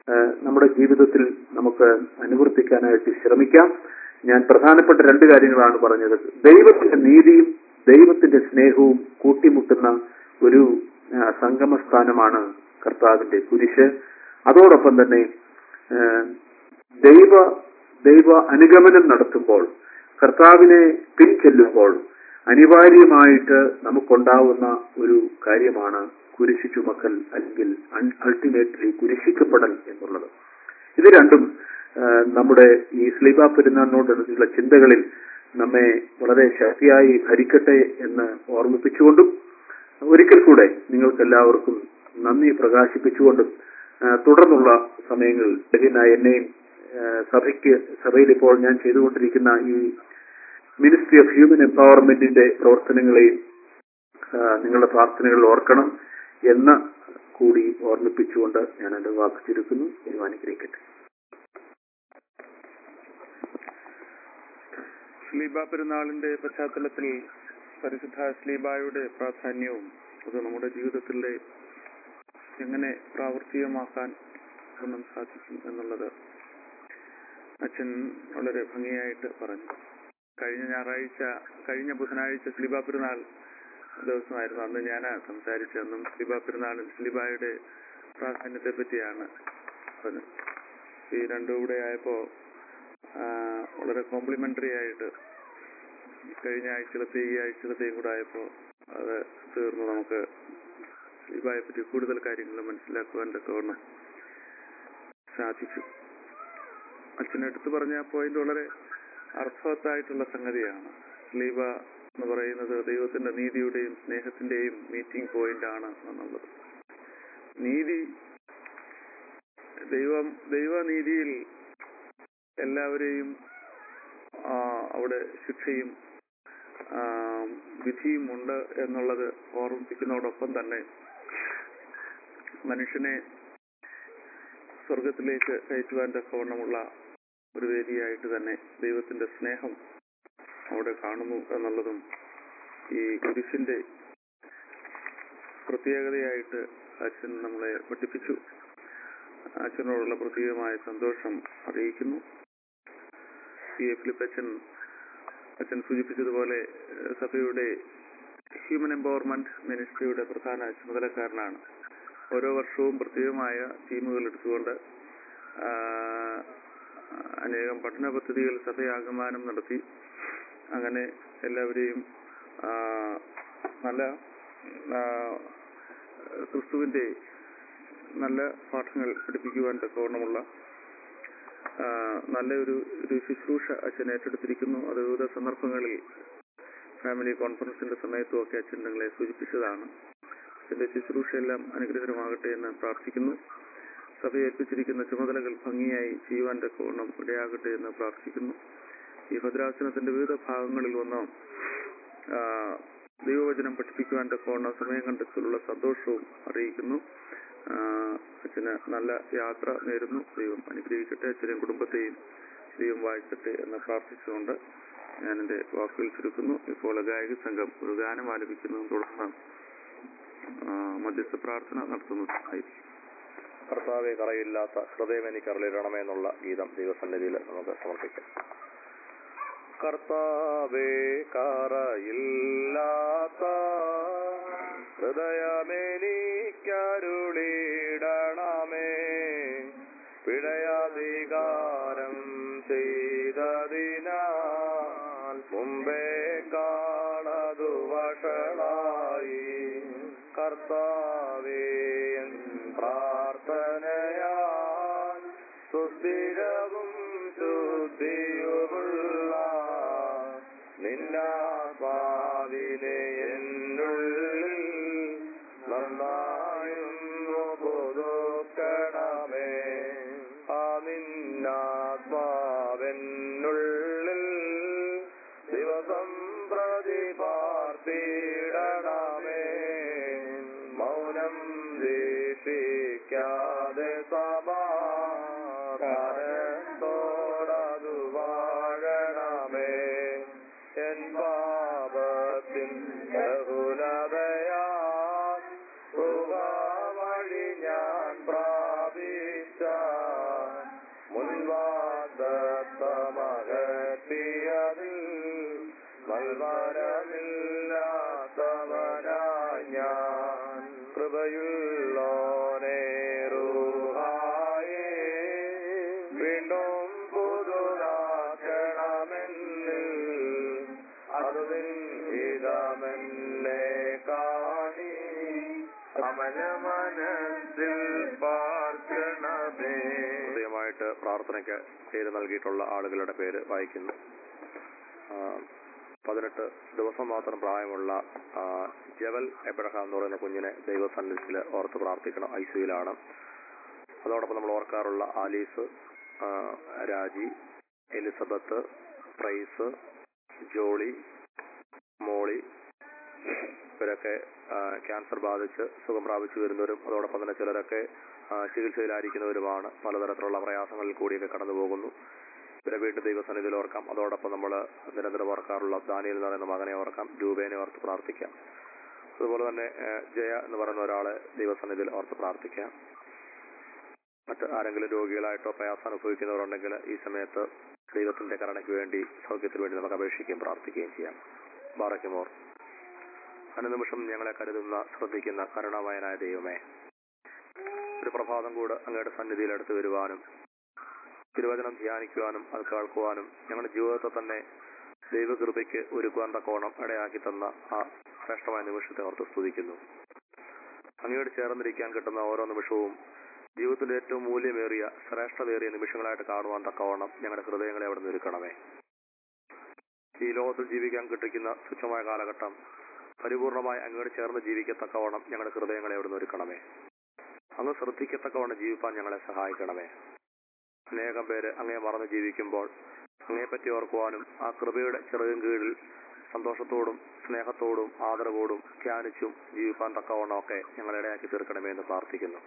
ഏഹ് നമ്മുടെ ജീവിതത്തിൽ നമുക്ക് അനുവർത്തിക്കാനായിട്ട് ശ്രമിക്കാം ഞാൻ പ്രധാനപ്പെട്ട രണ്ട് കാര്യങ്ങളാണ് പറഞ്ഞത് ദൈവത്തിന്റെ നീതിയും ദൈവത്തിന്റെ സ്നേഹവും കൂട്ടിമുട്ടുന്ന ഒരു ആ, സംഗമസ്ഥാനമാണ് കർത്താവിന്റെ കുരിശ് അതോടൊപ്പം തന്നെ ഏഹ്, ദൈവ ദൈവ അനുഗമനം നടത്തുമ്പോൾ കർത്താവിനെ പിൻചെല്ലുമ്പോൾ അനിവാര്യമായിട്ട് നമുക്കുണ്ടാവുന്ന ഒരു കാര്യമാണ് കുരിശു ചുമക്കൽ അല്ലെങ്കിൽ അൾട്ടിമേറ്റ്ലി കുരിശിക്കപ്പെടൽ എന്നുള്ളത് ഇത് രണ്ടും ആ, നമ്മുടെ ഈ സ്ലീബ പെരുന്നാളിനോടുള്ള ചിന്തകളിൽ നമ്മെ വളരെ ശക്തിയായി ഭരിക്കട്ടെ എന്ന് ഓർമ്മിപ്പിച്ചുകൊണ്ടും ഒരിക്കൽ കൂടെ നിങ്ങൾക്ക് എല്ലാവർക്കും നന്ദി പ്രകാശിപ്പിച്ചുകൊണ്ടും ആ, തുടർന്നുള്ള സമയങ്ങളിൽ ലഹീനായ എന്നെയും ആ, സഭയ്ക്ക് സഭയിൽ ഇപ്പോൾ ഞാൻ ചെയ്തുകൊണ്ടിരിക്കുന്ന ഈ മിനിസ്ട്രി ഓഫ് ഹ്യൂമൻ എംപവർമെന്റിന്റെ പ്രവർത്തനങ്ങളെയും ആ, നിങ്ങളുടെ പ്രാർത്ഥനകളിൽ ഓർക്കണം എന്ന് കൂടി ഓർമ്മിപ്പിച്ചുകൊണ്ട് ഞാൻ എന്റെ വാക്ക് ചുരുക്കുന്നു ദൈവം അനുഗ്രഹിക്കട്ടെ സ്ലീബ പെരുന്നാളിന്റെ പശ്ചാത്തലത്തിൽ പരിശുദ്ധ സ്ലീബായുടെ പ്രാധാന്യവും അത് നമ്മുടെ ജീവിതത്തിലെ എങ്ങനെ പ്രാവർത്തികമാക്കാൻ ഒന്നും സാധിക്കും എന്നുള്ളത് അച്ഛൻ വളരെ ഭംഗിയായിട്ട് പറഞ്ഞു കഴിഞ്ഞ ഞായറാഴ്ച കഴിഞ്ഞ ബുധനാഴ്ച സ്ലീബ പെരുന്നാൾ ദിവസമായിരുന്നു അന്ന് ഞാൻ സംസാരിച്ചത് അന്നും സ്ലീബ പെരുന്നാളിൽ സ്ലീബായുടെ പ്രാധാന്യത്തെ പറ്റിയാണ് പറഞ്ഞത് ഈ രണ്ടും കൂടെ ആയപ്പോ ആ, വളരെ കോംപ്ലിമെന്ററി ആയിട്ട് കഴിഞ്ഞ ആഴ്ചയിലത്തെ ഈ ആഴ്ചയിലത്തെയും കൂടെ ആയപ്പോ അത് തീർന്നു നമുക്ക് സ്ലീബായെ പറ്റി കൂടുതൽ കാര്യങ്ങൾ മനസ്സിലാക്കുവാൻ തക്കവണ്ണം സാധിച്ചു അച്ഛൻ എടുത്തു പറഞ്ഞ പോയിന്റ് വളരെ അർത്ഥവത്തായിട്ടുള്ള സംഗതിയാണ് സ്ലീബ എന്ന് പറയുന്നത് ദൈവത്തിന്റെ നീതിയുടെയും സ്നേഹത്തിന്റെയും മീറ്റിംഗ് പോയിന്റ് ആണ് എന്നുള്ളത് നീതി ദൈവം ദൈവനീതിയിൽ എല്ലാവരെയും ആ, അവിടെ ശിക്ഷയും ആ, വിധിയും ഉണ്ട് എന്നുള്ളത് ഓർമ്മിപ്പിക്കുന്നതോടൊപ്പം തന്നെ മനുഷ്യനെ സ്വർഗത്തിലേക്ക് കയറ്റുവാൻ തക്കവണ്ണമുള്ള ഒരു വേദിയായിട്ട് തന്നെ ദൈവത്തിന്റെ സ്നേഹം അവിടെ കാണുന്നു എന്നുള്ളതും ഈ കുരിശിന്റെ പ്രത്യേകതയായിട്ട് അച്ഛൻ നമ്മളെ പഠിപ്പിച്ചു അച്ഛനോടുള്ള പ്രത്യേകമായ സന്തോഷം അറിയിക്കുന്നു പി എ ഫിലിപ്പ് അച്ഛൻ അച്ഛൻ സൂചിപ്പിച്ചതുപോലെ ഏഹ് സഭയുടെ ഹ്യൂമൻ എംപവർമെന്റ് മിനിസ്ട്രിയുടെ പ്രധാന ചുമതലക്കാരനാണ് ഓരോ വർഷവും പ്രത്യേകമായ ടീമുകൾ എടുത്തുകൊണ്ട് ആ, അനേകം പഠന പദ്ധതികൾ സഭയാകമാനം നടത്തി അങ്ങനെ എല്ലാവരെയും ആ, നല്ല ആ, ക്രിസ്തുവിന്റെ നല്ല പാഠങ്ങൾ പഠിപ്പിക്കുവാൻ തക്കവണ്ണമുള്ള ആ, നല്ലൊരു ഒരു ശുശ്രൂഷ അച്ഛൻ ഏറ്റെടുത്തിരിക്കുന്നു അത് വിവിധ സന്ദർഭങ്ങളിൽ ഫാമിലി കോൺഫറൻസിന്റെ സമയത്തും ഒക്കെ അച്ഛൻ നിങ്ങളെ സൂചിപ്പിച്ചതാണ് അച്ഛന്റെ ശുശ്രൂഷയെല്ലാം അനുഗ്രഹമാകട്ടെ എന്ന് പ്രാർത്ഥിക്കുന്നു സഭയെ ഏൽപ്പിച്ചിരിക്കുന്ന ചുമതലകൾ ഭംഗിയായി ചെയ്യുവാൻ തക്കവണ്ണം ഇടയാകട്ടെ എന്ന് പ്രാർത്ഥിക്കുന്നു ഈ ഭദ്രാസനത്തിന്റെ വിവിധ ഭാഗങ്ങളിൽ വന്ന് ആ, ദൈവവചനം പഠിപ്പിക്കുവാൻ തക്കവണ്ണം സമയം കണ്ടെത്തിയുള്ള സന്തോഷവും അറിയിക്കുന്നു ആ, അച്ഛന് നല്ല യാത്ര നേരുന്നു ദൈവം അനുഗ്രഹിക്കട്ടെ അച്ഛനെയും കുടുംബത്തെയും ദൈവം വാഴ്ത്തട്ടെ എന്ന് പ്രാർത്ഥിച്ചുകൊണ്ട് ഞാൻ എന്റെ വാക്കുകൾ ചുരുക്കുന്നു ഇപ്പോൾ ഗായക സംഘം ഒരു ഗാനം ആലപിക്കുന്നതും തുടർന്ന് ആ, മധ്യസ്ഥ പ്രാർത്ഥന നടത്തുന്നതായിരിക്കും കർത്താവെ കറയില്ലാത്ത ഹൃദയം എനിക്ക് അറിയിടണമേ എന്നുള്ള ഗീതം ദൈവസന്നിധിയിൽ നമുക്ക് സമർപ്പിക്കാം കർത്താവേ കറയില്ലാത്ത ഹൃദയമെനിക്കരുളിടണമേ പിഴയധികാരം ചെയ്തതിനാൽ മുമ്പേ കാണതു വഷളായി കർത്താവേ എൻ പ്രാർത്ഥനയാൽ സുസ്ഥിരവും ശുദ്ധിയുമുള്ള നിന്നാത്മാവിനെ എന്നുള്ളിൽ നന്നായിരുന്നു പുതുക്കണമേ ആ നിന്നാത്മാവെന്നുള്ളിൽ ദിവസം പ്രതി പാർത്തിടണമേ മൗനം ദീക്ഷിക്കാതെ സമാധാനത്തോടതു വാഴണമേ എൻ പാപത്തിൻ ബഹുലതയാ വഴി ഞാൻ പ്രാപിച്ച ഭാരമില്ലാത്തവനായി ഞാൻ കൃപയുള്ളോനേ റൂഹായേ വീണ്ടും പുതുതാക്കണമെന്നിൽ അത് ഹിതമെന്നെ കാണി അമല മനസ്സിൽ പാർക്കണമേ ഹൃദയമായിട്ട് പ്രാർത്ഥനയ്ക്ക് പേര് നൽകിയിട്ടുള്ള ആളുകളുടെ പേര് വായിക്കുന്നു ആ, പതിനെട്ട് ദിവസം മാത്രം പ്രായമുള്ള ആ, ജവൽ എബ്രഹാം എന്ന് പറയുന്ന കുഞ്ഞിനെ ദൈവസന്നിധിയിൽ ഓർത്ത് പ്രാർത്ഥിക്കണം ഐസിയിലാണ് അതോടൊപ്പം നമ്മൾ ഓർക്കാറുള്ള ആലീസ് ആ, രാജി എലിസബത്ത് പ്രൈസ് ജോളി മോളി ഇവരൊക്കെ ആ, ക്യാൻസർ ബാധിച്ച് സുഖം പ്രാപിച്ചു വരുന്നവരും അതോടൊപ്പം തന്നെ ചിലരൊക്കെ ആ, ചികിത്സയിലായിരിക്കുന്നവരുമാണ് പലതരത്തിലുള്ള പ്രയാസങ്ങളിൽ കൂടിയൊക്കെ കടന്നു പോകുന്നു ഇവരെ വീണ്ടും ദൈവസന്നിധിയിൽ ഓർക്കാം അതോടൊപ്പം നമ്മൾ നിരന്തരം ഓർക്കാറുള്ള ദാനിയിൽ എന്ന് പറയുന്ന മകനെ ഓർക്കാം രൂപേനെ ഓർത്ത് പ്രാർത്ഥിക്കാം അതുപോലെ തന്നെ ആ, ജയ എന്ന് പറയുന്ന ഒരാളെ ദൈവസന്നിധിയിൽ ഓർത്ത് പ്രാർത്ഥിക്കാം മറ്റ് ആരെങ്കിലും രോഗികളായിട്ടോ പ്രയാസം അനുഭവിക്കുന്നവരുണ്ടെങ്കിൽ ഈ സമയത്ത് ദൈവത്തിന്റെ കരുണയ്ക്ക് വേണ്ടി സൗഖ്യത്തിന് വേണ്ടി നമുക്ക് അപേക്ഷിക്കുകയും പ്രാർത്ഥിക്കുകയും ചെയ്യാം ബാറയ്ക്കുമോർ അനുനിമിഷം ഞങ്ങളെ കരുതുന്ന ശ്രദ്ധിക്കുന്ന കരുണാമയനായ ദൈവമേ ഒരു പ്രഭാതം കൂടെ അങ്ങയുടെ സന്നിധിയിൽ അടുത്ത് വരുവാനും തിരുവചനം ധ്യാനിക്കുവാനും അത് കേൾക്കുവാനും ഞങ്ങളുടെ ജീവിതത്തെ തന്നെ ദൈവകൃപയ്ക്ക് ഒരുക്കുവാൻ തക്കോണം ഇടയാക്കി തന്ന ആ ശ്രേഷ്ഠമായ നിമിഷത്തെ ഓർത്ത് സ്തുതിക്കുന്നു അങ്ങയോട് ചേർന്നിരിക്കാൻ കിട്ടുന്ന ഓരോ നിമിഷവും ജീവിതത്തിന്റെ ഏറ്റവും മൂല്യമേറിയ ശ്രേഷ്ഠതയേറിയ നിമിഷങ്ങളായിട്ട് കാണുവാൻ തക്കവണ്ണം ഞങ്ങളുടെ ഹൃദയങ്ങളെ അവിടെ നിൽക്കണമേ ഈ ലോകത്തിൽ ജീവിക്കാൻ കിട്ടിക്കുന്ന തുച്ഛമായ കാലഘട്ടം പരിപൂർണമായി അങ്ങോട്ട് ചേർന്ന് ജീവിക്കത്തക്കവണ്ണം ഞങ്ങളുടെ ഹൃദയങ്ങളെ അവിടെ ഒരുക്കണമേ അങ്ങ് ശ്രദ്ധിക്കത്തക്കവണ്ണം ജീവിപ്പാൻ ഞങ്ങളെ സഹായിക്കണമേ അനേകം പേര് അങ്ങേ മറന്ന് ജീവിക്കുമ്പോൾ അങ്ങയെപ്പറ്റി ഓർക്കുവാനും ആ കൃപയുടെ ചെറുകിൻ കീഴിൽ സന്തോഷത്തോടും സ്നേഹത്തോടും ആദരവോടും ധ്യാനിച്ചും ജീവിപ്പാൻ തക്കവണ്ണമൊക്കെ ഞങ്ങളെ ഇടയാക്കി തീർക്കണമേ എന്ന് പ്രാർത്ഥിക്കുന്നു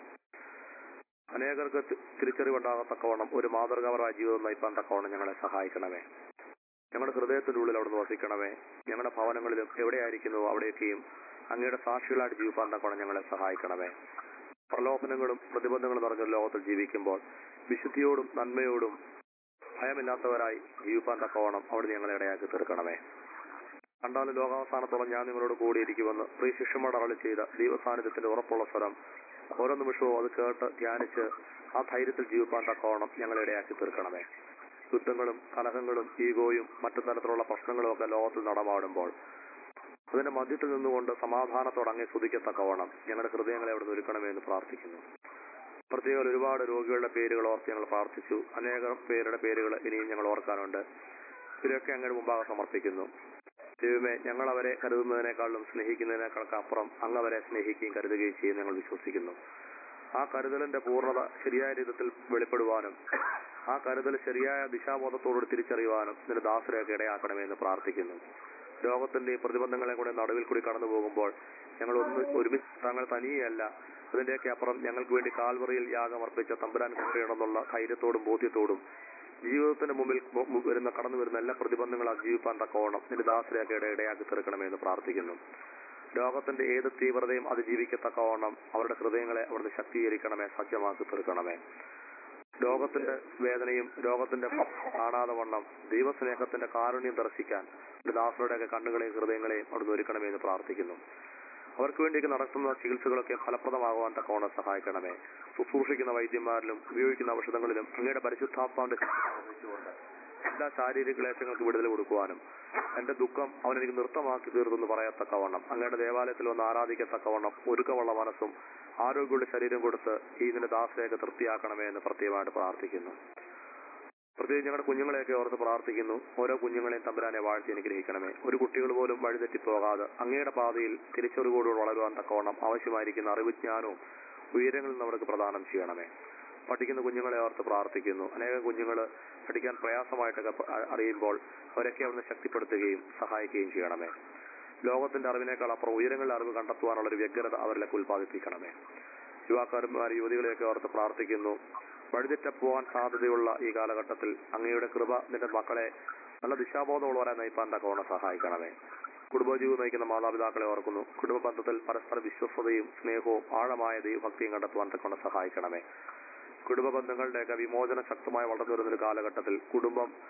അനേകർക്ക് തി- തിരിച്ചറിവുണ്ടാകത്തക്കവണ്ണം ഒരു മാതൃകാപരമായ ജീവിതം നയിപ്പാൻ തക്കവണ്ണം ഞങ്ങളെ സഹായിക്കണമേ ഞങ്ങളുടെ ഹൃദയത്തിന്റെ ഉള്ളിൽ അവിടുന്ന് വസിക്കണമേ ഞങ്ങളുടെ ഭവനങ്ങളിലും എവിടെയായിരിക്കുന്നുവോ അവിടെയൊക്കെയും അങ്ങയുടെ സാക്ഷികളായിട്ട് ജീവിപ്പാൻ തക്കവണ്ണം ഞങ്ങളെ സഹായിക്കണമേ പ്രലോഭനങ്ങളും പ്രതിബന്ധങ്ങളും നിറഞ്ഞ ഒരു ലോകത്തിൽ ജീവിക്കുമ്പോൾ വിശുദ്ധിയോടും നന്മയോടും ഭയമില്ലാത്തവരായി ജീവിപ്പാൻ തക്കവണ്ണം അവിടെ ഞങ്ങളെ ഇടയാക്കി തീർക്കണമേ കണ്ടാലും ലോകാവസാനത്തോളം ഞാൻ നിങ്ങളോട് കൂടിയിരിക്കുമെന്ന് പ്രിയ ശിഷ്യന്മാർ അരളി ചെയ്ത ദൈവസാന്നിധ്യത്തിന്റെ ഉറപ്പുള്ള സ്വരം ഓരോ നിമിഷവും അത് കേട്ട് ധ്യാനിച്ച് ആ ധൈര്യത്തിൽ ജീവിപ്പാൻ തക്കവണ്ണം ഞങ്ങളെ ഇടയാക്കി തീർക്കണമേ യുദ്ധങ്ങളും കലഹങ്ങളും ഈഗോയും മറ്റു തരത്തിലുള്ള പ്രശ്നങ്ങളും ഒക്കെ ലോകത്തിൽ നടമാടുമ്പോൾ അതിന്റെ മധ്യത്തിൽ നിന്നുകൊണ്ട് സമാധാനത്തോടെ അങ്ങേ സ്തുതിക്കത്തക്കവണ്ണം ഞങ്ങളുടെ ഹൃദയങ്ങളെ അവിടെ നിന്ന് ഒരുക്കണമേ എന്ന് പ്രാർത്ഥിക്കുന്നു പ്രത്യേകം ഒരുപാട് രോഗികളുടെ പേരുകൾ ഓർത്ത് ഞങ്ങൾ പ്രാർത്ഥിച്ചു അനേകം പേരുടെ പേരുകൾ ഇനിയും ഞങ്ങൾ ഓർക്കാനുണ്ട് ഇവരൊക്കെ അങ്ങയുടെ മുമ്പാകെ സമർപ്പിക്കുന്നു ദൈവമേ ഞങ്ങൾ അവരെ കരുതുന്നതിനേക്കാളും സ്നേഹിക്കുന്നതിനേക്കാൾക്ക് അപ്പുറം അങ്ങ് അവരെ സ്നേഹിക്കുകയും കരുതുകയും ചെയ്യും ഞങ്ങൾ വിശ്വസിക്കുന്നു ആ കരുതലിന്റെ പൂർണ്ണത ശരിയായ രീതിയിൽ വെളിപ്പെടുവാനും ആ കരുതൽ ശരിയായ ദിശാബോധത്തോടുകൂടി തിരിച്ചറിയുവാനും നിന്റെ ദാസരെയൊക്കെ ഇടയാക്കണമേ എന്ന് പ്രാർത്ഥിക്കുന്നു രോഗത്തിന്റെ പ്രതിബന്ധങ്ങളെ കൂടെ നടുവിൽ കൂടി കടന്നു പോകുമ്പോൾ ഞങ്ങൾ ഒന്ന് ഒരുമിച്ച് തങ്ങൾ തനിയെയല്ല അതിന്റെയൊക്കെ അപ്പുറം ഞങ്ങൾക്ക് വേണ്ടി കാൽവറിയിൽ യാഗം അർപ്പിച്ച തമ്പുരാൻ കൃപയണമെന്നുള്ള ധൈര്യത്തോടും ബോധ്യത്തോടും ജീവിതത്തിന്റെ മുമ്പിൽ മു- മു- വരുന്ന കടന്നു വരുന്ന എല്ലാ പ്രതിബന്ധങ്ങളും അതിജീവിപ്പാൻ തക്കവണ്ണം നിന്റെ ദാസരെയൊക്കെ ഇട- ഇടയാക്കി തീർക്കണമേ എന്ന് പ്രാർത്ഥിക്കുന്നു രോഗത്തിന്റെ ഏത് തീവ്രതയും അതിജീവിക്കത്തക്കവണ്ണം അവരുടെ ഹൃദയങ്ങളെ അവിടുന്ന് ശക്തീകരിക്കണമേ സജ്ജമാക്കി തീർക്കണമേ രോഗത്തിന്റെ വേദനയും രോഗത്തിന്റെ കാണാതെ വണ്ണം ദൈവസ്നേഹത്തിന്റെ കാരുണ്യം ദർശിക്കാൻ ഒരു ദാസരുടെയൊക്കെ കണ്ണുകളെയും ഹൃദയങ്ങളെയും അവിടുന്ന് ഒരുക്കണമേ എന്ന് പ്രാർത്ഥിക്കുന്നു അവർക്ക് വേണ്ടിയൊക്കെ നടത്തുന്ന ചികിത്സകളൊക്കെ ഫലപ്രദമാകുവാൻ തക്കവണ്ണം സഹായിക്കണമേ ശുശ്രൂഷിക്കുന്ന വൈദ്യന്മാരിലും ഉപയോഗിക്കുന്ന ഔഷധങ്ങളിലും അങ്ങയുടെ പരിശുദ്ധാത്മാവിന്റെ ശക്തി അനുഭവിച്ചുകൊണ്ട് എല്ലാ ശാരീരിക ക്ലേശങ്ങൾക്ക് വിടുതൽ കൊടുക്കുവാനും എന്റെ ദുഃഖം അവൻ എനിക്ക് നൃത്തമാക്കി തീർന്നെന്ന് പറയത്തക്കവണ്ണം അങ്ങയുടെ ദേവാലയത്തിൽ വന്ന് ആരാധിക്കത്തക്കവണ്ണം ഒരുക്കമുള്ള മനസ്സും ആരോഗ്യമുള്ള ശരീരം കൊടുത്ത് ഈ നിന്റെ ദാസരെയൊക്കെ തൃപ്തിയാക്കണമേ എന്ന് പ്രത്യേകമായിട്ട് പ്രാർത്ഥിക്കുന്നു പ്രത്യേകിച്ച് ഞങ്ങളുടെ കുഞ്ഞുങ്ങളെയൊക്കെ ഓർത്ത് പ്രാർത്ഥിക്കുന്നു ഓരോ കുഞ്ഞുങ്ങളെയും തമ്പുരാനെ വാഴ്ത്തി അനുഗ്രഹിക്കണമേ ഒരു കുട്ടികൾ പോലും വഴിതെറ്റിപ്പോകാതെ അങ്ങയുടെ പാതയിൽ തിരിച്ചറിവോടുകൂടി വളരുവാൻ തക്കവണ്ണം ആവശ്യമായിരിക്കുന്ന അറിവിജ്ഞാനവും ഉയരങ്ങളിൽ നിന്ന് അവർക്ക് പ്രദാനം ചെയ്യണമേ പഠിക്കുന്ന കുഞ്ഞുങ്ങളെ ഓർത്ത് പ്രാർത്ഥിക്കുന്നു അനേകം കുഞ്ഞുങ്ങൾ പഠിക്കാൻ പ്രയാസമായിട്ടൊക്കെ പ- അ- അറിയുമ്പോൾ അവരൊക്കെ ഒന്ന് ശക്തിപ്പെടുത്തുകയും സഹായിക്കുകയും ചെയ്യണമേ ലോകത്തിന്റെ അറിവിനേക്കാൾ അപ്പുറം ഉയരങ്ങളുടെ അറിവ് കണ്ടെത്തുവാനുള്ള ഒരു വ്യഗ്രത അവരിലേക്ക് ഉൽപ്പാദിപ്പിക്കണമേ യുവാക്കാരന്മാർ യുവതികളെയൊക്കെ ഓർത്ത് പ്രാർത്ഥിക്കുന്നു വഴിതെറ്റപ്പോവാൻ സാധ്യതയുള്ള ഈ കാലഘട്ടത്തിൽ അങ്ങയുടെ കൃപ നിന്റെ മക്കളെ നല്ല ദിശാബോധമുള്ളവരെ നയിപ്പാൻ തക്കവണ്ണം സഹായിക്കണമേ കുടുംബജീവിതം നയിക്കുന്ന മാതാപിതാക്കളെ ഓർക്കുന്നു കുടുംബ ബന്ധത്തിൽ പരസ്പര വിശ്വസ്തതയും സ്നേഹവും ആഴമായ ദൈവഭക്തിയും കണ്ടെത്തുവാൻ തക്കവണ്ണം സഹായിക്കണമേ കുടുംബ ബന്ധങ്ങളുടെയൊക്കെ വിമോചന ശക്തമായി വളർന്നു വരുന്ന ഒരു കാലഘട്ടത്തിൽ കുടുംബം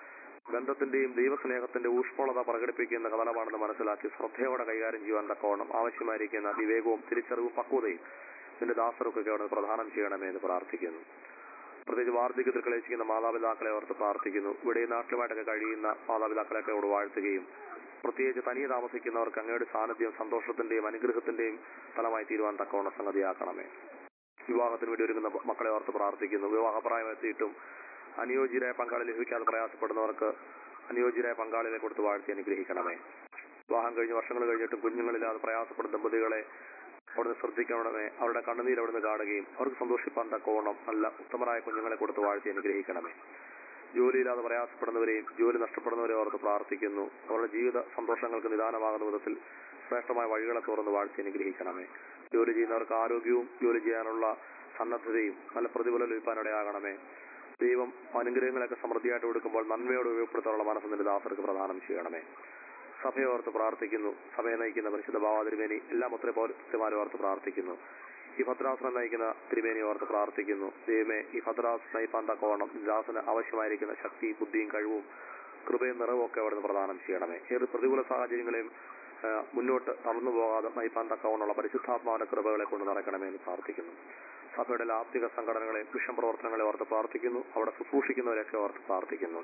ബന്ധത്തിന്റെയും ദൈവസ്നേഹത്തിന്റെ ഊഷ്മളത പ്രകടിപ്പിക്കുന്ന കഥനമാണെന്ന് മനസ്സിലാക്കി ശ്രദ്ധയോടെ കൈകാര്യം ചെയ്യുവാൻ തക്കവണ്ണം ആവശ്യമായിരിക്കുന്ന വിവേകവും തിരിച്ചറിവും പക്വതയും നിന്റെ ദാസർക്കൊക്കെ അവിടെ പ്രദാനം ചെയ്യണമേ എന്ന് പ്രാർത്ഥിക്കുന്നു പ്രത്യേകിച്ച് വാർദ്ധക്യത്തിൽ ക്ലേശിക്കുന്ന മാതാപിതാക്കളെ ഓർത്ത് പ്രാർത്ഥിക്കുന്നു ഇവിടെ ഈ നാട്ടിലുമായിട്ടൊക്കെ കഴിയുന്ന മാതാപിതാക്കളെയൊക്കെ അവിടെ വാഴ്ത്തുകയും പ്രത്യേകിച്ച് തനിയെ താമസിക്കുന്നവർക്ക് അങ്ങയുടെ സാന്നിധ്യം സന്തോഷത്തിന്റെയും അനുഗ്രഹത്തിന്റെയും ഫലമായി തീരുവാൻ തക്കവണ്ണം സംഗതിയാക്കണമേ വിവാഹത്തിന് വേണ്ടി ഒരുങ്ങുന്ന മക്കളെ ഓർത്ത് പ്രാർത്ഥിക്കുന്നു വിവാഹപ്രായം എത്തിയിട്ടും അനുയോജ്യരായ പങ്കാളി ലഭിക്കാതെ പ്രയാസപ്പെടുന്നവർക്ക് അനുയോജ്യരായ പങ്കാളികളെ കൊടുത്ത് വാഴ്ത്തി അനുഗ്രഹിക്കണമേ വിവാഹം കഴിഞ്ഞ് വർഷങ്ങൾ കഴിഞ്ഞിട്ടും കുഞ്ഞുങ്ങളില്ലാതെ പ്രയാസപ്പെടുന്ന ദമ്പതികളെ അവിടുന്ന് ശ്രദ്ധിക്കണമേ അവരുടെ കണ്ണുനീർ അവിടുന്ന് കാണുകയും അവർക്ക് സന്തോഷിപ്പാൻ തക്കവണ്ണം നല്ല ഉത്തമരായ കുഞ്ഞുങ്ങളെ കൊടുത്ത് വാഴ്ത്തി അനുഗ്രഹിക്കണമേ ജോലിയില്ലാതെ പ്രയാസപ്പെടുന്നവരെയും ജോലി നഷ്ടപ്പെടുന്നവരെ ഓർത്ത് പ്രാർത്ഥിക്കുന്നു അവരുടെ ജീവിത സന്തോഷങ്ങൾക്ക് നിദാനമാകുന്ന വിധത്തിൽ ശ്രേഷ്ഠമായ വഴികളെ തുറന്ന് വാഴ്ത്തി അനുഗ്രഹിക്കണമേ ജോലി ചെയ്യുന്നവർക്ക് ആരോഗ്യവും ജോലി ചെയ്യാനുള്ള സന്നദ്ധതയും നല്ല പ്രതിഫലം ലഭിക്കാനിടയാകണമേ ദൈവം അനുഗ്രഹങ്ങളൊക്കെ സമൃദ്ധിയായിട്ട് കൊടുക്കുമ്പോൾ നന്മയോട് ഉപയോഗപ്പെടുത്താനുള്ള മനസ്സ് നിന്റെ ദാസർക്ക് പ്രദാനം ചെയ്യണമേ സഭയെ ഓർത്ത് പ്രാർത്ഥിക്കുന്നു സഭയെ നയിക്കുന്ന പരിശുദ്ധ ഭാവ തിരുമേനി എല്ലാ മുത്ര പൗരത്വമാരും ഓർത്ത് പ്രാർത്ഥിക്കുന്നു ഈ ഭദ്രാസനം നയിക്കുന്ന തിരുമേനി ഓർത്ത് പ്രാർത്ഥിക്കുന്നു ദൈവമേ ഈ ഭദ്രാസ് നയിപ്പാൻ തക്കവണ്ണം ദാസന് ആവശ്യമായിരിക്കുന്ന ശക്തി ബുദ്ധിയും കഴിവും കൃപയും നിറവും ഒക്കെ അവിടുന്ന് പ്രദാനം ചെയ്യണമേ ഏത് പ്രതികൂല സാഹചര്യങ്ങളെയും ആ, മുന്നോട്ട് തളർന്നു പോകാതെ നയിപ്പാൻ തക്കവണ്ണമുള്ള പരിശുദ്ധാത്മാവിന്റെ കൃപകളെ കൊണ്ട് നടക്കണമേ എന്ന് പ്രാർത്ഥിക്കുന്നു സഭയുടെ ലാപ്തിക സംഘടനകളെ മിഷൻ പ്രവർത്തനങ്ങളെ ഓർത്ത് പ്രാർത്ഥിക്കുന്നു അവിടെ ശുശ്രൂഷിക്കുന്നവരെയൊക്കെ ഓർത്ത് പ്രാർത്ഥിക്കുന്നു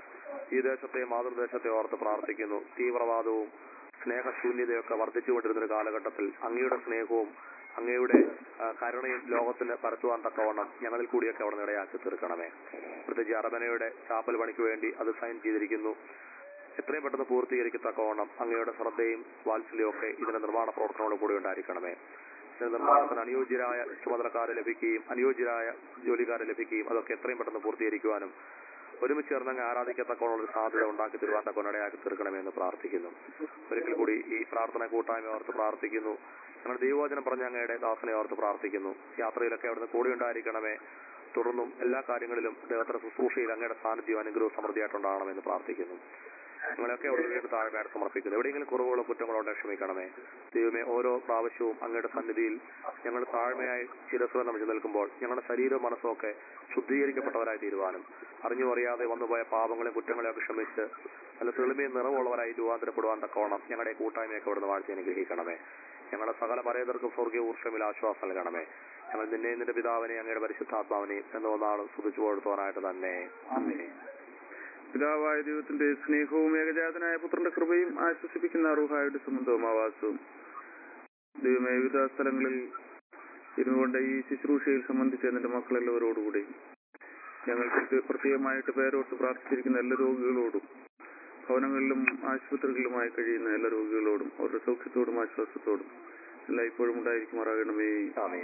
ഈ ദേശത്തെ മാതൃദേശത്തെ ഓർത്ത് പ്രാർത്ഥിക്കുന്നു തീവ്രവാദവും സ്നേഹശൂന്യതയൊക്കെ വർദ്ധിച്ചുകൊണ്ടിരുന്ന ഒരു കാലഘട്ടത്തിൽ അങ്ങയുടെ സ്നേഹവും അങ്ങയുടെ ആ, കരുണയും ലോകത്തിന് പരത്തുവാൻ തക്കവണ്ണം ഞങ്ങളിൽ കൂടിയൊക്കെ അവിടെ ഇടയാക്കി തീർക്കണമേ പ്രത്യേകിച്ച് അറബനയുടെ ചാപ്പൽ പണിക്ക് വേണ്ടി അത് സൈൻ ചെയ്തിരിക്കുന്നു എത്രയും പെട്ടെന്ന് പൂർത്തീകരിക്കത്തക്കവണ്ണം അങ്ങയുടെ ശ്രദ്ധയും വാത്സല്യവും ഒക്കെ ഇതിന്റെ നിർമ്മാണ പ്രവർത്തനങ്ങളോട് കൂടി ഉണ്ടായിരിക്കണമേ ഇതിന്റെ നിർമ്മാണത്തിന് അനുയോജ്യരായ ചുമതലക്കാരെ ലഭിക്കുകയും അനുയോജ്യരായ ജോലിക്കാരെ ലഭിക്കുകയും അതൊക്കെ എത്രയും പെട്ടെന്ന് പൂർത്തീകരിക്കുവാനും ഒരുമിച്ച് ചേർന്ന് അങ്ങ് ആരാധിക്കത്തക്കോളം ഒരു സാധ്യത ഉണ്ടാക്കി തരുവാൻ തക്കൊനിടയാക്കി തീർക്കണമെന്ന് പ്രാർത്ഥിക്കുന്നു ഒരിക്കൽ കൂടി ഈ പ്രാർത്ഥന കൂട്ടായ്മ ഓർത്ത് പ്രാർത്ഥിക്കുന്നു ഞങ്ങൾ ദൈവവചനം പറഞ്ഞ അങ്ങയുടെ ദാസനെ ഓർത്ത് പ്രാർത്ഥിക്കുന്നു യാത്രയിലൊക്കെ അവിടുന്ന് കൂടി ഉണ്ടായിരിക്കണമേ തുടർന്നും എല്ലാ കാര്യങ്ങളിലും ദൈവത്തിന്റെ ശുശ്രൂഷയിൽ അങ്ങയുടെ സാന്നിധ്യം അനുഗ്രഹവും സമൃദ്ധിയായിട്ടുണ്ടാകണമെന്ന് പ്രാർത്ഥിക്കുന്നു നിങ്ങളെയൊക്കെ അവിടെ വീണ്ടും താഴ്മയായിട്ട് സമർപ്പിക്കുന്നു എവിടെയെങ്കിലും കുറവുകളോ കുറ്റങ്ങളോ ഉണ്ടെങ്കിൽ ക്ഷമിക്കണമേ ദൈവമേ ഓരോ പ്രാവശ്യവും അങ്ങയുടെ സന്നിധിയിൽ ഞങ്ങൾ താഴ്മയായി ശിരസ്വരം നമിച്ച് നിൽക്കുമ്പോൾ ഞങ്ങളുടെ ശരീരവും മനസ്സും ഒക്കെ ശുദ്ധീകരിക്കപ്പെട്ടവരായി തീരുവാനും അറിഞ്ഞു അറിയാതെ വന്നുപോയ പാപങ്ങളെയും കുറ്റങ്ങളെയൊക്കെ ക്ഷമിച്ച് നല്ല തെളിമയും നിറവുള്ളവരായി രൂപാന്തരപ്പെടുവാൻ തക്കോണം ഞങ്ങളുടെ കൂട്ടായ്മയൊക്കെ ഇവിടുന്ന് വാഴ്ച അനുഗ്രഹിക്കണമേ ഞങ്ങളുടെ സകല പരേതർക്കും സ്വർഗീയ ഊർഷമിൽ ആശ്വാസം നൽകണമേ ഞങ്ങൾ നിന്നെയും നിന്റെ പിതാവിനെയും അങ്ങയുടെ പരിശുദ്ധാത്മാവിനെയും എന്നൊന്നാളും സ്തുതിച്ചു കൊടുത്തോനായിട്ട് തന്നെ ആമേൻ പിതാവായ ദൈവത്തിന്റെ സ്നേഹവും ഏകജാതനായ പുത്രന്റെ കൃപയും ആശ്വസിപ്പിക്കുന്ന അറുഹായുടെ സംബന്ധവും ആവാസവും ദൈവമേ വിവിധ സ്ഥലങ്ങളിൽ ഇരുന്നുകൊണ്ട് ഈ ശുശ്രൂഷയിൽ സംബന്ധിച്ച എന്റെ മക്കളെല്ലാവരോടുകൂടി ഞങ്ങൾക്ക് പ്രത്യേകമായിട്ട് പേരോട്ട് പ്രാർത്ഥിച്ചിരിക്കുന്ന എല്ലാ രോഗികളോടും ഭവനങ്ങളിലും ആശുപത്രികളിലുമായി കഴിയുന്ന എല്ലാ രോഗികളോടും അവരുടെ സൗഖ്യത്തോടും ആശ്വാസത്തോടും എല്ലാം ഇപ്പോഴും ഉണ്ടായിരിക്കുമാറാകണമേ ആമേൻ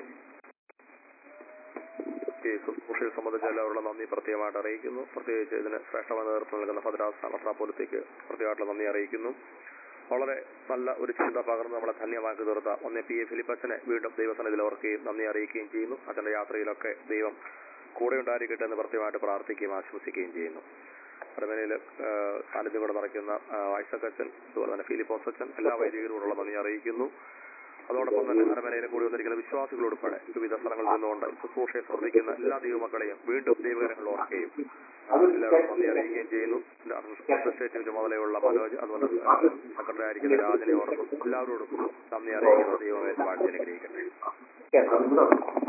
ഈ ശുശ്രൂഷയെ സംബന്ധിച്ച് എല്ലാവരുടെ നന്ദി പ്രത്യേകമായിട്ട് അറിയിക്കുന്നു പ്രത്യേകിച്ച് ഇതിന് ശ്രേഷ്ഠമായ നേതൃത്വം നൽകുന്ന ഭദ്രാസ് മെത്രാപോലത്തേക്ക് പ്രത്യേകമായിട്ടുള്ള നന്ദി അറിയിക്കുന്നു വളരെ നല്ല ഒരു ചിന്ത പകർന്ന് നമ്മളെ ധന്യമാക്കി തീർത്ത ഒന്നേ പി എ ഫിലിപ്പച്ചനെ വീണ്ടും ദൈവസന്നിധിയിൽ ഓർക്കുകയും നന്ദി അറിയിക്കുകയും ചെയ്യുന്നു അച്ഛന്റെ യാത്രയിലൊക്കെ ദൈവം കൂടെ ഉണ്ടായിരിക്കട്ടെ എന്ന് പ്രത്യേകമായിട്ട് പ്രാർത്ഥിക്കുകയും ആശ്വസിക്കുകയും ചെയ്യുന്നു അരമനയിൽ സാന്നിധ്യം കൊണ്ട് നിറയ്ക്കുന്ന ഐസക് അച്ഛൻ അതുപോലെ തന്നെ ഫിലിപ്പോസ് അച്ഛൻ എല്ലാ വൈദികരോടുള്ള നന്ദി അറിയിക്കുന്നു അതോടൊപ്പം തന്നെ അരമനയിലെ കൂടി വന്നിരിക്കുന്ന വിശ്വാസികളുൾപ്പെടെ വിവിധ സ്ഥലങ്ങളിൽ നിന്നുകൊണ്ട് ശുശ്രൂഷയെ ശ്രദ്ധിക്കുന്ന എല്ലാ ദൈവമക്കളെയും വീണ്ടും ദൈവകരങ്ങൾ ഓർക്കുകയും എല്ലാവരും നന്ദി അറിയിക്കുകയും ചെയ്യുന്നു അഡ്മിനിസ്ട്രേറ്റീവ് ചുമതലയുള്ള മനോജ് അതുപോലെ സെക്രട്ടറി ആയിരിക്കുന്ന രാജനെ ഓർക്കും എല്ലാവരോടും നന്ദി അറിയിക്കുന്ന ദൈവമേ വാഴ്ച അനുഗ്രഹിക്കട്ടെ